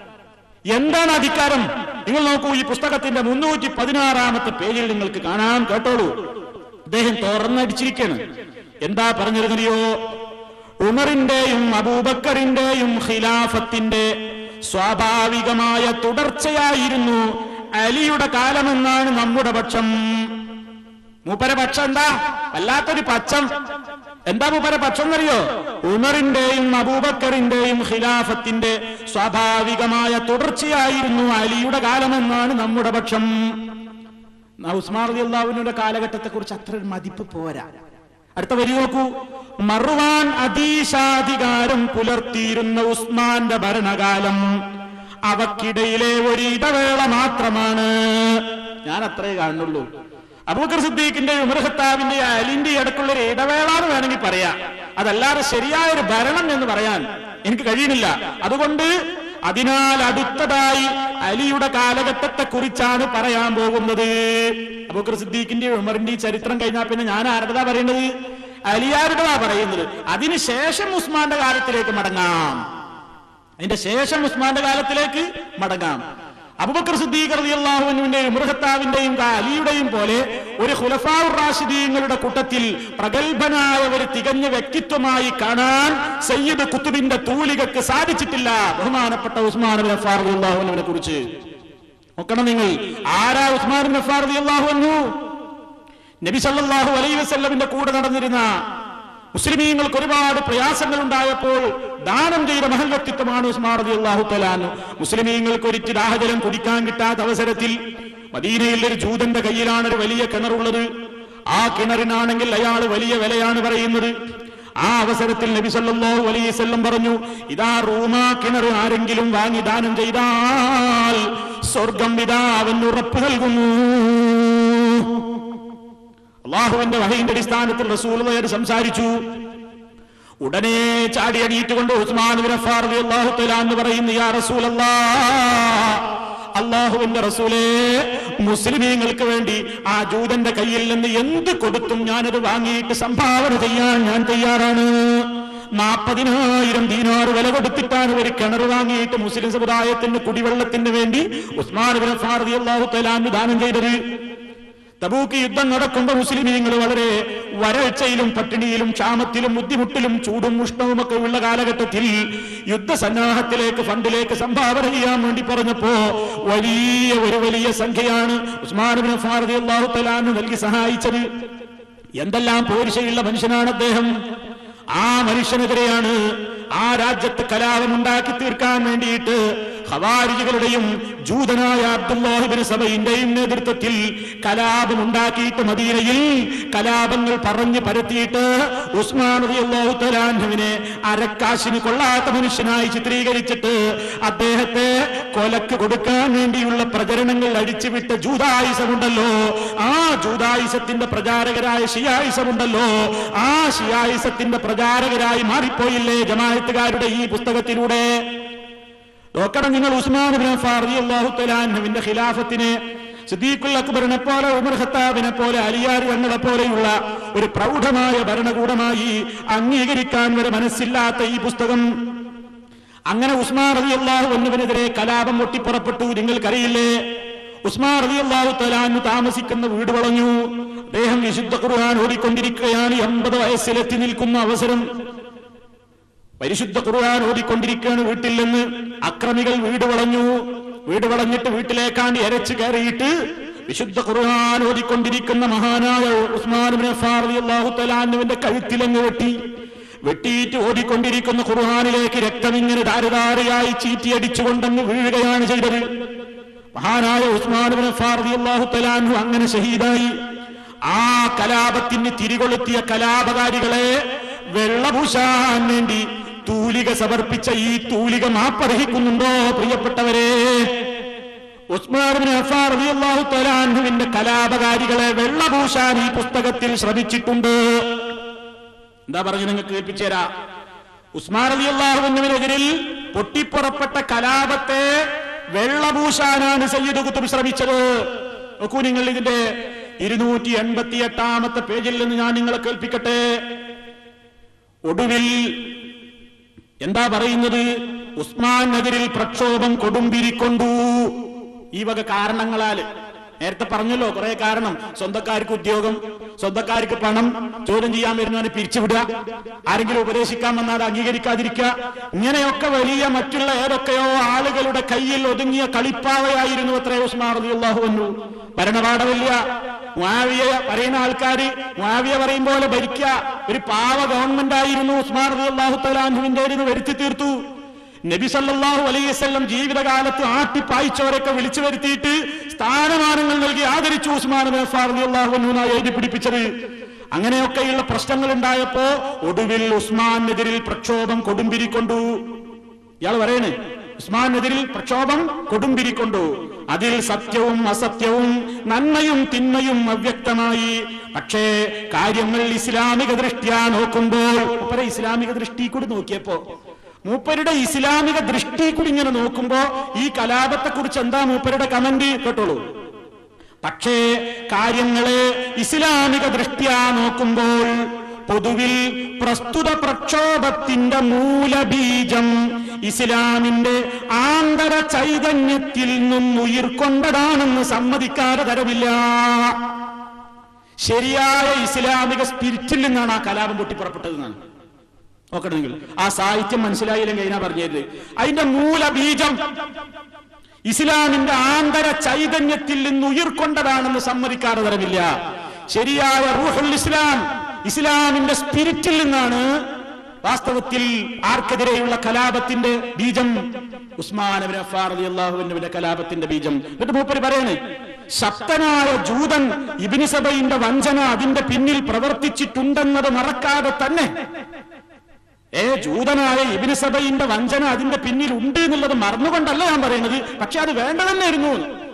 എന്താണ് അധികാരം നിങ്ങൾ നോക്കൂ ഈ പുസ്തകത്തിന്റെ മുന്നൂറ്റി പതിനാറാമത്തെ പേജിൽ നിങ്ങൾക്ക് കാണാം കേട്ടോളൂ അദ്ദേഹം തുറന്നടിച്ചിരിക്കുകയാണ് എന്താ പറഞ്ഞിരുന്നറിയോ ഉമറിന്റെയും അബൂബക്കറിന്റെയും ഖിലാഫത്തിന്റെ സ്വാഭാവികമായ തുടർച്ചയായിരുന്നു അലിയുടെ കാലമെന്നാണ് നമ്മുടെ പക്ഷം മൂപ്പര പക്ഷം എന്താ വല്ലാത്തൊരു പച്ചം എന്താ മൂപ്പര പക്ഷം എന്നറിയോ ഉമറിന്റെയും അബൂബക്കറിന്റെയും ഖിലാഫത്തിന്റെ സ്വാഭാവികമായ തുടർച്ചയായിരുന്നു അലിയുടെ കാലമെന്നാണ് നമ്മുടെ പക്ഷം എന്നാ ഉസ്മാൻ റതി അള്ളാഹുവിന്റെ കാലഘട്ടത്തെ കുറിച്ച് അത്ര ഒരു മതിപ്പ് പോരാ അടുത്ത വരി നോക്കൂ മറുവാൻ അതീശാധികാരം പുലർത്തിയിരുന്ന ഉസ്മാന്റെ ഭരണകാലം അവക്കിടയിലെ ഒരു ഇടവേള മാത്രമാണ് ഞാൻ അത്രേ കാണുള്ളൂ അബൂബക്കർ സിദ്ദീഖിന്റെ ഉമർ ഖത്താബിന്റെ അലിന്റെ ഇടക്കുള്ള ഒരു ഇടവേള എന്ന് വേണമെങ്കിൽ പറയാം അതല്ലാതെ ശരിയായ ഒരു ഭരണം എന്ന് പറയാൻ എനിക്ക് കഴിയുന്നില്ല അതുകൊണ്ട് അതിനാൽ അടുത്തതായി അലിയുടെ കാലഘട്ടത്തെ കുറിച്ചാണ് പറയാൻ പോകുന്നത് അബൂബക്കർ സിദ്ദീഖിന്റെ ഉമറിന്റെ ചരിത്രം കഴിഞ്ഞാൽ പിന്നെ ഞാൻ ആരുടേതാ പറയുന്നത് അലിയാരുടേതാ പറയുന്നത് അതിനുശേഷം ഉസ്മാന്റെ കാലത്തിലേക്ക് മടങ്ങാം അതിന്റെ ശേഷം ഉസ്മാന്റെ കാലത്തിലേക്ക് മടങ്ങാം അബുബക്കർ സിദ്ദീഖ് റളിയല്ലാഹുവിന്റെയും മൃഹത്താവിന്റെയും അലിയുടെയും പോലെ ഒരു ഖുലഫാഉർ റാഷിദീങ്ങളുടെ കൂട്ടത്തിൽ പ്രഗത്ഭനായ ഒരു തികഞ്ഞ വ്യക്തിത്വമായി കാണാൻ സയ്യിദ് കുത്തുബിന്റെ തൂലികക്ക് സാധിച്ചിട്ടില്ല ബഹുമാനപ്പെട്ട ഉസ്മാൻ ബിൻ അഫ്ഫാർ റളിയല്ലാഹുവിനെ കുറിച്ച് നോക്കണം നിങ്ങൾ ആരാ ഉസ്മാൻ ബിൻ അഫ്ഫാർ റളിയല്ലാഹു അൻഹു നബി സല്ലല്ലാഹു അലൈഹി വസല്ലമിന്റെ കൂടെ നടന്നിരുന്ന മുസ്ലിമീങ്ങൾക്ക് ഒരുപാട് പ്രയാസങ്ങൾ ഉണ്ടായപ്പോൾ ദാനം ചെയ്ത മഹൽ വ്യക്തിത്വമാണ് ഉസ്മാൻ റളിയല്ലാഹു തആല മുസ്ലിമീങ്ങൾക്ക് ഒരിറ്റ് ദാഹജലം കുടിക്കാൻ കിട്ടാത്ത അവസരത്തിൽ മദീനയിൽ ഒരു ജൂതന്റെ കയ്യിലാണ് ഒരു വലിയ കിണറുള്ളത് ആ കിണറിനാണെങ്കിൽ അയാൾ വലിയ വിലയാണ് പറയുന്നത് ആ അവസരത്തിൽ നബി സല്ലല്ലാഹു അലൈഹി വസല്ലം പറഞ്ഞു ഇതാ റൂമാ കിണർ ആരെങ്കിലും വാങ്ങി ദാനം ചെയ്താൽ സ്വർഗം ഇതാ അവൻ ഉറപ്പ് നൽകുന്നു അള്ളാഹുവിന്റെ വഹയിന്റെ അടിസ്ഥാനത്തിൽ റസൂൽ സംസാരിച്ചു ഉടനെ ചാടി അടിയിട്ടുകൊണ്ട് ഉസ്മാൻ ബിൻ അഫ്ഫാർ റളിയല്ലാഹു തആല എന്ന് പറയുന്നു യാ റസൂലല്ലാ അള്ളാഹുവിന്റെ റസൂലേ മുസ്ലിമീങ്ങൾക്ക് വേണ്ടി ആ ജൂതന്റെ കയ്യിൽ നിന്ന് എന്ത് കൊടുത്തും ഞാനത് വാങ്ങിയിട്ട് സംഭാവന ചെയ്യാൻ ഞാൻ തയ്യാറാണ് നാൽപ്പതിനായിരം ദീനാറ് വില കൊടുത്തിട്ടാണ് ഒരു കിണർ വാങ്ങിയിട്ട് മുസ്ലിം സമുദായത്തിന് കുടിവെള്ളത്തിന് വേണ്ടി ഉസ്മാൻ ബിൻ അഫ്ഫാർ റളിയല്ലാഹു തആല അന്ന് ദാനം ചെയ്തത് തബൂക്ക് യുദ്ധം നടക്കുമ്പോൾ മുസ്ലിമീങ്ങൾ വളരെ വരൾച്ചയിലും പട്ടിണിയിലും ക്ഷാമത്തിലും ബുദ്ധിമുട്ടിലും ചൂടും ഉഷ്ണവും ഒക്കെ ഉള്ള കാലഘട്ടത്തിൽ യുദ്ധസന്നാഹത്തിലേക്ക് ഫണ്ടിലേക്ക് സംഭാവന ചെയ്യാൻ വേണ്ടി പറഞ്ഞപ്പോ വലിയ ഒരു വലിയ സംഖ്യയാണ് ഉസ്മാൻ ഫാറതി അള്ളാഹു തലാന്ന് നൽകി സഹായിച്ചത് എന്തെല്ലാം പോരിശയുള്ള മനുഷ്യനാണ് അദ്ദേഹം ആ മനുഷ്യനെതിരെയാണ് ആ രാജ്യത്ത് കലാപമുണ്ടാക്കി തീർക്കാൻ വേണ്ടിയിട്ട് ഹവാരികളുടെയും ജൂതനായ അബ്ദുല്ലാഹിബിന് സഭയിന്റെയും നേതൃത്വത്തിൽ കലാപമുണ്ടാക്കിയിട്ട് മദീനയിൽ കലാപങ്ങൾ പറഞ്ഞു പരത്തിയിട്ട് ഉസ്മാൻ റളിയല്ലാഹു തലാൻഹുവിനെ അരക്കാശിന് കൊള്ളാത്ത മനുഷ്യനായി ചിത്രീകരിച്ചിട്ട് അദ്ദേഹത്തെ കൊലക്ക് കൊടുക്കാൻ വേണ്ടിയുള്ള പ്രചരണങ്ങൾ അടിച്ചുവിട്ട ജൂതായുസമുണ്ടല്ലോ ആ ജൂതായുസത്തിന്റെ പ്രചാരകരായ ഷിയായുസമുണ്ടല്ലോ ആ ഷിയായുസത്തിന്റെ പ്രചാരകരായി മാറിപ്പോയില്ലേ ജമാഅത്തുകാരുടെ ഈ പുസ്തകത്തിലൂടെ നോക്കണം നിങ്ങൾ ഉസ്മാൻ ബിൻ അഫ്ഫാർ റളിയല്ലാഹു തആല അൻഹുവിന്റെ ഖിലാഫത്തിനെ സിദ്ദീഖുൽ അക്ബറിനെ പോലെ ഉമർ ഖത്താബിനെ പോലെ അലിയാർ തങ്ങളെ പോലെയുള്ള ഒരു പ്രൗഢമായ ഭരണകൂടമായി അംഗീകരിക്കാൻ വരെ മനസ്സില്ലാത്ത ഈ പുസ്തകം അങ്ങനെ ഉസ്മാൻ റളിയല്ലാഹു അൻഹുവിനെതിരെ കലാപം പൊട്ടിപ്പുറപ്പെട്ടു നിങ്ങൾക്കറിയില്ലേ ഉസ്മാൻ റളിയല്ലാഹു തആല താമസിക്കുന്ന വീട് വളഞ്ഞു അദ്ദേഹം വിശുദ്ധ ഖുർആൻ ഓടിക്കൊണ്ടിരിക്കുകയാണ് എൺപത് വയസ്സിലെത്തി നിൽക്കുന്ന അവസരം പരിശുദ്ധ ഖുർആൻ ഓടിക്കൊണ്ടിരിക്കുകയാണ് വീട്ടിൽ നിന്ന് അക്രമികൾ വീട് വളഞ്ഞു വീട് വളഞ്ഞിട്ട് വീട്ടിലേക്കാണ്ട് എരച്ചു കയറിയിട്ട് വിശുദ്ധ ഖുർആൻ ഓടിക്കൊണ്ടിരിക്കുന്ന മഹാനായ ഉസ്മാൻ ബിൻ അഫ്ഫാർ റളിയല്ലാഹു തആലാന്റെ കഴുത്തിലങ്ങ് വെട്ടി വെട്ടിയിട്ട് ഓടിക്കൊണ്ടിരിക്കുന്ന ഖുർആനിലേക്ക് രക്തം ഇങ്ങനെ ധാരധാരയായി ചീറ്റിയടിച്ചുകൊണ്ടങ്ങ് വീഴുകയാണ് ചെയ്തത് മഹാനായ ഉസ്മാൻ ബിൻ അഫ്ഫാർ റളിയല്ലാഹു തആലാഹു അങ്ങനെ ഷഹീദായി ആ കലാപത്തിന് തിരികൊളുത്തിയ കലാപകാരികളെ വെള്ളപൂശാൻ വേണ്ടി തൂലിക സമർപ്പിച്ച ഈ തൂലിക മാപ്പർഹിക്കുന്നുണ്ടോ പ്രിയപ്പെട്ടവരെ ഉസ്മാൻ ബിൻ അഫ്ഫാർ റളിയല്ലാഹു തആല അൻഹുവിന്റെ കലാപകാരികളെ വെള്ളപൂശാൻ ഈ പുസ്തകത്തിൽ ശ്രമിച്ചിട്ടുണ്ട് എന്താ പറഞ്ഞു നിങ്ങൾക്ക് കേൾപ്പിച്ചു തരാം ഉസ്മാൻ റളിയല്ലാഹു അൻഹുവിനെതിരിൽ പൊട്ടിപ്പുറപ്പെട്ട കലാപത്തെ വെള്ളപൂശാനാണ് സയ്യിദ് കുത്തുബ് ശ്രമിച്ചത് നോക്കൂ നിങ്ങൾ ഇതിന്റെ ഇരുന്നൂറ്റി എൺപത്തി എട്ടാമത്തെ പേജിൽ നിന്ന് ഞാൻ നിങ്ങളെ കേൾപ്പിക്കട്ടെ ഒടുവിൽ എന്താ പറയുന്നത് ഉസ്മാനെതിരിൽ പ്രക്ഷോഭം കൊടുമ്പിരിക്കൊണ്ടു ഈ വക കാരണങ്ങളാല് നേരത്തെ പറഞ്ഞല്ലോ കുറെ കാരണം സ്വന്തക്കാർക്ക് ഉദ്യോഗം സ്വന്തക്കാർക്ക് പണം ചോദ്യം ചെയ്യാൻ വരുന്നവനെ പിരിച്ചുവിടുക ആരെങ്കിലും ഉപദേശിക്കാൻ വന്നാൽ അംഗീകരിക്കാതിരിക്കുക ഇങ്ങനെയൊക്കെ വലിയ മറ്റുള്ള ഏതൊക്കെയോ ആളുകളുടെ കയ്യിൽ ഒതുങ്ങിയ കളിപ്പാവയായിരുന്നു അത്രേ ഉസ്മാൻ റളിയല്ലാഹു അൻഹു ഭരണപാഠമില്ല മുആവിയ പറയുന്ന ആൾക്കാര് മുആവിയ പറയും പോലെ ഭരിക്കുക ഒരു പാവ ഗവൺമെന്റ് ആയിരുന്നു ഉസ്മാൻ റളിയല്ലാഹു തലാൻഹുവിന്റെ വരുത്തി തീർത്തു നബി സല്ലല്ലാഹു അലൈഹി വസല്ലം ജീവിതകാലത്ത് ആട്ടിപ്പായിച്ചവരൊക്കെ വിളിച്ചു വരുത്തിയിട്ട് സ്ഥാനമാനങ്ങൾ നൽകി ആദരിച്ചു ഉസ്മാൻ ബിൻ അഫ്ഫാൻ റളിയല്ലാഹു അൻഹുവിനെ എഴുതി പിടിപ്പിച്ചത് അങ്ങനെയൊക്കെയുള്ള പ്രശ്നങ്ങൾ ഉണ്ടായപ്പോ ഒടുവിൽ ഉസ്മാനെതിരിൽ പ്രക്ഷോഭം കൊടുമ്പിരിക്കൊണ്ടു ഇയാൾ പറയണേ ഉസ്മാനെതിരിൽ പ്രക്ഷോഭം കൊടുമ്പിരിക്കൊണ്ടു അതിൽ സത്യവും അസത്യവും നന്മയും തിന്മയും അവ്യക്തമായി പക്ഷേ കാര്യങ്ങൾ ഇസ്ലാമിക ദൃഷ്ടിയാ നോക്കുമ്പോൾ മൂപ്പരെ ഇസ്ലാമിക ദൃഷ്ടി കൂടി നോക്കിയപ്പോ മൂപ്പരുടെ ഇസ്ലാമിക ദൃഷ്ടി കൂടി ഇങ്ങനെ നോക്കുമ്പോ ഈ കലാപത്തെ കുറിച്ച് എന്താ മൂപ്പരുടെ കമന്റ് കേട്ടോളൂ പക്ഷേ കാര്യങ്ങളെ ഇസ്ലാമിക ദൃഷ്ടിയാ നോക്കുമ്പോൾ പൊതുവിൽ പ്രസ്തുത പ്രക്ഷോഭത്തിന്റെ മൂലബീജം ഇസ്ലാമിന്റെ ആന്തര ചൈതന്യത്തിൽ നിന്നുയിർക്കൊണ്ടതാണെന്ന് സമ്മതിക്കാതെ തരമില്ല ശരിയായ ഇസ്ലാമിക സ്പിരിറ്റിൽ നിന്നാണ് ആ കലാപം പൊട്ടിപ്പുറപ്പെട്ടതെന്നാണ് നോക്കണം നിങ്ങൾ ആ സാഹിത്യം മനസ്സിലായില്ലെങ്കിൽ അതിനാ പറഞ്ഞത് അതിന്റെ മൂലബീജം ഇസ്ലാമിന്റെ ആന്തര ചൈതന്യത്തിൽ നിന്ന് ഉയർക്കൊണ്ടതാണെന്ന് സമ്മതിക്കാതെ തരമില്ല ശരിയായ റൂഹുൽ ഇസ്ലാം ഇസ്ലാമിന്റെ സ്പിരിറ്റിൽ നിന്നാണ് വാസ്തവത്തിൽ ആർക്കെതിരെയുള്ള കലാപത്തിന്റെ ബീജം ഉസ്മാൻ അബ്ൻ അഫ്ഫാർ റളിയല്ലാഹുവിന്റെ കലാപത്തിന്റെ ബീജം എന്നിട്ട് മൂപ്പര് പറയണേ ശക്തനായ ജൂതൻ ഇബിനി സബൈന്റെ വഞ്ചന അതിന്റെ പിന്നിൽ പ്രവർത്തിച്ചിട്ടുണ്ടെന്നത് മറക്കാതെ തന്നെ ഏ ജൂതനായ ഇബിന് സബൈന്റെ വഞ്ചന അതിന്റെ പിന്നിൽ ഉണ്ട് എന്നുള്ളത് മറന്നുകൊണ്ടല്ല ഞാൻ പറയുന്നത് പക്ഷെ അത് വേണ്ടതെന്നായിരുന്നു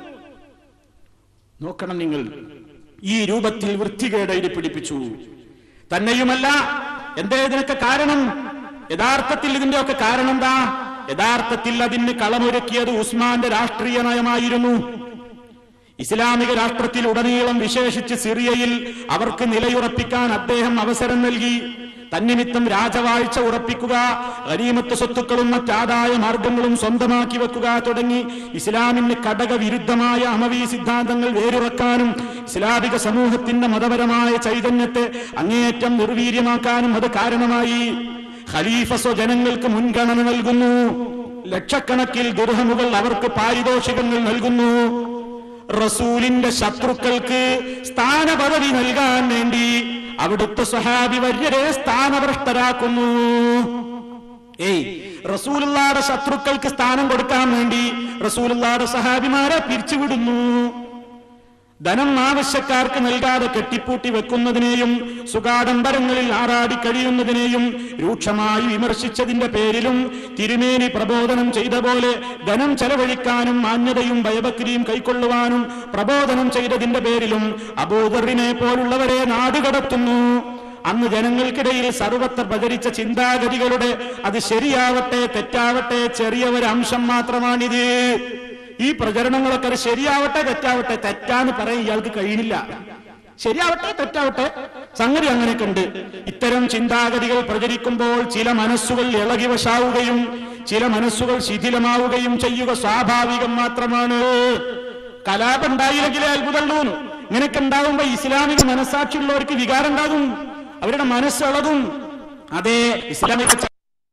നോക്കണം നിങ്ങൾ ഈ രൂപത്തിൽ വൃത്തികേട് എഴുതി പിടിപ്പിച്ചു തന്നെയുമല്ല എന്തേ ഇതിനൊക്കെ കാരണം യഥാർത്ഥത്തിൽ ഇതിന്റെയൊക്കെ കാരണം എന്താ യഥാർത്ഥത്തിൽ അതിന് കളമൊരുക്കിയത് ഉസ്മാന്റെ രാഷ്ട്രീയ നയമായിരുന്നു ഇസ്ലാമിക രാഷ്ട്രത്തിൽ ഉടനീളം വിശേഷിച്ച് സിറിയയിൽ അവർക്ക് നിലയുറപ്പിക്കാൻ അദ്ദേഹം അവസരം നൽകി തന്നിമിത്തം രാജവാഴ്ച ഉറപ്പിക്കുക ഗനീമത്ത് സ്വത്തുക്കളും മറ്റാദായ മാർഗങ്ങളും സ്വന്തമാക്കി വെക്കുക തുടങ്ങി ഇസ്ലാമിന് ഘടക വിരുദ്ധമായ അമവി സിദ്ധാന്തങ്ങൾ വേരുറക്കാനും ഇസ്ലാമിക സമൂഹത്തിന്റെ മതപരമായ ചൈതന്യത്തെ അങ്ങേയറ്റം നിർവീര്യമാക്കാനും അത് കാരണമായി ഖലീഫ സ്വജനങ്ങൾക്ക് മുൻഗണന നൽകുന്നു ലക്ഷക്കണക്കിൽ ദുർഹമുകൾ അവർക്ക് പാരിതോഷികങ്ങൾ നൽകുന്നു റസൂലിന്റെ ശത്രുക്കൾക്ക് സ്ഥാനപദവി നൽകാൻ വേണ്ടി അവിടുത്തെ സ്വഹാബി വര്യരെ സ്ഥാനഭ്രഷ്ടരാക്കുന്നു ഏയ് റസൂലുള്ളാടെ ശത്രുക്കൾക്ക് സ്ഥാനം കൊടുക്കാൻ വേണ്ടി റസൂലുള്ളാടെ സഹാബിമാരെ പിരിച്ചുവിടുന്നു ധനം ആവശ്യക്കാർക്ക് നൽകാതെ കെട്ടിപ്പൂട്ടി വെക്കുന്നതിനെയും സുഗാഡംബരങ്ങളിൽ ആറാടി കഴിയുന്നതിനെയും രൂക്ഷമായി വിമർശിച്ചതിന്റെ പേരിലും തിരുമേനി പ്രബോധനം ചെയ്ത പോലെ ധനം ചെലവഴിക്കാനും മാന്യതയും ഭയഭക്തിയും കൈക്കൊള്ളുവാനും പ്രബോധനം ചെയ്തതിന്റെ പേരിലും അബൂദറിനെ പോലുള്ളവരെ നാടുകടത്തുന്നു അന്ന് ജനങ്ങൾക്കിടയിൽ സർവത്ര പ്രചരിച്ച ചിന്താഗതികളുടെ അത് ശരിയാവട്ടെ തെറ്റാവട്ടെ ചെറിയ ഒരു അംശം മാത്രമാണിത് ഈ പ്രചരണങ്ങളൊക്കെ അത് ശരിയാവട്ടെ തെറ്റാവട്ടെ തെറ്റാന്ന് പറയാൻ ഇയാൾക്ക് കഴിയുന്നില്ല ശരിയാവട്ടെ തെറ്റാവട്ടെ സംഗതി അങ്ങനെയൊക്കെ ഉണ്ട് ഇത്തരം ചിന്താഗതികൾ പ്രചരിക്കുമ്പോൾ ചില മനസ്സുകൾ ഇളകി വശാവുകയും ചില മനസ്സുകൾ ശിഥിലമാവുകയും ചെയ്യുക സ്വാഭാവികം മാത്രമാണ് കലാപം ഉണ്ടായില്ലെങ്കിലേ അത്ഭുതമുള്ളൂ ഇങ്ങനെയൊക്കെ ഉണ്ടാവുമ്പോ ഇസ്ലാമിക മനസ്സാക്ഷിയുള്ളവർക്ക് വികാരം ഉണ്ടാകും അവരുടെ മനസ്സളകും അതേ ഇസ്ലാമിക ച-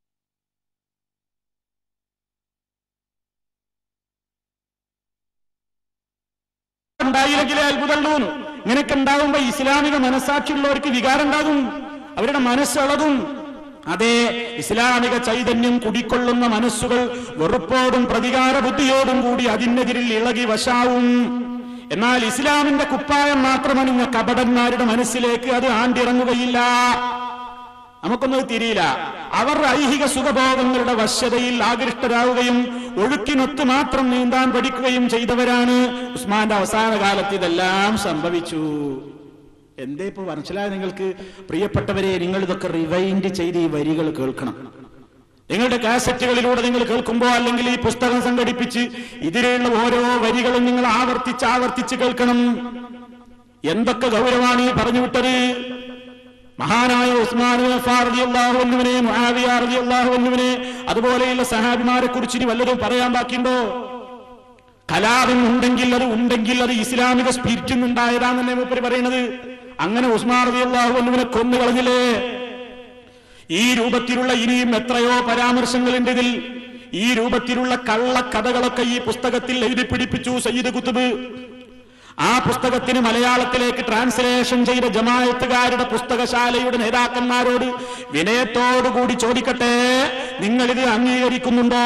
ഉണ്ടായില്ലെങ്കിലേ അത്ഭുതമുള്ളൂ ഇങ്ങനെയൊക്കെ ഉണ്ടാവുമ്പോ ഇസ്ലാമിക മനസ്സാക്ഷിയുള്ളവർക്ക് വികാരം ഉണ്ടാകും അവരുടെ മനസ്സളകും അതേ ഇസ്ലാമിക ചൈതന്യം കുടിക്കൊള്ളുന്ന മനസ്സുകൾ വെറുപ്പോടും പ്രതികാര ബുദ്ധിയോടും കൂടി അതിനെതിരിൽ ഇളകി വശാവും എന്നാൽ ഇസ്ലാമിന്റെ കുപ്പായം മാത്രമണിഞ്ഞ കപടന്മാരുടെ മനസ്സിലേക്ക് അത് ആണ്ടിറങ്ങുകയില്ല നമുക്കൊന്നും തിരിയില്ല അവർ ഐഹിക സുഖഭോഗങ്ങളുടെ വശ്യതയിൽ ആകൃഷ്ടരാവുകയും ഒഴുക്കിനൊത്ത് മാത്രം നീന്താൻ പഠിക്കുകയും ചെയ്തവരാണ് ഉസ്മാന്റെ അവസാന കാലത്ത് ഇതെല്ലാം സംഭവിച്ചു എന്തേ ഇപ്പൊ മനസ്സിലായ നിങ്ങൾക്ക് പ്രിയപ്പെട്ടവരെ നിങ്ങൾ ഇതൊക്കെ റിവൈൻഡ് ചെയ്ത് ഈ വരികൾ കേൾക്കണം നിങ്ങളുടെ കാസറ്റുകളിലൂടെ നിങ്ങൾ കേൾക്കുമ്പോൾ അല്ലെങ്കിൽ ഈ പുസ്തകം സംഘടിപ്പിച്ച് ഇതിലുള്ള ഓരോ വരികളും നിങ്ങൾ ആവർത്തിച്ച് ആവർത്തിച്ച് കേൾക്കണം എന്തൊക്കെ ഗൗരവമാണ് ഈ പറഞ്ഞു വിട്ടത് മഹാനായ ഉസ്മാൻ റളിയല്ലാഹുവിനെ മുആവിയ റളിയല്ലാഹുവിനെ അതുപോലെയുള്ള സഹാബിമാരെ കുറിച്ച് ഇനി വല്ലതും പറയാൻ ബാക്കിയുണ്ടോ കലാപം ഉണ്ടെങ്കിൽ അത് ഉണ്ടെങ്കിൽ അത് ഇസ്ലാമിക സ്പിരിറ്റിൽ നിന്നുണ്ടായതാണെന്നെ മൂപ്പര് പറയുന്നത് അങ്ങനെ ഉസ്മാൻ റളിയല്ലാഹുവിനെ കൊന്നു കളഞ്ഞില്ലേ ഈ രൂപത്തിലുള്ള ഇനിയും എത്രയോ പരാമർശങ്ങളുണ്ട് ഇതിൽ ഈ രൂപത്തിലുള്ള കള്ളക്കഥകളൊക്കെ ഈ പുസ്തകത്തിൽ എഴുതി പിടിപ്പിച്ചു സയ്യിദ് കുത്തുബ് ആ പുസ്തകത്തിന് മലയാളത്തിലേക്ക് ട്രാൻസ്ലേഷൻ ചെയ്ത ജമായത്തുകാരുടെ പുസ്തകശാലയുടെ നേതാക്കന്മാരോട് വിനയത്തോടുകൂടി ചോദിക്കട്ടെ നിങ്ങൾ ഇത് അംഗീകരിക്കുന്നുണ്ടോ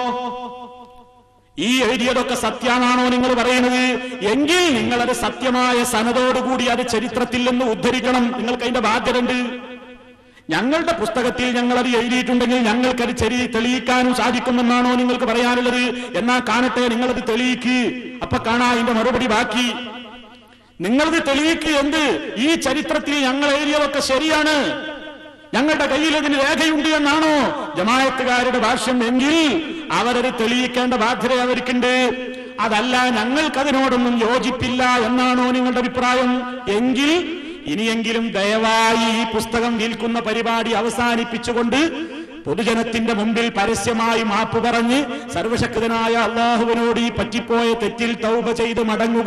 ഈ എഴുതിയതൊക്കെ സത്യമാണോ നിങ്ങൾ പറയുന്നത് എങ്കിൽ നിങ്ങളത് സത്യമായ സനതോടുകൂടി അത് ചരിത്രത്തിൽ നിന്ന് ഉദ്ധരിക്കണം നിങ്ങൾക്ക് അതിന്റെ ബാധ്യത ഉണ്ട് ഞങ്ങളുടെ പുസ്തകത്തിൽ ഞങ്ങൾ അത് എഴുതിയിട്ടുണ്ടെങ്കിൽ ഞങ്ങൾക്കത് ചെരി തെളിയിക്കാനും സാധിക്കുമെന്നാണോ നിങ്ങൾക്ക് പറയാനുള്ളത് എന്നാ കാണട്ടെ നിങ്ങളത് തെളിയിക്ക് അപ്പൊ കാണാ അതിന്റെ മറുപടി ബാക്കി നിങ്ങളത് തെളിയിക്ക് എന്ത് ഈ ചരിത്രത്തിൽ ഞങ്ങൾ എഴുതിയതൊക്കെ ശരിയാണ് ഞങ്ങളുടെ കയ്യിൽ ഇതിന് രേഖയുണ്ട് എന്നാണോ ജമായത്തുകാരുടെ ഭാഷ്യം എങ്കിൽ അവരത് തെളിയിക്കേണ്ട ബാധ്യത അവർക്കുണ്ട് അതല്ല ഞങ്ങൾക്കതിനോടൊന്നും യോജിപ്പില്ല എന്നാണോ നിങ്ങളുടെ അഭിപ്രായം എങ്കിൽ ഇനിയെങ്കിലും ദയവായി ഈ പുസ്തകം വിൽക്കുന്ന പരിപാടി അവസാനിപ്പിച്ചുകൊണ്ട് പൊതുജനത്തിന്റെ മുമ്പിൽ പരസ്യമായി മാപ്പ് പറഞ്ഞ് സർവശക്തനായ അള്ളാഹുവിനോട് ഈ പറ്റിപ്പോയ തെറ്റിൽ തൗബ ചെയ്ത് മടങ്ങുക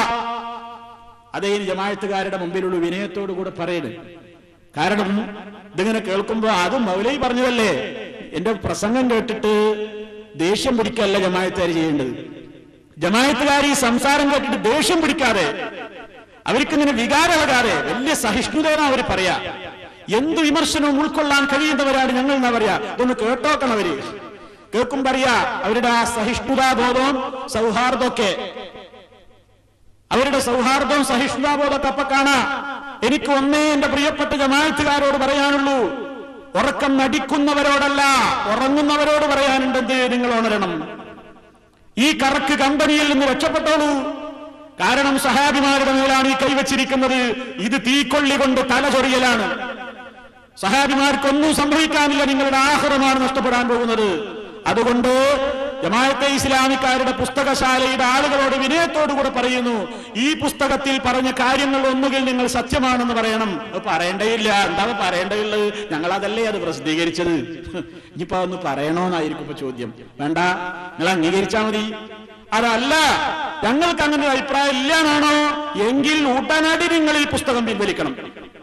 അതേ ഈ ജമായത്തുകാരുടെ മുമ്പിലുള്ള വിനയത്തോടു കൂടെ പറയുന്നത് കാരണം ഇതിങ്ങനെ കേൾക്കുമ്പോ അതും മൗലൈ പറഞ്ഞതല്ലേ എന്റെ പ്രസംഗം കേട്ടിട്ട് ദേഷ്യം പിടിക്കല്ല ജമായത്തുകാർ ചെയ്യേണ്ടത് ജമായത്തുകാർ ഈ സംസാരം കേട്ടിട്ട് ദേഷ്യം പിടിക്കാതെ അവർക്കിങ്ങനെ വികാരമാകാതെ വലിയ സഹിഷ്ണുതയാണ് അവർ പറയാ എന്ത് വിമർശനവും ഉൾക്കൊള്ളാൻ കഴിയുന്നവരാണ് ഞങ്ങൾ എന്നാ പറയാ ഇതൊന്ന് കേട്ടോക്കണം അവര് കേൾക്കുമ്പോ അറിയാ അവരുടെ ആ സഹിഷ്ണുതാബോധവും സൗഹാർദ്ദമൊക്കെ അവരുടെ സൗഹാർദ്ദവും സഹിഷ്ണുതാബോധമൊക്കെ അപ്പൊ കാണാ എനിക്ക് ഒന്നേ എന്റെ പ്രിയപ്പെട്ട ജമാഅത്തുകാരോട് പറയാനുള്ളൂ ഉറക്കം നടിക്കുന്നവരോടല്ല ഉറങ്ങുന്നവരോട് പറയാനുണ്ടെന്ന് നിങ്ങൾ ഉണരണം ഈ കറക്ക് കമ്പനിയിൽ നിന്ന് രക്ഷപ്പെട്ടോളൂ കാരണം സഹാബിമാരുടെ മേലാണ് ഈ കൈവച്ചിരിക്കുന്നത് ഇത് തീക്കൊള്ളി കൊണ്ട് തലചൊറിയലാണ് സഹാബിമാർക്കൊന്നും സംഭവിക്കാനില്ല നിങ്ങളുടെ ആഹാരമാണ് നഷ്ടപ്പെടാൻ പോകുന്നത് അതുകൊണ്ട് ജമാഅത്തെ ഇസ്ലാമിക്കാരുടെ പുസ്തകശാലയുടെ ആളുകളോട് വിനയത്തോടുകൂടെ പറയുന്നു ഈ പുസ്തകത്തിൽ പറഞ്ഞ കാര്യങ്ങൾ ഒന്നുകിൽ നിങ്ങൾ സത്യമാണെന്ന് പറയണം അത് പറയേണ്ടയില്ല എന്താ പറയേണ്ടതുള്ളത് ഞങ്ങൾ അതല്ലേ അത് പ്രസിദ്ധീകരിച്ചത് ഇനിയിപ്പോ ഒന്ന് പറയണോന്നായിരിക്കും ഇപ്പൊ ചോദ്യം വേണ്ട നിങ്ങൾ അംഗീകരിച്ചാ മതി അതല്ല ഞങ്ങൾക്ക് അങ്ങനെ ഒരു അഭിപ്രായം ഇല്ലാന്നാണോ എങ്കിൽ ഉടനടി നിങ്ങൾ ഈ പുസ്തകം പിൻവലിക്കണം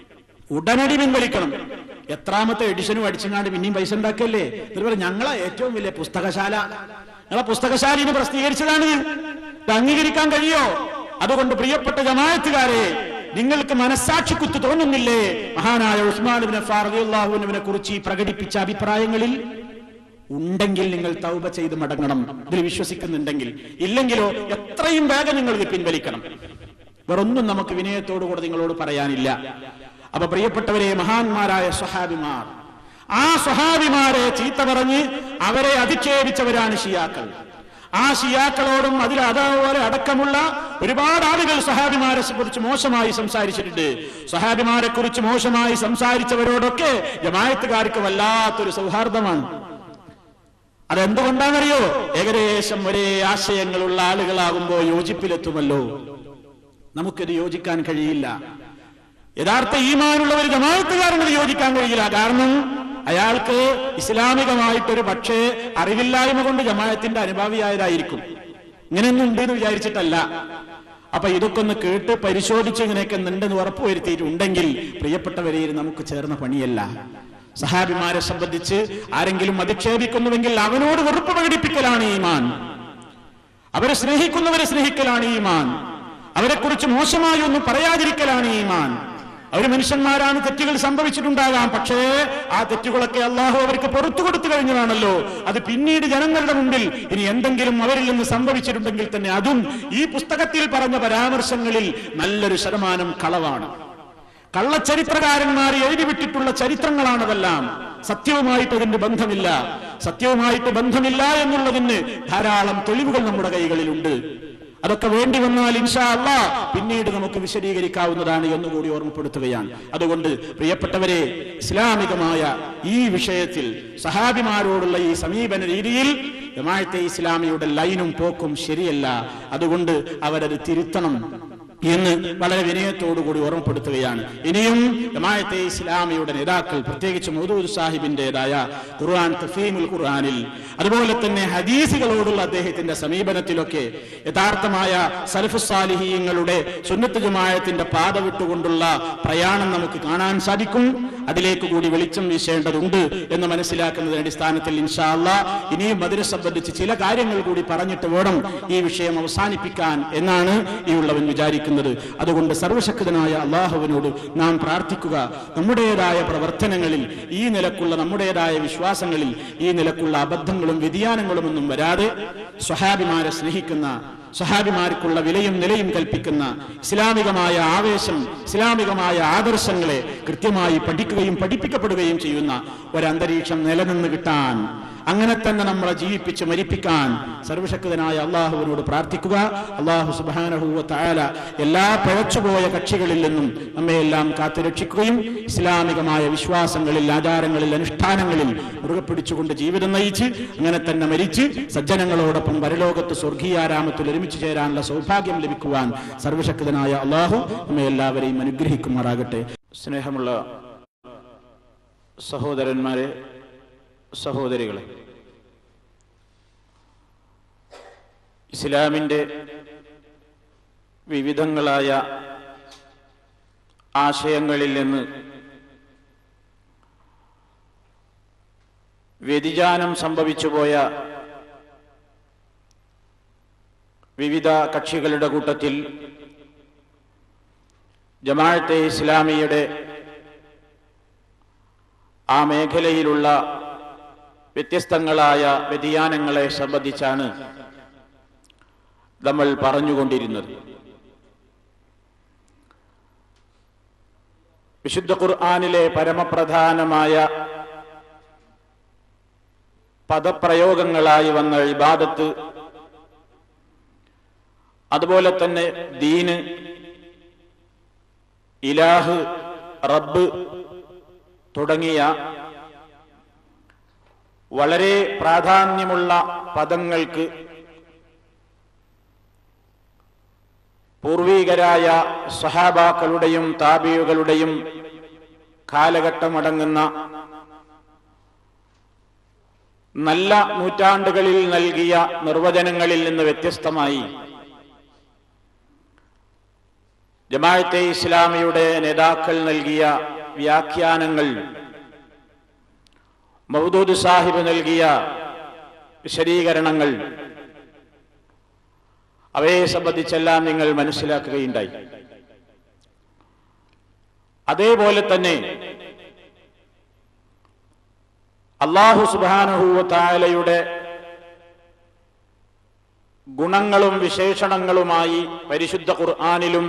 ഉടനടി പിൻവലിക്കണം എത്രാമത്തെ എഡിഷനും അടിച്ചങ്ങാണ്ട് പിന്നെയും പൈസ ഉണ്ടാക്കല്ലേ എന്നിട്ട് പറയും ഞങ്ങളെ ഏറ്റവും വലിയ പുസ്തകശാല ഞങ്ങളെ പുസ്തകശാലയിൽ പ്രസിദ്ധീകരിച്ചതാണ് ഇത് അംഗീകരിക്കാൻ കഴിയോ അതുകൊണ്ട് പ്രിയപ്പെട്ട ജമാഅത്തുകാരെ നിങ്ങൾക്ക് മനസാക്ഷി കുത്തു തോന്നുന്നില്ലേ മഹാനായ ഉസ്മാനുബിനെ ഫാറുല്ലാഹുവിനെ കുറിച്ച് ഈ പ്രകടിപ്പിച്ച അഭിപ്രായങ്ങളിൽ ഉണ്ടെങ്കിൽ നിങ്ങൾ തൗബ ചെയ്ത് മടങ്ങണം ഇതിൽ വിശ്വസിക്കുന്നുണ്ടെങ്കിൽ ഇല്ലെങ്കിലോ എത്രയും വേഗം നിങ്ങൾ ഇത് പിൻവലിക്കണം വേറൊന്നും നമുക്ക് വിനയത്തോടുകൂടെ നിങ്ങളോട് പറയാനില്ല അപ്പൊ പ്രിയപ്പെട്ടവരെ മഹാന്മാരായ സ്വഹാബിമാർ ആ സ്വഹാബിമാരെ ചീത്ത പറഞ്ഞ് അവരെ അധിക്ഷേപിച്ചവരാണ് ഷിയാക്കൾ ആ ഷിയാക്കളോടും അതിൽ അതേപോലെ അടക്കമുള്ള ഒരുപാട് ആളുകൾ സഹാബിമാരെ കുറിച്ച് മോശമായി സംസാരിച്ചിട്ടുണ്ട് സഹാബിമാരെ കുറിച്ച് മോശമായി സംസാരിച്ചവരോടൊക്കെ ജമായത്തുകാർക്ക് വല്ലാത്തൊരു സൗഹാർദ്ദമാണ് അതെന്തുകൊണ്ടാണെന്നറിയോ ഏകദേശം ഒരേ ആശയങ്ങളുള്ള ആളുകളാകുമ്പോൾ യോജിപ്പിലെത്തുമല്ലോ നമുക്കിത് യോജിക്കാൻ കഴിയില്ല യഥാർത്ഥ ഈമാനുള്ളവർ ജമാഅത്തുകാരനത് യോജിക്കാൻ കഴിയില്ല കാരണം അയാൾക്ക് ഇസ്ലാമികമായിട്ടൊരു പക്ഷേ അറിവില്ലായ്മ കൊണ്ട് ജമാഅത്തിന്റെ അനുഭാവിയായതായിരിക്കും ഇങ്ങനെയൊന്നും ഉണ്ട് എന്ന് വിചാരിച്ചിട്ടല്ല അപ്പൊ ഇതൊക്കെ ഒന്ന് കേട്ട് പരിശോധിച്ച് ഇങ്ങനെയൊക്കെ ഉണ്ടെന്ന് ഉറപ്പുവരുത്തിയിട്ടുണ്ടെങ്കിൽ പ്രിയപ്പെട്ടവരെ ഇത് നമുക്ക് ചേർന്ന പണിയല്ല സഹാബിമാരെ സംബന്ധിച്ച് ആരെങ്കിലും അധിക്ഷേപിക്കുന്നുവെങ്കിൽ അവനോട് വെറുപ്പ് പ്രകടിപ്പിക്കലാണ് ഈമാൻ അവരെ സ്നേഹിക്കുന്നവരെ സ്നേഹിക്കലാണ് ഈമാൻ അവരെക്കുറിച്ച് മോശമായി ഒന്നും പറയാതിരിക്കലാണ് ഈമാൻ അവർ മനുഷ്യന്മാരാണ് തെറ്റുകൾ സംഭവിച്ചിട്ടുണ്ടാകാം പക്ഷേ ആ തെറ്റുകളൊക്കെ അള്ളാഹു അവർക്ക് പുറത്തു കൊടുത്തു കഴിഞ്ഞതാണല്ലോ അത് പിന്നീട് ജനങ്ങളുടെ മുമ്പിൽ ഇനി എന്തെങ്കിലും അവരിൽ നിന്ന് സംഭവിച്ചിട്ടുണ്ടെങ്കിൽ തന്നെ അതും ഈ പുസ്തകത്തിൽ പറഞ്ഞ പരാമർശങ്ങളിൽ നല്ലൊരു ശതമാനം കളവാണ് കള്ളച്ചരിത്രകാരന്മാർ എഴുതിവിട്ടിട്ടുള്ള ചരിത്രങ്ങളാണതെല്ലാം സത്യവുമായിട്ട് അതിന്റെ ബന്ധമില്ല സത്യവുമായിട്ട് ബന്ധമില്ല എന്നുള്ളതിന് ധാരാളം തെളിവുകൾ നമ്മുടെ കൈകളിലുണ്ട് അതൊക്കെ വേണ്ടി വന്നാൽ ഇൻഷാ അല്ലാ പിന്നീട് നമുക്ക് വിശദീകരിക്കാവുന്നതാണ് എന്നുകൂടി ഓർമ്മപ്പെടുത്തുകയാണ് അതുകൊണ്ട് പ്രിയപ്പെട്ടവരെ ഇസ്ലാമികമായ ഈ വിഷയത്തിൽ സഹാബിമാരോടുള്ള ഈ സമീപന രീതിയിൽ ജമാഅത്തെ ഇസ്ലാമിയുടെ ലൈനും പോക്കും ശരിയല്ല അതുകൊണ്ട് അവരത് തിരുത്തണം എന്ന് വളരെ വിനയത്തോടുകൂടി ഓർമ്മപ്പെടുത്തുകയാണ് ഇനിയും ജമാഅത്തെ ഇസ്ലാമിയുടെ നേതാക്കൾ പ്രത്യേകിച്ച് മൗദൂദ് സാഹിബിന്റേതായ ഖുർആൻ തഫീമുൽ ഖുർആനിൽ അതുപോലെ തന്നെ ഹദീസുകളോടുള്ള അദ്ദേഹത്തിന്റെ സമീപനത്തിലൊക്കെ യഥാർത്ഥമായ സലഫുസാലിഹീങ്ങളുടെ സുന്നത്ത് ജമാഅത്തിന്റെ പാത വിട്ടുകൊണ്ടുള്ള പ്രയാണം നമുക്ക് കാണാൻ സാധിക്കും അതിലേക്ക് കൂടി വെളിച്ചം വീശേണ്ടതുണ്ട് എന്ന് മനസ്സിലാക്കുന്നതിന്റെ അടിസ്ഥാനത്തിൽ ഇൻഷാ അല്ലാ ഇനിയും അതിനെ സംബന്ധിച്ച് ചില കാര്യങ്ങൾ കൂടി പറഞ്ഞിട്ട് വേണം ഈ വിഷയം അവസാനിപ്പിക്കാൻ എന്നാണ് ഈ ഉള്ളവൻ വിചാരിക്കുന്നത് അതുകൊണ്ട് സർവശക്തനായ അള്ളാഹുവിനോട് നാം പ്രാർത്ഥിക്കുക നമ്മുടേതായ പ്രവർത്തനങ്ങളിൽ ഈ നിലക്കുള്ള നമ്മുടേതായ വിശ്വാസങ്ങളിൽ ഈ നിലക്കുള്ള അബദ്ധങ്ങളും വ്യതിയാനങ്ങളും ഒന്നും വരാതെ സ്വഹാബിമാരെ സ്നേഹിക്കുന്ന സ്വഹാബിമാർക്കുള്ള വിലയും നിലയും കൽപ്പിക്കുന്ന ഇസ്ലാമികമായ ആവേശം ഇസ്ലാമികമായ ആദർശങ്ങളെ കൃത്യമായി പഠിക്കുകയും പഠിപ്പിക്കപ്പെടുകയും ചെയ്യുന്ന ഒരന്തരീക്ഷം നിലനിന്ന് കിട്ടാൻ അങ്ങനെ തന്നെ നമ്മളെ ജീവിപ്പിച്ച് മരിപ്പിക്കാൻ സർവശക്തനായ അള്ളാഹുവിനോട് പ്രാർത്ഥിക്കുക അള്ളാഹു സുബാനഹുവ തായാല എല്ലാ പഴച്ചുപോയ കക്ഷികളിൽ നിന്നും നമ്മയെല്ലാം കാത്തുരക്ഷിക്കുകയും ഇസ്ലാമികമായ വിശ്വാസങ്ങളിൽ ആചാരങ്ങളിൽ അനുഷ്ഠാനങ്ങളിൽ മുറുകെ പിടിച്ചുകൊണ്ട് ജീവിതം നയിച്ച് അങ്ങനെ തന്നെ മരിച്ച് സജ്ജനങ്ങളോടൊപ്പം പരലോകത്ത് സ്വർഗീയാരാമത്തിൽ ഒരുമിച്ച് ചേരാനുള്ള സൗഭാഗ്യം ലഭിക്കുവാൻ സർവശക്തനായ അള്ളാഹു നമ്മെ എല്ലാവരെയും അനുഗ്രഹിക്കുമാറാകട്ടെ സ്നേഹമുള്ള സഹോദരന്മാരെ സഹോദരികളെ ഇസ്ലാമിൻ്റെ വിവിധങ്ങളായ ആശയങ്ങളിൽ നിന്ന് വ്യതിചാനം സംഭവിച്ചുപോയ വിവിധ കക്ഷികളുടെ കൂട്ടത്തിൽ ജമാഅത്തെ ഇസ്ലാമിയുടെ ആ മേഖലയിലുള്ള വ്യത്യസ്തങ്ങളായ വ്യതിയാനങ്ങളെ സംബന്ധിച്ചാണ് നമ്മൾ പറഞ്ഞുകൊണ്ടിരുന്നത് വിശുദ്ധ ഖുർആാനിലെ പരമപ്രധാനമായ പദപ്രയോഗങ്ങളായി വന്ന ഇബാദത്ത് അതുപോലെ തന്നെ ദീന് ഇലാഹ് റബ്ബ് തുടങ്ങിയ വളരെ പ്രാധാന്യമുള്ള പദങ്ങൾക്ക് പൂർവീകരായ സഹാബാക്കളുടെയും താബിയുകളുടെയും കാലഘട്ടമടങ്ങുന്ന നല്ല നൂറ്റാണ്ടുകളിൽ നൽകിയ നിർവചനങ്ങളിൽ നിന്ന് വ്യത്യസ്തമായി ജമാഅത്തെ ഇസ്ലാമിയുടെ നേതാക്കൾ നൽകിയ വ്യാഖ്യാനങ്ങൾ മൗദൂദ് സാഹിബ് നൽകിയ വിശദീകരണങ്ങൾ അവയെ സംബന്ധിച്ചെല്ലാം നിങ്ങൾ മനസ്സിലാക്കുകയുണ്ടായി അതേപോലെ തന്നെ അള്ളാഹു സുബാനഹൂവ തായാലയുടെ ഗുണങ്ങളും വിശേഷണങ്ങളുമായി പരിശുദ്ധ ഖുർആാനിലും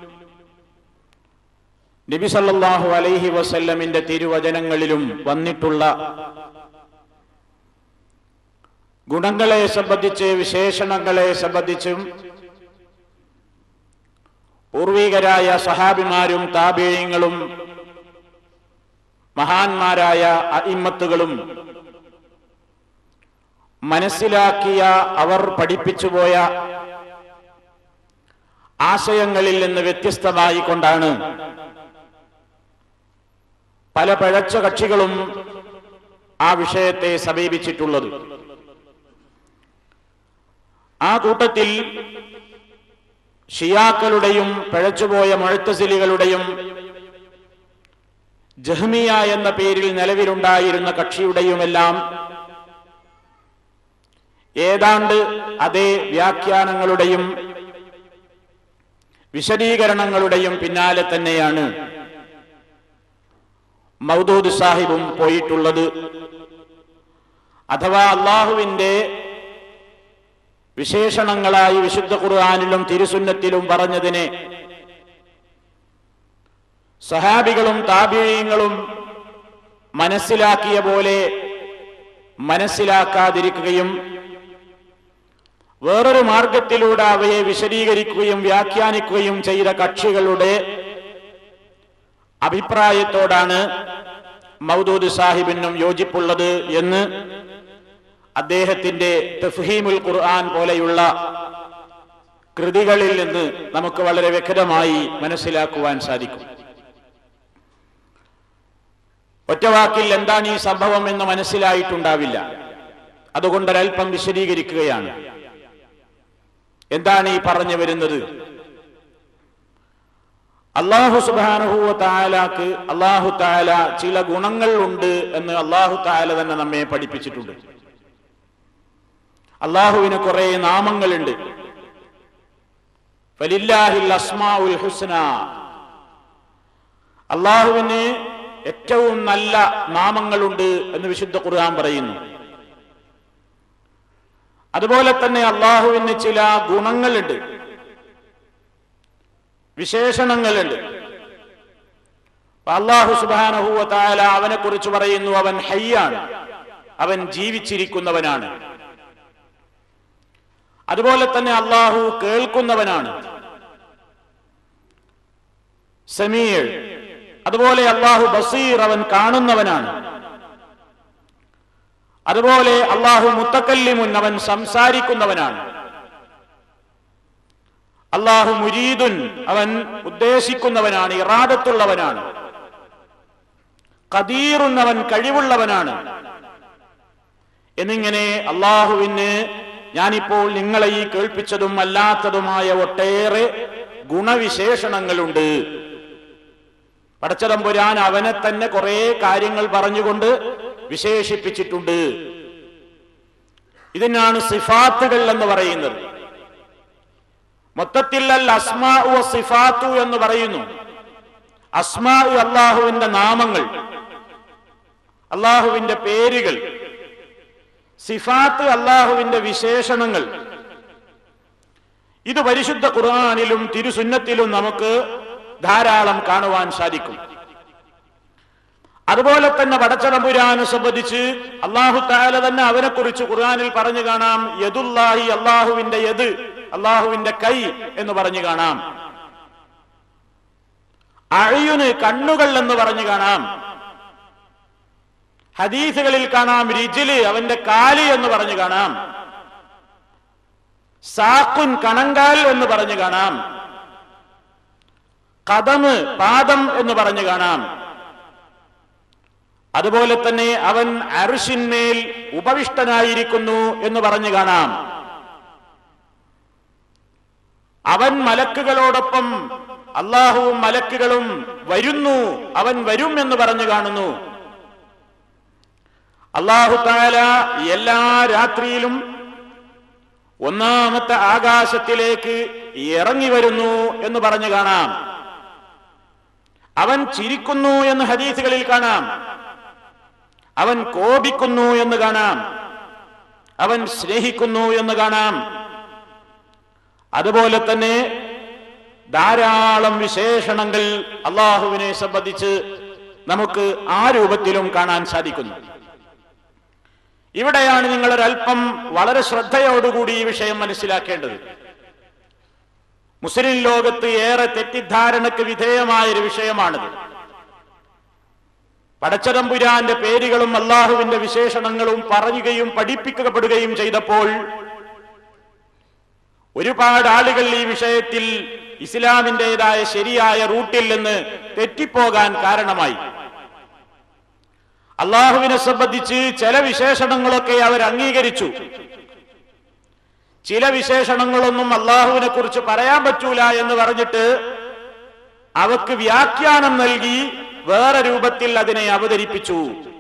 നബി സല്ലല്ലാഹു അലൈഹി വസല്ലമിന്റെ തിരുവചനങ്ങളിലും വന്നിട്ടുള്ള ഗുണങ്ങളെ സംബന്ധിച്ച് വിശേഷണങ്ങളെ സംബന്ധിച്ചും പൂർവികരായ സഹാബിമാരും താപേയങ്ങളും മഹാന്മാരായ അയിമ്മത്തുകളും മനസ്സിലാക്കിയ അവർ പഠിപ്പിച്ചുപോയ ആശയങ്ങളിൽ നിന്ന് വ്യത്യസ്തമായി കൊണ്ടാണ് പല പഴച്ച കക്ഷികളും ആ വിഷയത്തെ സമീപിച്ചിട്ടുള്ളത് ആ കൂട്ടത്തിൽ ഷിയാക്കളുടെയും പിഴച്ചുപോയ മുഴത്തസിലികളുടെയും ജഹ്മിയ എന്ന പേരിൽ നിലവിലുണ്ടായിരുന്ന കക്ഷിയുടെയുമെല്ലാം ഏതാണ്ട് അതേ വ്യാഖ്യാനങ്ങളുടെയും വിശദീകരണങ്ങളുടെയും പിന്നാലെ തന്നെയാണ് മൗദൂദ് സാഹിബും പോയിട്ടുള്ളത് അഥവാ അള്ളാഹുവിന്റെ വിശേഷണങ്ങളായി വിശുദ്ധ ഖുർആാനിലും തിരുസുന്നത്തിലും പറഞ്ഞതിനെ സഹാബികളും താപിഴയങ്ങളും മനസ്സിലാക്കിയ പോലെ മനസ്സിലാക്കാതിരിക്കുകയും വേറൊരു മാർഗത്തിലൂടെ അവയെ വിശദീകരിക്കുകയും വ്യാഖ്യാനിക്കുകയും ചെയ്ത കക്ഷികളുടെ അഭിപ്രായത്തോടാണ് മൗദൂദ് സാഹിബിനും യോജിപ്പുള്ളത് എന്ന് അദ്ദേഹത്തിന്റെ തഫ്ഹീമുൽ ഖുർആൻ പോലെയുള്ള കൃതികളിൽ നിന്ന് നമുക്ക് വളരെ വ്യക്തമായി മനസ്സിലാക്കുവാൻ സാധിക്കും ഒറ്റവാക്കിൽ എന്താണ് ഈ സംഭവം എന്ന് മനസ്സിലായിട്ടുണ്ടാവില്ല അതുകൊണ്ട് ഒരൽപ്പം വിശദീകരിക്കുകയാണ് എന്താണ് ഈ പറഞ്ഞു വരുന്നത് അള്ളാഹു സുബാനുഹുവ താലാക്ക് അള്ളാഹു താല ചില ഗുണങ്ങൾ ഉണ്ട് എന്ന് അള്ളാഹു താല തന്നെ നമ്മെ പഠിപ്പിച്ചിട്ടുണ്ട് അള്ളാഹുവിന് കുറെ നാമങ്ങളുണ്ട് ഫലില്ലാഹിൽ അസ്മാഉൽ ഹുസ്ന അള്ളാഹുവിന് ഏറ്റവും നല്ല നാമങ്ങളുണ്ട് എന്ന് വിശുദ്ധ ഖുർആൻ പറയുന്നു അതുപോലെ തന്നെ അള്ളാഹുവിന് ചില ഗുണങ്ങളുണ്ട് വിശേഷണങ്ങളുണ്ട് അള്ളാഹു സുബാനഹുവ താല അവനെ കുറിച്ച് പറയുന്നു അവൻ ഹയ്യാണ് അവൻ ജീവിച്ചിരിക്കുന്നവനാണ് അതുപോലെ തന്നെ അള്ളാഹു കേൾക്കുന്നവനാണ് സമീർ അതുപോലെ അള്ളാഹു ബസീർ അവൻ കാണുന്നവനാണ് അതുപോലെ അള്ളാഹു മുത്തക്കല്ലിമുൻ അവൻ സംസാരിക്കുന്നവനാണ് അള്ളാഹു മുരീദുൻ അവൻ ഉദ്ദേശിക്കുന്നവനാണ് ഇറാദത്തുള്ളവനാണ് കദീറുൻ അവൻ കഴിവുള്ളവനാണ് എന്നിങ്ങനെ അള്ളാഹുവിന് ഞാനിപ്പോൾ നിങ്ങളെ ഈ കേൾപ്പിച്ചതും അല്ലാത്തതുമായ ഒട്ടേറെ ഗുണവിശേഷണങ്ങളുണ്ട് പടച്ചതമ്പുരാൻ അവനെ തന്നെ കുറെ കാര്യങ്ങൾ പറഞ്ഞുകൊണ്ട് വിശേഷിപ്പിച്ചിട്ടുണ്ട് ഇതിനാണ് സിഫാത്തുകൾ എന്ന് പറയുന്നത് മൊത്തത്തിൽ അൽ അസ്മാ സിഫാത്തു എന്ന് പറയുന്നു അസ്മാ അള്ളാഹുവിന്റെ നാമങ്ങൾ അള്ളാഹുവിന്റെ പേരുകൾ സിഫാത്ത് അള്ളാഹുവിന്റെ വിശേഷണങ്ങൾ ഇത് പരിശുദ്ധ ഖുർആാനിലും തിരുസുന്നത്തിലും നമുക്ക് ധാരാളം കാണുവാൻ സാധിക്കും അതുപോലെ തന്നെ പടച്ചതമ്പുരാനെ സംബന്ധിച്ച് അള്ളാഹു താല തന്നെ അവനെ കുറിച്ച് ഖുർആാനിൽ പറഞ്ഞു കാണാം യദുല്ലാഹി അള്ളാഹുവിന്റെ യദ് അള്ളാഹുവിന്റെ കൈ എന്ന് പറഞ്ഞു കാണാം അഴയുന് കണ്ണുകൾ എന്ന് പറഞ്ഞു കാണാം ഹദീസുകളിൽ കാണാം രിജില് അവന്റെ കാല് എന്ന് പറഞ്ഞു കാണാം സാക്കുൻ കണങ്കാൽ എന്ന് പറഞ്ഞു കാണാം കഥമ് പാദം എന്ന് പറഞ്ഞു കാണാം അതുപോലെ തന്നെ അവൻ അറുഷിന്മേൽ ഉപവിഷ്ടനായിരിക്കുന്നു എന്ന് പറഞ്ഞു കാണാം അവൻ മലക്കുകളോടൊപ്പം അള്ളാഹുവും മലക്കുകളും വരുന്നു അവൻ വരും എന്ന് പറഞ്ഞു കാണുന്നു അള്ളാഹു താല എല്ലാ രാത്രിയിലും ഒന്നാമത്തെ ആകാശത്തിലേക്ക് ഇറങ്ങി വരുന്നു എന്ന് പറഞ്ഞു കാണാം അവൻ ചിരിക്കുന്നു എന്ന് ഹദീസുകളിൽ കാണാം അവൻ കോപിക്കുന്നു എന്ന് കാണാം അവൻ സ്നേഹിക്കുന്നു എന്ന് കാണാം അതുപോലെ തന്നെ ധാരാളം വിശേഷണങ്ങൾ അള്ളാഹുവിനെ സംബന്ധിച്ച് നമുക്ക് ആ രൂപത്തിലും കാണാൻ സാധിക്കുന്നു ഇവിടെയാണ് നിങ്ങൾ ഒരല്പം വളരെ ശ്രദ്ധയോടുകൂടി ഈ വിഷയം മനസ്സിലാക്കേണ്ടത് മുസ്ലിം ലോകത്ത് ഏറെ തെറ്റിദ്ധാരണക്ക് വിധേയമായ ഒരു വിഷയമാണിത് പടച്ചതമ്പുരാന്റെ പേരുകളും അള്ളാഹുവിന്റെ വിശേഷണങ്ങളും പറയുകയും പഠിപ്പിക്കപ്പെടുകയും ചെയ്തപ്പോൾ ഒരുപാട് ആളുകൾ ഈ വിഷയത്തിൽ ഇസ്ലാമിൻ്റെതായ ശരിയായ റൂട്ടിൽ നിന്ന് തെറ്റിപ്പോകാൻ കാരണമായി അള്ളാഹുവിനെ സംബന്ധിച്ച് ചില വിശേഷണങ്ങളൊക്കെ അവർ അംഗീകരിച്ചു ചില വിശേഷണങ്ങളൊന്നും അള്ളാഹുവിനെ കുറിച്ച് പറയാൻ പറ്റൂല എന്ന് പറഞ്ഞിട്ട് അവക്ക് വ്യാഖ്യാനം നൽകി വേറെ രൂപത്തിൽ അതിനെ അവതരിപ്പിച്ചു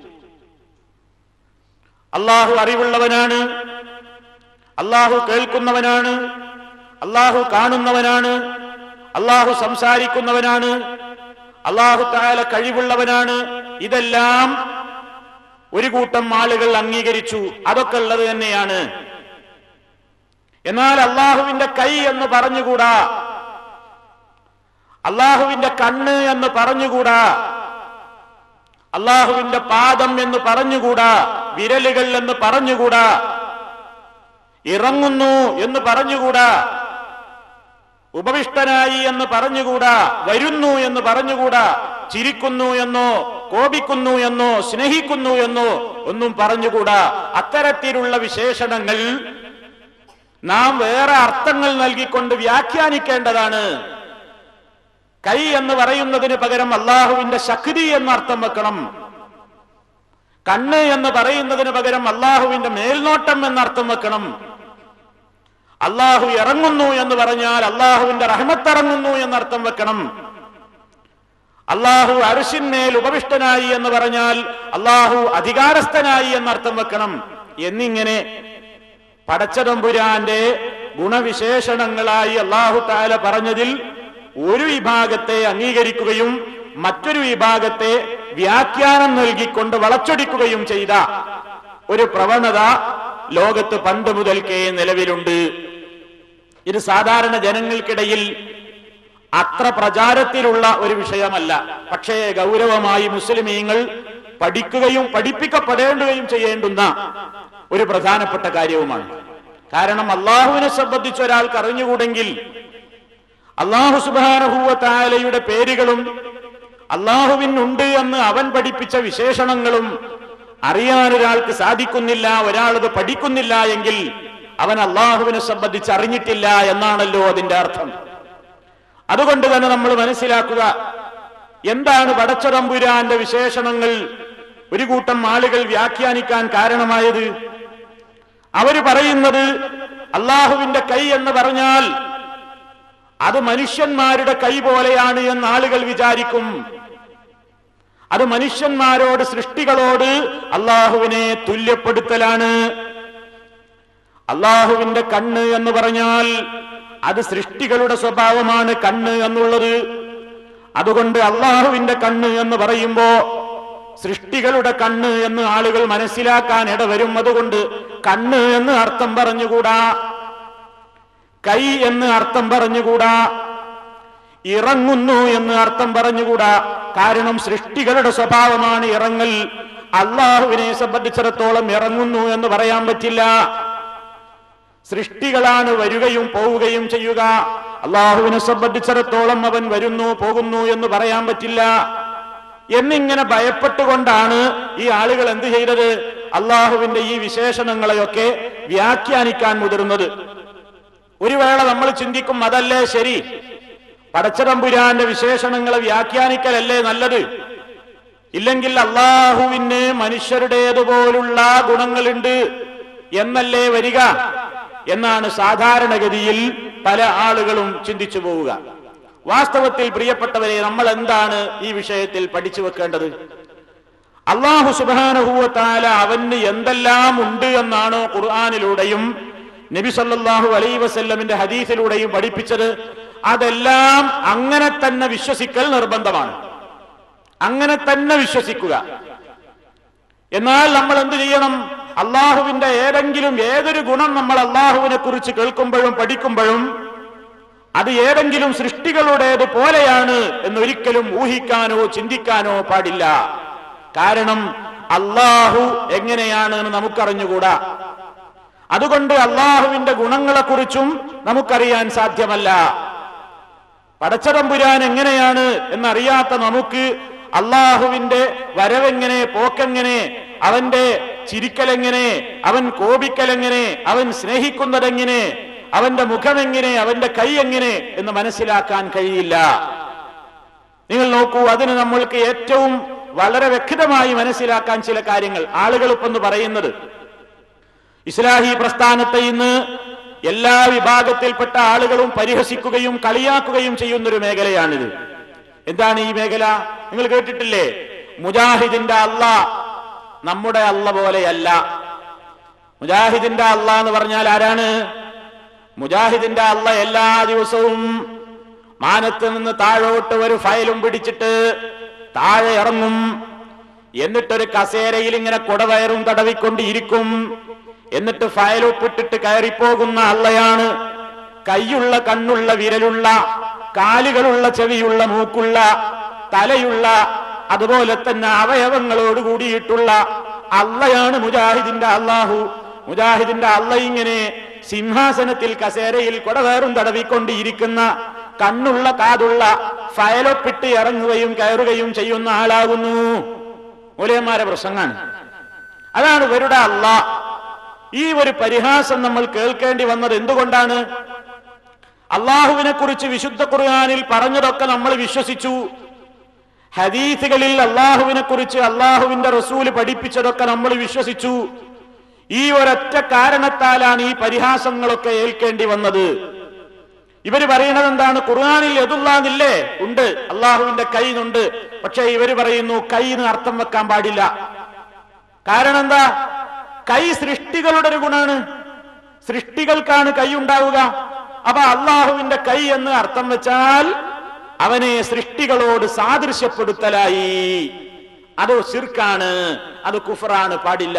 അള്ളാഹു അറിവുള്ളവനാണ് അള്ളാഹു കേൾക്കുന്നവനാണ് അള്ളാഹു കാണുന്നവനാണ് അള്ളാഹു സംസാരിക്കുന്നവനാണ് അള്ളാഹു താല കഴിവുള്ളവനാണ് ഇതെല്ലാം ഒരു കൂട്ടം ആളുകൾ അംഗീകരിച്ചു അതൊക്കെ ഉള്ളത് തന്നെയാണ് എന്നാൽ അള്ളാഹുവിന്റെ കൈ എന്ന് പറഞ്ഞുകൂടാ അള്ളാഹുവിന്റെ കണ്ണ് എന്ന് പറഞ്ഞുകൂടാ അള്ളാഹുവിന്റെ പാദം എന്ന് പറഞ്ഞുകൂടാ വിരലുകൾ എന്ന് പറഞ്ഞുകൂടാ ഇറങ്ങുന്നു എന്ന് പറഞ്ഞുകൂടാ ഉപവിഷ്ടനായി എന്ന് പറഞ്ഞുകൂടാ വരുന്നു എന്ന് പറഞ്ഞുകൂടാ ചിരിക്കുന്നു എന്നോ കോപിക്കുന്നു എന്നോ സ്നേഹിക്കുന്നു എന്നോ ഒന്നും പറഞ്ഞുകൂടാ അത്തരത്തിലുള്ള വിശേഷണങ്ങൾ നാം വേറെ അർത്ഥങ്ങൾ നൽകിക്കൊണ്ട് വ്യാഖ്യാനിക്കേണ്ടതാണ് കൈ എന്ന് പറയുന്നതിന് പകരം അള്ളാഹുവിന്റെ ശക്തി എന്ന അർത്ഥം വെക്കണം കണ്ണ് എന്ന് പറയുന്നതിന് പകരം അള്ളാഹുവിന്റെ മേൽനോട്ടം എന്ന അർത്ഥം വെക്കണം അള്ളാഹു ഇറങ്ങുന്നു എന്ന് പറഞ്ഞാൽ അള്ളാഹുവിന്റെ റഹ്മത്തിറങ്ങുന്നു എന്നർത്ഥം വെക്കണം അള്ളാഹു അരിശിന്മേൽ ഉപവിഷ്ടനായി എന്ന് പറഞ്ഞാൽ അള്ളാഹു അധികാരസ്ഥനായി എന്നർത്ഥം വെക്കണം എന്നിങ്ങനെ പടച്ചതമ്പുരാന്റെ ഗുണവിശേഷണങ്ങളായി അള്ളാഹു താല പറഞ്ഞതിൽ ഒരു വിഭാഗത്തെ അംഗീകരിക്കുകയും മറ്റൊരു വിഭാഗത്തെ വ്യാഖ്യാനം നൽകിക്കൊണ്ട് വളച്ചൊടിക്കുകയും ചെയ്ത ഒരു പ്രവണത ലോകത്ത് പണ്ട് മുതൽക്കേ നിലവിലുണ്ട് ഇത് സാധാരണ ജനങ്ങൾക്കിടയിൽ അത്ര പ്രചാരത്തിലുള്ള ഒരു വിഷയമല്ല പക്ഷേ ഗൗരവമായി മുസ്ലിമീങ്ങൾ പഠിക്കുകയും പഠിപ്പിക്കപ്പെടേണ്ടുകയും ചെയ്യേണ്ടുന്ന ഒരു പ്രധാനപ്പെട്ട കാര്യവുമാണ് കാരണം അള്ളാഹുവിനെ സംബന്ധിച്ച് ഒരാൾക്ക് അറിഞ്ഞുകൂടെങ്കിൽ അള്ളാഹു സുബാനഹൂവത്തായാലയുടെ പേരുകളും അള്ളാഹുവിനുണ്ട് എന്ന് അവൻ പഠിപ്പിച്ച വിശേഷണങ്ങളും അറിയാൻ ഒരാൾക്ക് സാധിക്കുന്നില്ല ഒരാളത് പഠിക്കുന്നില്ല എങ്കിൽ അവൻ അള്ളാഹുവിനെ സംബന്ധിച്ച് അറിഞ്ഞിട്ടില്ല എന്നാണല്ലോ അതിന്റെ അർത്ഥം അതുകൊണ്ട് തന്നെ നമ്മൾ മനസ്സിലാക്കുക എന്താണ് പടച്ചതമ്പുരാന്റെ വിശേഷണങ്ങൾ ഒരു കൂട്ടം ആളുകൾ വ്യാഖ്യാനിക്കാൻ കാരണമായത് അവര് പറയുന്നത് അള്ളാഹുവിന്റെ കൈ എന്ന് പറഞ്ഞാൽ അത് മനുഷ്യന്മാരുടെ കൈ പോലെയാണ് എന്ന് ആളുകൾ വിചാരിക്കും അത് മനുഷ്യന്മാരോട് സൃഷ്ടികളോട് അള്ളാഹുവിനെ തുല്യപ്പെടുത്തലാണ് അള്ളാഹുവിന്റെ കണ്ണ് എന്ന് പറഞ്ഞാൽ അത് സൃഷ്ടികളുടെ സ്വഭാവമാണ് കണ്ണ് എന്നുള്ളത് അതുകൊണ്ട് അള്ളാഹുവിന്റെ കണ്ണ് എന്ന് പറയുമ്പോ സൃഷ്ടികളുടെ കണ്ണ് എന്ന് ആളുകൾ മനസ്സിലാക്കാൻ ഇടവരും അതുകൊണ്ട് കണ്ണ് എന്ന് അർത്ഥം പറഞ്ഞുകൂടാ കൈ എന്ന് അർത്ഥം പറഞ്ഞുകൂടാ ഇറങ്ങുന്നു എന്ന് അർത്ഥം പറഞ്ഞുകൂടാ കാരണം സൃഷ്ടികളുടെ സ്വഭാവമാണ് ഇറങ്ങൽ അള്ളാഹുവിനെ സംബന്ധിച്ചിടത്തോളം ഇറങ്ങുന്നു എന്ന് പറയാൻ പറ്റില്ല സൃഷ്ടികളാണ് വരികയും പോവുകയും ചെയ്യുക അള്ളാഹുവിനെ സംബന്ധിച്ചിടത്തോളം അവൻ വരുന്നു പോകുന്നു എന്ന് പറയാൻ പറ്റില്ല എന്നിങ്ങനെ ഭയപ്പെട്ടുകൊണ്ടാണ് ഈ ആളുകൾ എന്ത് ചെയ്തത് അള്ളാഹുവിന്റെ ഈ വിശേഷണങ്ങളെയൊക്കെ വ്യാഖ്യാനിക്കാൻ മുതിർന്നത് ഒരു വേള നമ്മൾ ചിന്തിക്കും അതല്ലേ ശരി പടച്ചതമ്പുരാന്റെ വിശേഷണങ്ങളെ വ്യാഖ്യാനിക്കലല്ലേ നല്ലത് ഇല്ലെങ്കിൽ അള്ളാഹുവിന് മനുഷ്യരുടേതുപോലുള്ള ഗുണങ്ങളുണ്ട് എന്നല്ലേ വരിക എന്നാണ് സാധാരണഗതിയിൽ പല ആളുകളും ചിന്തിച്ചു പോവുക വാസ്തവത്തിൽ പ്രിയപ്പെട്ടവരെ നമ്മൾ എന്താണ് ഈ വിഷയത്തിൽ പഠിച്ചു വെക്കേണ്ടത് അള്ളാഹു സുബാനഹുവത്താല അവന് എന്തെല്ലാം ഉണ്ട് എന്നാണോ ഖുർആാനിലൂടെയും നബി സല്ലല്ലാഹു അലൈ വസല്ലമിന്റെ ഹദീസിലൂടെയും പഠിപ്പിച്ചത് അതെല്ലാം അങ്ങനെ തന്നെ വിശ്വസിക്കൽ നിർബന്ധമാണ് അങ്ങനെ തന്നെ വിശ്വസിക്കുക എന്നാൽ നമ്മൾ എന്ത് ചെയ്യണം അള്ളാഹുവിന്റെ ഏതെങ്കിലും ഏതൊരു ഗുണം നമ്മൾ അള്ളാഹുവിനെ കുറിച്ച് കേൾക്കുമ്പോഴും പഠിക്കുമ്പോഴും അത് ഏതെങ്കിലും സൃഷ്ടികളുടേത് പോലെയാണ് എന്നൊരിക്കലും ഊഹിക്കാനോ ചിന്തിക്കാനോ പാടില്ല കാരണം അള്ളാഹു എങ്ങനെയാണ് എന്ന് നമുക്കറിഞ്ഞുകൂടാ അതുകൊണ്ട് അള്ളാഹുവിന്റെ ഗുണങ്ങളെക്കുറിച്ചും നമുക്കറിയാൻ സാധ്യമല്ല പടച്ചതമ്പുരാൻ എങ്ങനെയാണ് എന്നറിയാത്ത നമുക്ക് അള്ളാഹുവിന്റെ വരവെങ്ങനെ പോക്കെങ്ങനെ അവന്റെ ചിരിക്കലെങ്ങനെ അവൻ കോപിക്കലെങ്ങനെ അവൻ സ്നേഹിക്കുന്നതെങ്ങനെ അവന്റെ മുഖമെങ്ങനെ അവന്റെ കൈ എങ്ങനെ എന്ന് മനസ്സിലാക്കാൻ കഴിയില്ല നിങ്ങൾ നോക്കൂ അതിന് നമ്മൾക്ക് ഏറ്റവും വളരെ വ്യക്തമായി മനസ്സിലാക്കാൻ ചില കാര്യങ്ങൾ ആളുകൾ ഇപ്പൊന്ന് പറയുന്നത് ഇസ്ലാഹി പ്രസ്ഥാനത്തെ ഇന്ന് എല്ലാ വിഭാഗത്തിൽപ്പെട്ട ആളുകളും പരിഹസിക്കുകയും കളിയാക്കുകയും ചെയ്യുന്നൊരു മേഖലയാണിത് എന്താണ് ഈ മേഖല നിങ്ങൾ കേട്ടിട്ടില്ലേ മുജാഹിദിന്റെ അല്ല നമ്മുടെ അല്ല പോലെയല്ല മുജാഹിദിന്റെ അല്ല എന്ന് പറഞ്ഞാൽ ആരാണ് മുജാഹിദിന്റെ അല്ല എല്ലാ ദിവസവും മാനത്ത് നിന്ന് താഴോട്ട് ഒരു ഫയലും പിടിച്ചിട്ട് താഴെ ഇറങ്ങും എന്നിട്ടൊരു കസേരയിൽ ഇങ്ങനെ കുടവയറും തടവിക്കൊണ്ടിരിക്കും എന്നിട്ട് ഫയൽ ഒപ്പിട്ടിട്ട് കയറിപ്പോകുന്ന അള്ളയാണ് കൈയുള്ള കണ്ണുള്ള വിരലുള്ള കാലുകളുള്ള ചെവിയുള്ള മൂക്കുള്ള തലയുള്ള അതുപോലെ തന്നെ അവയവങ്ങളോട് കൂടിയിട്ടുള്ള അള്ളയാണ് മുജാഹിദിന്റെ അള്ളാഹു മുജാഹിദിന്റെ അള്ള ഇങ്ങനെ സിംഹാസനത്തിൽ കസേരയിൽ കുടവേറും തടവിക്കൊണ്ടിരിക്കുന്ന കണ്ണുള്ള കാതുള്ള ഫയലൊപ്പിട്ട് ഇറങ്ങുകയും കയറുകയും ചെയ്യുന്ന ആളാകുന്നു മൂലയന്മാരെ പ്രസംഗാണ് അതാണ് ഇവരുടെ അല്ല ഈ ഒരു പരിഹാസം നമ്മൾ കേൾക്കേണ്ടി വന്നത് എന്തുകൊണ്ടാണ് അള്ളാഹുവിനെ കുറിച്ച് വിശുദ്ധ ഖുർആാനിൽ പറഞ്ഞതൊക്കെ നമ്മൾ വിശ്വസിച്ചു ഹദീസുകളിൽ അള്ളാഹുവിനെ കുറിച്ച് അള്ളാഹുവിന്റെ റസൂല് പഠിപ്പിച്ചതൊക്കെ നമ്മൾ വിശ്വസിച്ചു ഈ ഒരൊറ്റ കാരണത്താലാണ് ഈ പരിഹാസങ്ങളൊക്കെ ഏൽക്കേണ്ടി വന്നത് ഇവര് പറയുന്നത് എന്താണ് ഖുർആാനിൽ എതുള്ളാന്നില്ലേ ഉണ്ട് അള്ളാഹുവിന്റെ കൈന്നുണ്ട് പക്ഷെ ഇവര് പറയുന്നു കൈന്ന് അർത്ഥം വെക്കാൻ പാടില്ല കാരണം എന്താ കൈ സൃഷ്ടികളുടെ ഒരു ഗുണാണ് സൃഷ്ടികൾക്കാണ് കൈ ഉണ്ടാവുക അപ്പൊ അള്ളാഹുവിന്റെ കൈ എന്ന് അർത്ഥം വെച്ചാൽ അവനെ സൃഷ്ടികളോട് സാദൃശ്യപ്പെടുത്തലായി അത് ശിർക്കാണ് അത് കുഫറാണ് പാടില്ല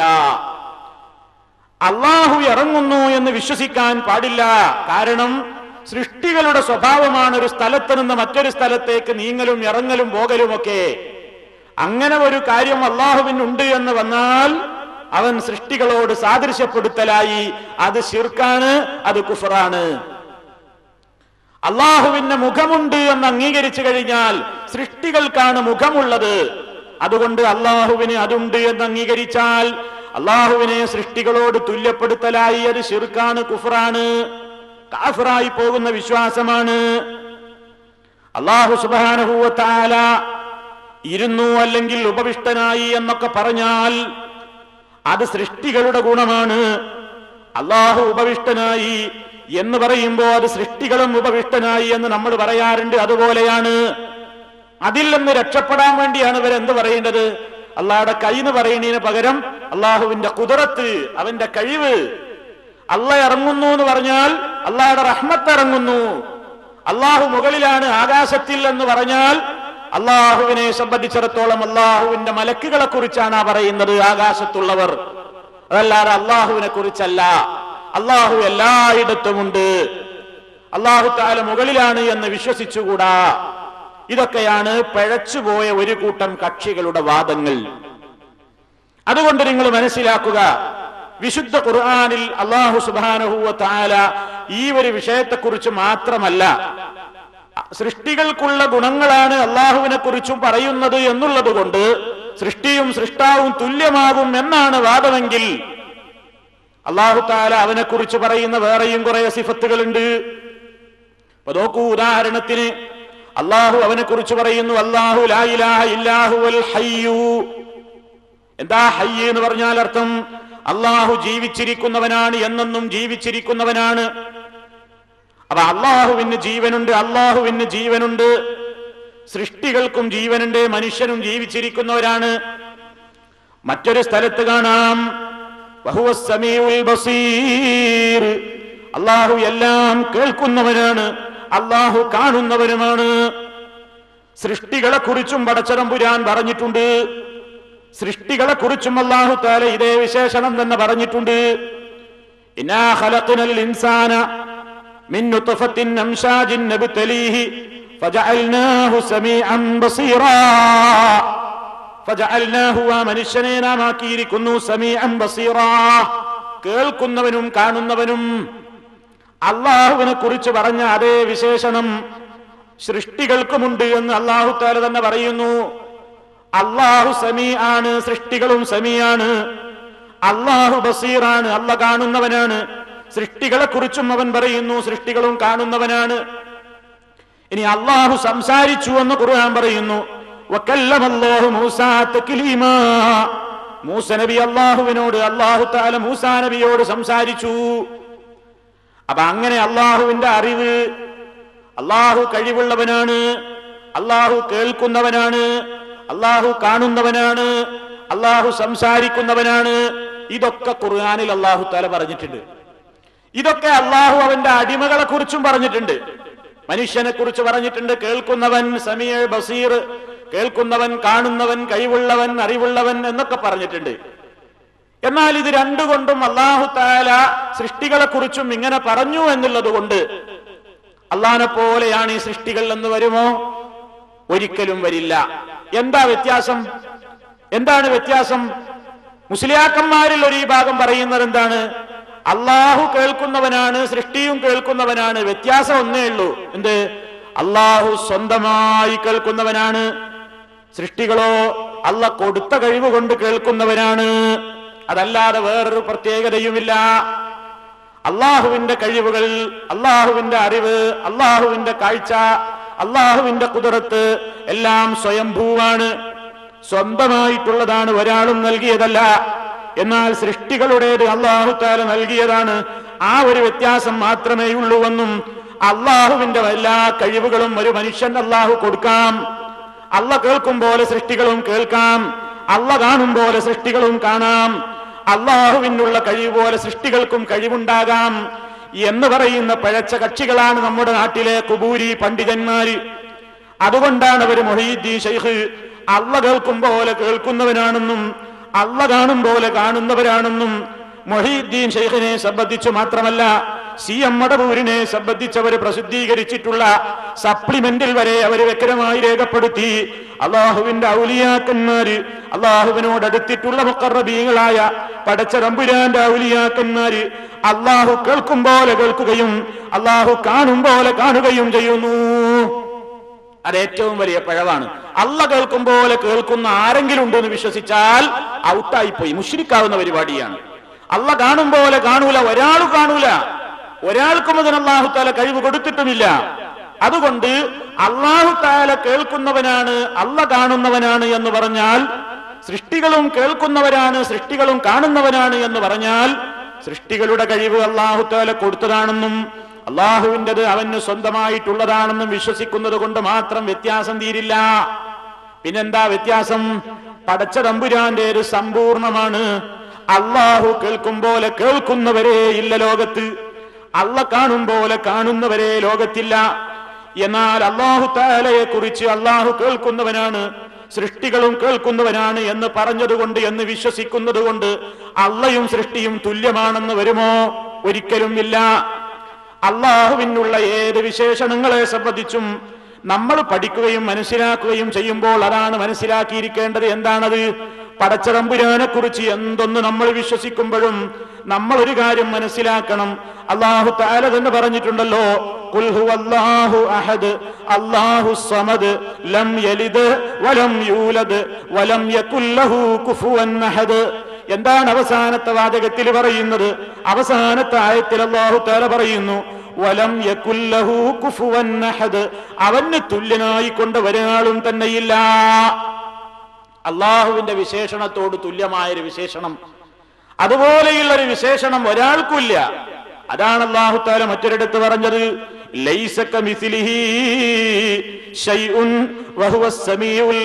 അള്ളാഹു ഇറങ്ങുന്നു എന്ന് വിശ്വസിക്കാൻ പാടില്ല കാരണം സൃഷ്ടികളുടെ സ്വഭാവമാണ് ഒരു സ്ഥലത്ത് നിന്ന് മറ്റൊരു സ്ഥലത്തേക്ക് നീങ്ങലും ഇറങ്ങലും പോകലുമൊക്കെ അങ്ങനെ ഒരു കാര്യം അള്ളാഹുവിനുണ്ട് എന്ന് വന്നാൽ അവൻ സൃഷ്ടികളോട് സാദൃശ്യപ്പെടുത്തലായി അത് ശിർക്കാണ് അത് കുഫറാണ് അള്ളാഹുവിന് മുഖമുണ്ട് എന്ന് അംഗീകരിച്ചു കഴിഞ്ഞാൽ സൃഷ്ടികൾക്കാണ് മുഖമുള്ളത് അതുകൊണ്ട് അള്ളാഹുവിന് അതുണ്ട് എന്ന് അംഗീകരിച്ചാൽ അള്ളാഹുവിനെ സൃഷ്ടികളോട് തുല്യപ്പെടുത്തലായി അത് ഷിർക്കാണ് കുഫറാണ് കാഫറായി പോകുന്ന വിശ്വാസമാണ് അള്ളാഹു സുബാനഹൂവത്താല ഇരുന്നു അല്ലെങ്കിൽ ഉപവിഷ്ടനായി എന്നൊക്കെ പറഞ്ഞാൽ അത് സൃഷ്ടികളുടെ ഗുണമാണ് അള്ളാഹു ഉപവിഷ്ടനായി എന്ന് പറയുമ്പോൾ അത് സൃഷ്ടികളും ഉപവിഷ്ടനായി എന്ന് നമ്മൾ പറയാറുണ്ട് അതുപോലെയാണ് അതിൽ നിന്ന് രക്ഷപ്പെടാൻ വേണ്ടിയാണ് ഇവർ എന്ത് പറയേണ്ടത് അള്ളാഹുടെ കൈ എന്ന് പറയുന്നതിന് പകരം അള്ളാഹുവിന്റെ കുതിരത്ത് അവന്റെ കഴിവ് അള്ള ഇറങ്ങുന്നു എന്ന് പറഞ്ഞാൽ അള്ളാഹുടെ റഹ്മത്ത് ഇറങ്ങുന്നു അള്ളാഹു മുകളിലാണ് ആകാശത്തിൽ എന്ന് പറഞ്ഞാൽ അള്ളാഹുവിനെ സംബന്ധിച്ചിടത്തോളം അള്ളാഹുവിന്റെ മലക്കുകളെ കുറിച്ചാണ് ആ പറയുന്നത് ആകാശത്തുള്ളവർ അതല്ലാതെ അള്ളാഹുവിനെ കുറിച്ചല്ല അള്ളാഹു എല്ലായിടത്തുമുണ്ട് അള്ളാഹു താല മുകളിലാണ് എന്ന് വിശ്വസിച്ചുകൂടാ ഇതൊക്കെയാണ് പിഴച്ചുപോയ ഒരു കൂട്ടം കക്ഷികളുടെ വാദങ്ങൾ അതുകൊണ്ട് നിങ്ങൾ മനസ്സിലാക്കുക വിശുദ്ധ ഖുർആാനിൽ അള്ളാഹു സുബാനഹുവ താല ഈ ഒരു വിഷയത്തെക്കുറിച്ച് മാത്രമല്ല സൃഷ്ടികൾക്കുള്ള ഗുണങ്ങളാണ് അള്ളാഹുവിനെ കുറിച്ചും പറയുന്നത് എന്നുള്ളത് കൊണ്ട് സൃഷ്ടിയും സൃഷ്ടാവും തുല്യമാകും എന്നാണ് വാദമെങ്കിൽ അള്ളാഹു താല അവനെ കുറിച്ച് പറയുന്ന വേറെയും കുറെ സിഫത്തുകളുണ്ട് അപ്പൊ നോക്കൂ ഉദാഹരണത്തിന് അള്ളാഹു അവനെ കുറിച്ച് പറയുന്നു അള്ളാഹു ലാ ഇലാഹ ഇല്ലാഹു അൽ ഹയ്യു എന്താ ഹയ്യ് എന്ന് പറഞ്ഞാൽ അർത്ഥം അള്ളാഹു ജീവിച്ചിരിക്കുന്നവനാണ് എന്നെന്നും ജീവിച്ചിരിക്കുന്നവനാണ് അപ്പൊ അള്ളാഹുവിന് ജീവനുണ്ട് അള്ളാഹുവിന് ജീവനുണ്ട് സൃഷ്ടികൾക്കും ജീവനുണ്ട് മനുഷ്യനും ജീവിച്ചിരിക്കുന്നവരാണ് മറ്റൊരു സ്ഥലത്ത് കാണാം വഹുവ സമീഉൽ ബസീർ അള്ളാഹു എല്ലാം കേൾക്കുന്നവനാണ് അള്ളാഹു കാണുന്നവനുമാണ് സൃഷ്ടികളെ കുറിച്ചും പടച്ചതമ്പുരാൻ പറഞ്ഞിട്ടുണ്ട് സൃഷ്ടികളെ കുറിച്ചും അള്ളാഹു താല ഇതേ വിശേഷണം തന്നെ പറഞ്ഞിട്ടുണ്ട് ഇന്നാ ഖലഖ്നൽ ഇൻസാന മിൻ നുത്ഫത്തിൻ അംശാജിൻ നബ്തലീഹി ഫജഅൽനാഹു സമീഅൻ ബസീറാ ഫജഅൽനാഹു ആ മനുഷ്യനെ നാം ആക്കിയിരിക്കുന്നു സമീഅൻ ബസീറാ കേൾക്കുന്നവനും കാണുന്നവനും അള്ളാഹുവിനെ കുറിച്ച് പറഞ്ഞ അതേ വിശേഷണം സൃഷ്ടികൾക്കുമുണ്ട് എന്ന് അള്ളാഹു താല തന്നെ പറയുന്നു അള്ളാഹു സമീ ആണ് സൃഷ്ടികളും സമീയാണ് അള്ളാഹു ബസീറാണ് അല്ല കാണുന്നവനാണ് സൃഷ്ടികളെ കുറിച്ചും അവൻ പറയുന്നു സൃഷ്ടികളും കാണുന്നവനാണ് ഇനി അള്ളാഹു സംസാരിച്ചു എന്ന് ഖുർആൻ പറയുന്നു വക്കല്ലമല്ലാഹു മൂസാ തക്ലീമാ മൂസ നബി അള്ളാഹുവിനോട് അള്ളാഹു താല മൂസാ നബിയോട് സംസാരിച്ചു അപ്പൊ അങ്ങനെ അള്ളാഹുവിന്റെ അറിവ് അള്ളാഹു കഴിവുള്ളവനാണ് അള്ളാഹു കേൾക്കുന്നവനാണ് അള്ളാഹു കാണുന്നവനാണ് അള്ളാഹു സംസാരിക്കുന്നവനാണ് ഇതൊക്കെ ഖുർആാനിൽ അള്ളാഹു താല പറഞ്ഞിട്ടുണ്ട് ഇതൊക്കെ അള്ളാഹു അവന്റെ അടിമകളെ കുറിച്ചും പറഞ്ഞിട്ടുണ്ട് മനുഷ്യനെ കുറിച്ച് പറഞ്ഞിട്ടുണ്ട് കേൾക്കുന്നവൻ സമീർ ബസീർ കേൾക്കുന്നവൻ കാണുന്നവൻ കഴിവുള്ളവൻ അറിവുള്ളവൻ എന്നൊക്കെ പറഞ്ഞിട്ടുണ്ട് എന്നാൽ ഇത് രണ്ടുകൊണ്ടും അള്ളാഹു താല സൃഷ്ടികളെ കുറിച്ചും ഇങ്ങനെ പറഞ്ഞു എന്നുള്ളത് കൊണ്ട് അള്ളാഹിനെ പോലെയാണ് ഈ സൃഷ്ടികൾ എന്ന് വരുമോ ഒരിക്കലും വരില്ല എന്താ വ്യത്യാസം എന്താണ് വ്യത്യാസം മുസ്ലിയാക്കന്മാരിൽ ഒരു ഈ ഭാഗം പറയുന്നത് എന്താണ് അള്ളാഹു കേൾക്കുന്നവനാണ് സൃഷ്ടിയും കേൾക്കുന്നവനാണ് വ്യത്യാസം ഒന്നേ ഉള്ളൂ എന്ത് അള്ളാഹു സ്വന്തമായി കേൾക്കുന്നവനാണ് സൃഷ്ടികളോ അല്ല കൊടുത്ത കഴിവ് കൊണ്ട് കേൾക്കുന്നവനാണ് അതല്ലാതെ വേറൊരു പ്രത്യേകതയുമില്ല അള്ളാഹുവിന്റെ കഴിവുകൾ അള്ളാഹുവിന്റെ അറിവ് അള്ളാഹുവിന്റെ കാഴ്ച അള്ളാഹുവിന്റെ കുതിരത്ത് എല്ലാം സ്വയംഭൂവാണ് സ്വന്തമായിട്ടുള്ളതാണ് ഒരാളും നൽകിയതല്ല എന്നാൽ സൃഷ്ടികളുടേത് അള്ളാഹുത്താല നൽകിയതാണ് ആ ഒരു വ്യത്യാസം മാത്രമേ ഉള്ളൂവെന്നും അള്ളാഹുവിന്റെ എല്ലാ കഴിവുകളും ഒരു മനുഷ്യൻ അള്ളാഹു കൊടുക്കാം അള്ള കേൾക്കും പോലെ സൃഷ്ടികളും കേൾക്കാം അള്ള കാണും പോലെ സൃഷ്ടികളും കാണാം അള്ളാഹുവിനുള്ള കഴിവ് പോലെ സൃഷ്ടികൾക്കും കഴിവുണ്ടാകാം എന്ന് പറയുന്ന പഴച്ച കക്ഷികളാണ് നമ്മുടെ നാട്ടിലെ കുബൂരി പണ്ഡിതന്മാര് അതുകൊണ്ടാണ് അവർ മൊഹീദ്ദീൻ ഷെയ്ഖ് അള്ള കേൾക്കും പോലെ കേൾക്കുന്നവനാണെന്നും അള്ള കാണും പോലെ കാണുന്നവരാണെന്നും മൊഹീദ്ദീൻ ഷെയ്ഖിനെ സംബന്ധിച്ചു മാത്രമല്ല സി എം മടപൂരിനെ സംബന്ധിച്ചവർ പ്രസിദ്ധീകരിച്ചിട്ടുള്ള സപ്ലിമെന്റിൽ വരെ അവർ വ്യക്തമായി രേഖപ്പെടുത്തി അള്ളാഹുവിന്റെ ഔലിയാക്കന്മാര് അള്ളാഹുവിനോട് അടുത്തിട്ടുള്ള മുക്കറബീങ്ങളായ പടച്ച റമ്പുരാന്റെ ഔലിയാക്കന്മാര് അള്ളാഹു കേൾക്കും പോലെ കേൾക്കുകയും അള്ളാഹു കാണും പോലെ കാണുകയും ചെയ്യുന്നു അത് ഏറ്റവും വലിയ പിഴവാണ് അല്ല കേൾക്കും പോലെ കേൾക്കുന്ന ആരെങ്കിലും ഉണ്ടെന്ന് വിശ്വസിച്ചാൽ ഔട്ടായിപ്പോയി മുഷിരിക്കാവുന്ന പരിപാടിയാണ് അല്ല കാണും പോലെ കാണൂല ഒരാൾ കാണൂല ഒരാൾക്കും അതിന് അള്ളാഹുത്താല കഴിവ് കൊടുത്തിട്ടുമില്ല അതുകൊണ്ട് അള്ളാഹുത്താല കേൾക്കുന്നവനാണ് അല്ല കാണുന്നവനാണ് എന്ന് പറഞ്ഞാൽ സൃഷ്ടികളും കേൾക്കുന്നവരാണ് സൃഷ്ടികളും കാണുന്നവനാണ് എന്ന് പറഞ്ഞാൽ സൃഷ്ടികളുടെ കഴിവ് അള്ളാഹുത്താല കൊടുത്തതാണെന്നും അള്ളാഹുവിൻ്റെത് അവന് സ്വന്തമായിട്ടുള്ളതാണെന്നും വിശ്വസിക്കുന്നത് കൊണ്ട് മാത്രം വ്യത്യാസം തീരില്ല പിന്നെന്താ വ്യത്യാസം പടച്ച തമ്പുരാന്റേത് സമ്പൂർണമാണ് അള്ളാഹു കേൾക്കും പോലെ കേൾക്കുന്നവരേ ഇല്ല ലോകത്ത് അള്ള കാണും പോലെ കാണുന്നവരെ ലോകത്തില്ല എന്നാൽ അള്ളാഹു താലയെ കുറിച്ച് അള്ളാഹു കേൾക്കുന്നവനാണ് സൃഷ്ടികളും കേൾക്കുന്നവനാണ് എന്ന് പറഞ്ഞതുകൊണ്ട് എന്ന് വിശ്വസിക്കുന്നത് കൊണ്ട് അള്ളയും സൃഷ്ടിയും തുല്യമാണെന്ന് വരുമോ ഒരിക്കലും ഇല്ല അള്ളാഹുവിനുള്ള ഏത് വിശേഷണങ്ങളെ സംബന്ധിച്ചും നമ്മൾ പഠിക്കുകയും മനസ്സിലാക്കുകയും ചെയ്യുമ്പോൾ അതാണ് മനസ്സിലാക്കിയിരിക്കേണ്ടത് എന്താണത് പടച്ചറമ്പുരാനെ കുറിച്ച് എന്തൊന്ന് നമ്മൾ വിശ്വസിക്കുമ്പോഴും നമ്മൾ ഒരു കാര്യം മനസ്സിലാക്കണം അള്ളാഹു താല തന്നെ പറഞ്ഞിട്ടുണ്ടല്ലോ "ഖുൽ ഹുവല്ലാഹു അഹദ് അല്ലാഹു സമദ് ലം യലിദ് വലം യൂലദ് വലം യകുൽ ലഹു കുഫുവൻ അഹദ് എന്താണ് അവസാനത്തെ വാചകത്തിൽ പറയുന്നത് അവസാനത്തെ ആയത്തിൽ അള്ളാഹു താല പറയുന്നു വലം യകുല്ലഹു കുഫുവൻ അഹദ് അവന് തുല്യനായി കൊണ്ട് ഒരാളും തന്നെയില്ല അള്ളാഹുവിന്റെ വിശേഷണത്തോട് തുല്യമായൊരു വിശേഷണം അതുപോലെയുള്ള ഒരു വിശേഷണം ഒരാൾക്കുമില്ല അതാണ് അള്ളാഹു താല മറ്റൊരിടത്ത് പറഞ്ഞത് ലൈസക മിസ്ലിഹി ശൈഉൻ വഹുവ സമീഉൽ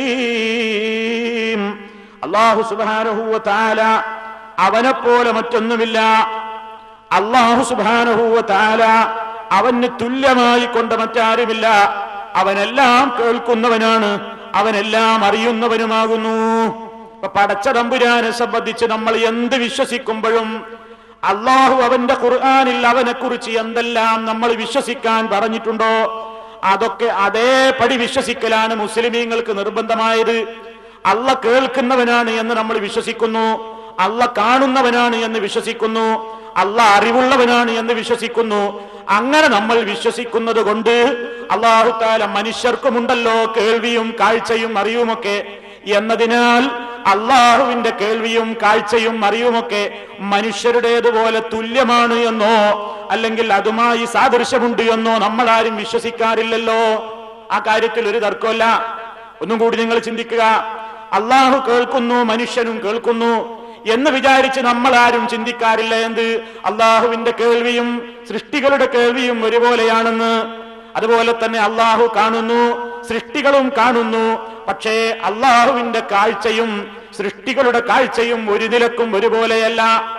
അലീം അള്ളാഹു സുബ്ഹാനഹു വ തആല അവനെ പോലെ മറ്റൊന്നുമില്ല അള്ളാഹു സുബ്ഹാനഹു വ തആല അവന് തുല്യമായി കൊണ്ട് മറ്റാരുമില്ല അവനെല്ലാം കേൾക്കുന്നവനാണ് അവനെല്ലാം അറിയുന്നവനുമാകുന്നു ഇപ്പൊ പടച്ച തമ്പുരാനെ സംബന്ധിച്ച് നമ്മൾ എന്ത് വിശ്വസിക്കുമ്പോഴും അള്ളാഹു അവന്റെ ഖുർആാനിൽ അവനെ കുറിച്ച് എന്തെല്ലാം നമ്മൾ വിശ്വസിക്കാൻ പറഞ്ഞിട്ടുണ്ടോ അതൊക്കെ അതേപടി വിശ്വസിക്കലാണ് മുസ്ലിമീങ്ങൾക്ക് നിർബന്ധമായത് അല്ല കേൾക്കുന്നവനാണ് എന്ന് നമ്മൾ വിശ്വസിക്കുന്നു അല്ല കാണുന്നവനാണ് എന്ന് വിശ്വസിക്കുന്നു അല്ല അറിവുള്ളവനാണ് എന്ന് വിശ്വസിക്കുന്നു അങ്ങനെ നമ്മൾ വിശ്വസിക്കുന്നത് കൊണ്ട് അള്ളാഹുത്താല മനുഷ്യർക്കുമുണ്ടല്ലോ കേൾവിയും കാഴ്ചയും അറിവുമൊക്കെ എന്നതിനാൽ അള്ളാഹുവിന്റെ കേൾവിയും കാഴ്ചയും അറിവുമൊക്കെ മനുഷ്യരുടേതുപോലെ തുല്യമാണ് എന്നോ അല്ലെങ്കിൽ അതുമായി സാദൃശ്യമുണ്ട് എന്നോ നമ്മൾ ആരും വിശ്വസിക്കാറില്ലല്ലോ ആ കാര്യത്തിൽ ഒരു തർക്കമല്ല ഒന്നും കൂടി നിങ്ങൾ ചിന്തിക്കുക അള്ളാഹു കേൾക്കുന്നു മനുഷ്യനും കേൾക്കുന്നു എന്ന് വിചാരിച്ച് നമ്മൾ ആരും ചിന്തിക്കാറില്ല എന്ത് അള്ളാഹുവിന്റെ കേൾവിയും സൃഷ്ടികളുടെ കേൾവിയും ഒരുപോലെയാണെന്ന് അതുപോലെ തന്നെ അള്ളാഹു കാണുന്നു സൃഷ്ടികളും കാണുന്നു പക്ഷേ അള്ളാഹുവിന്റെ കാഴ്ചയും സൃഷ്ടികളുടെ കാഴ്ചയും ഒരു നിലക്കും ഒരുപോലെയല്ല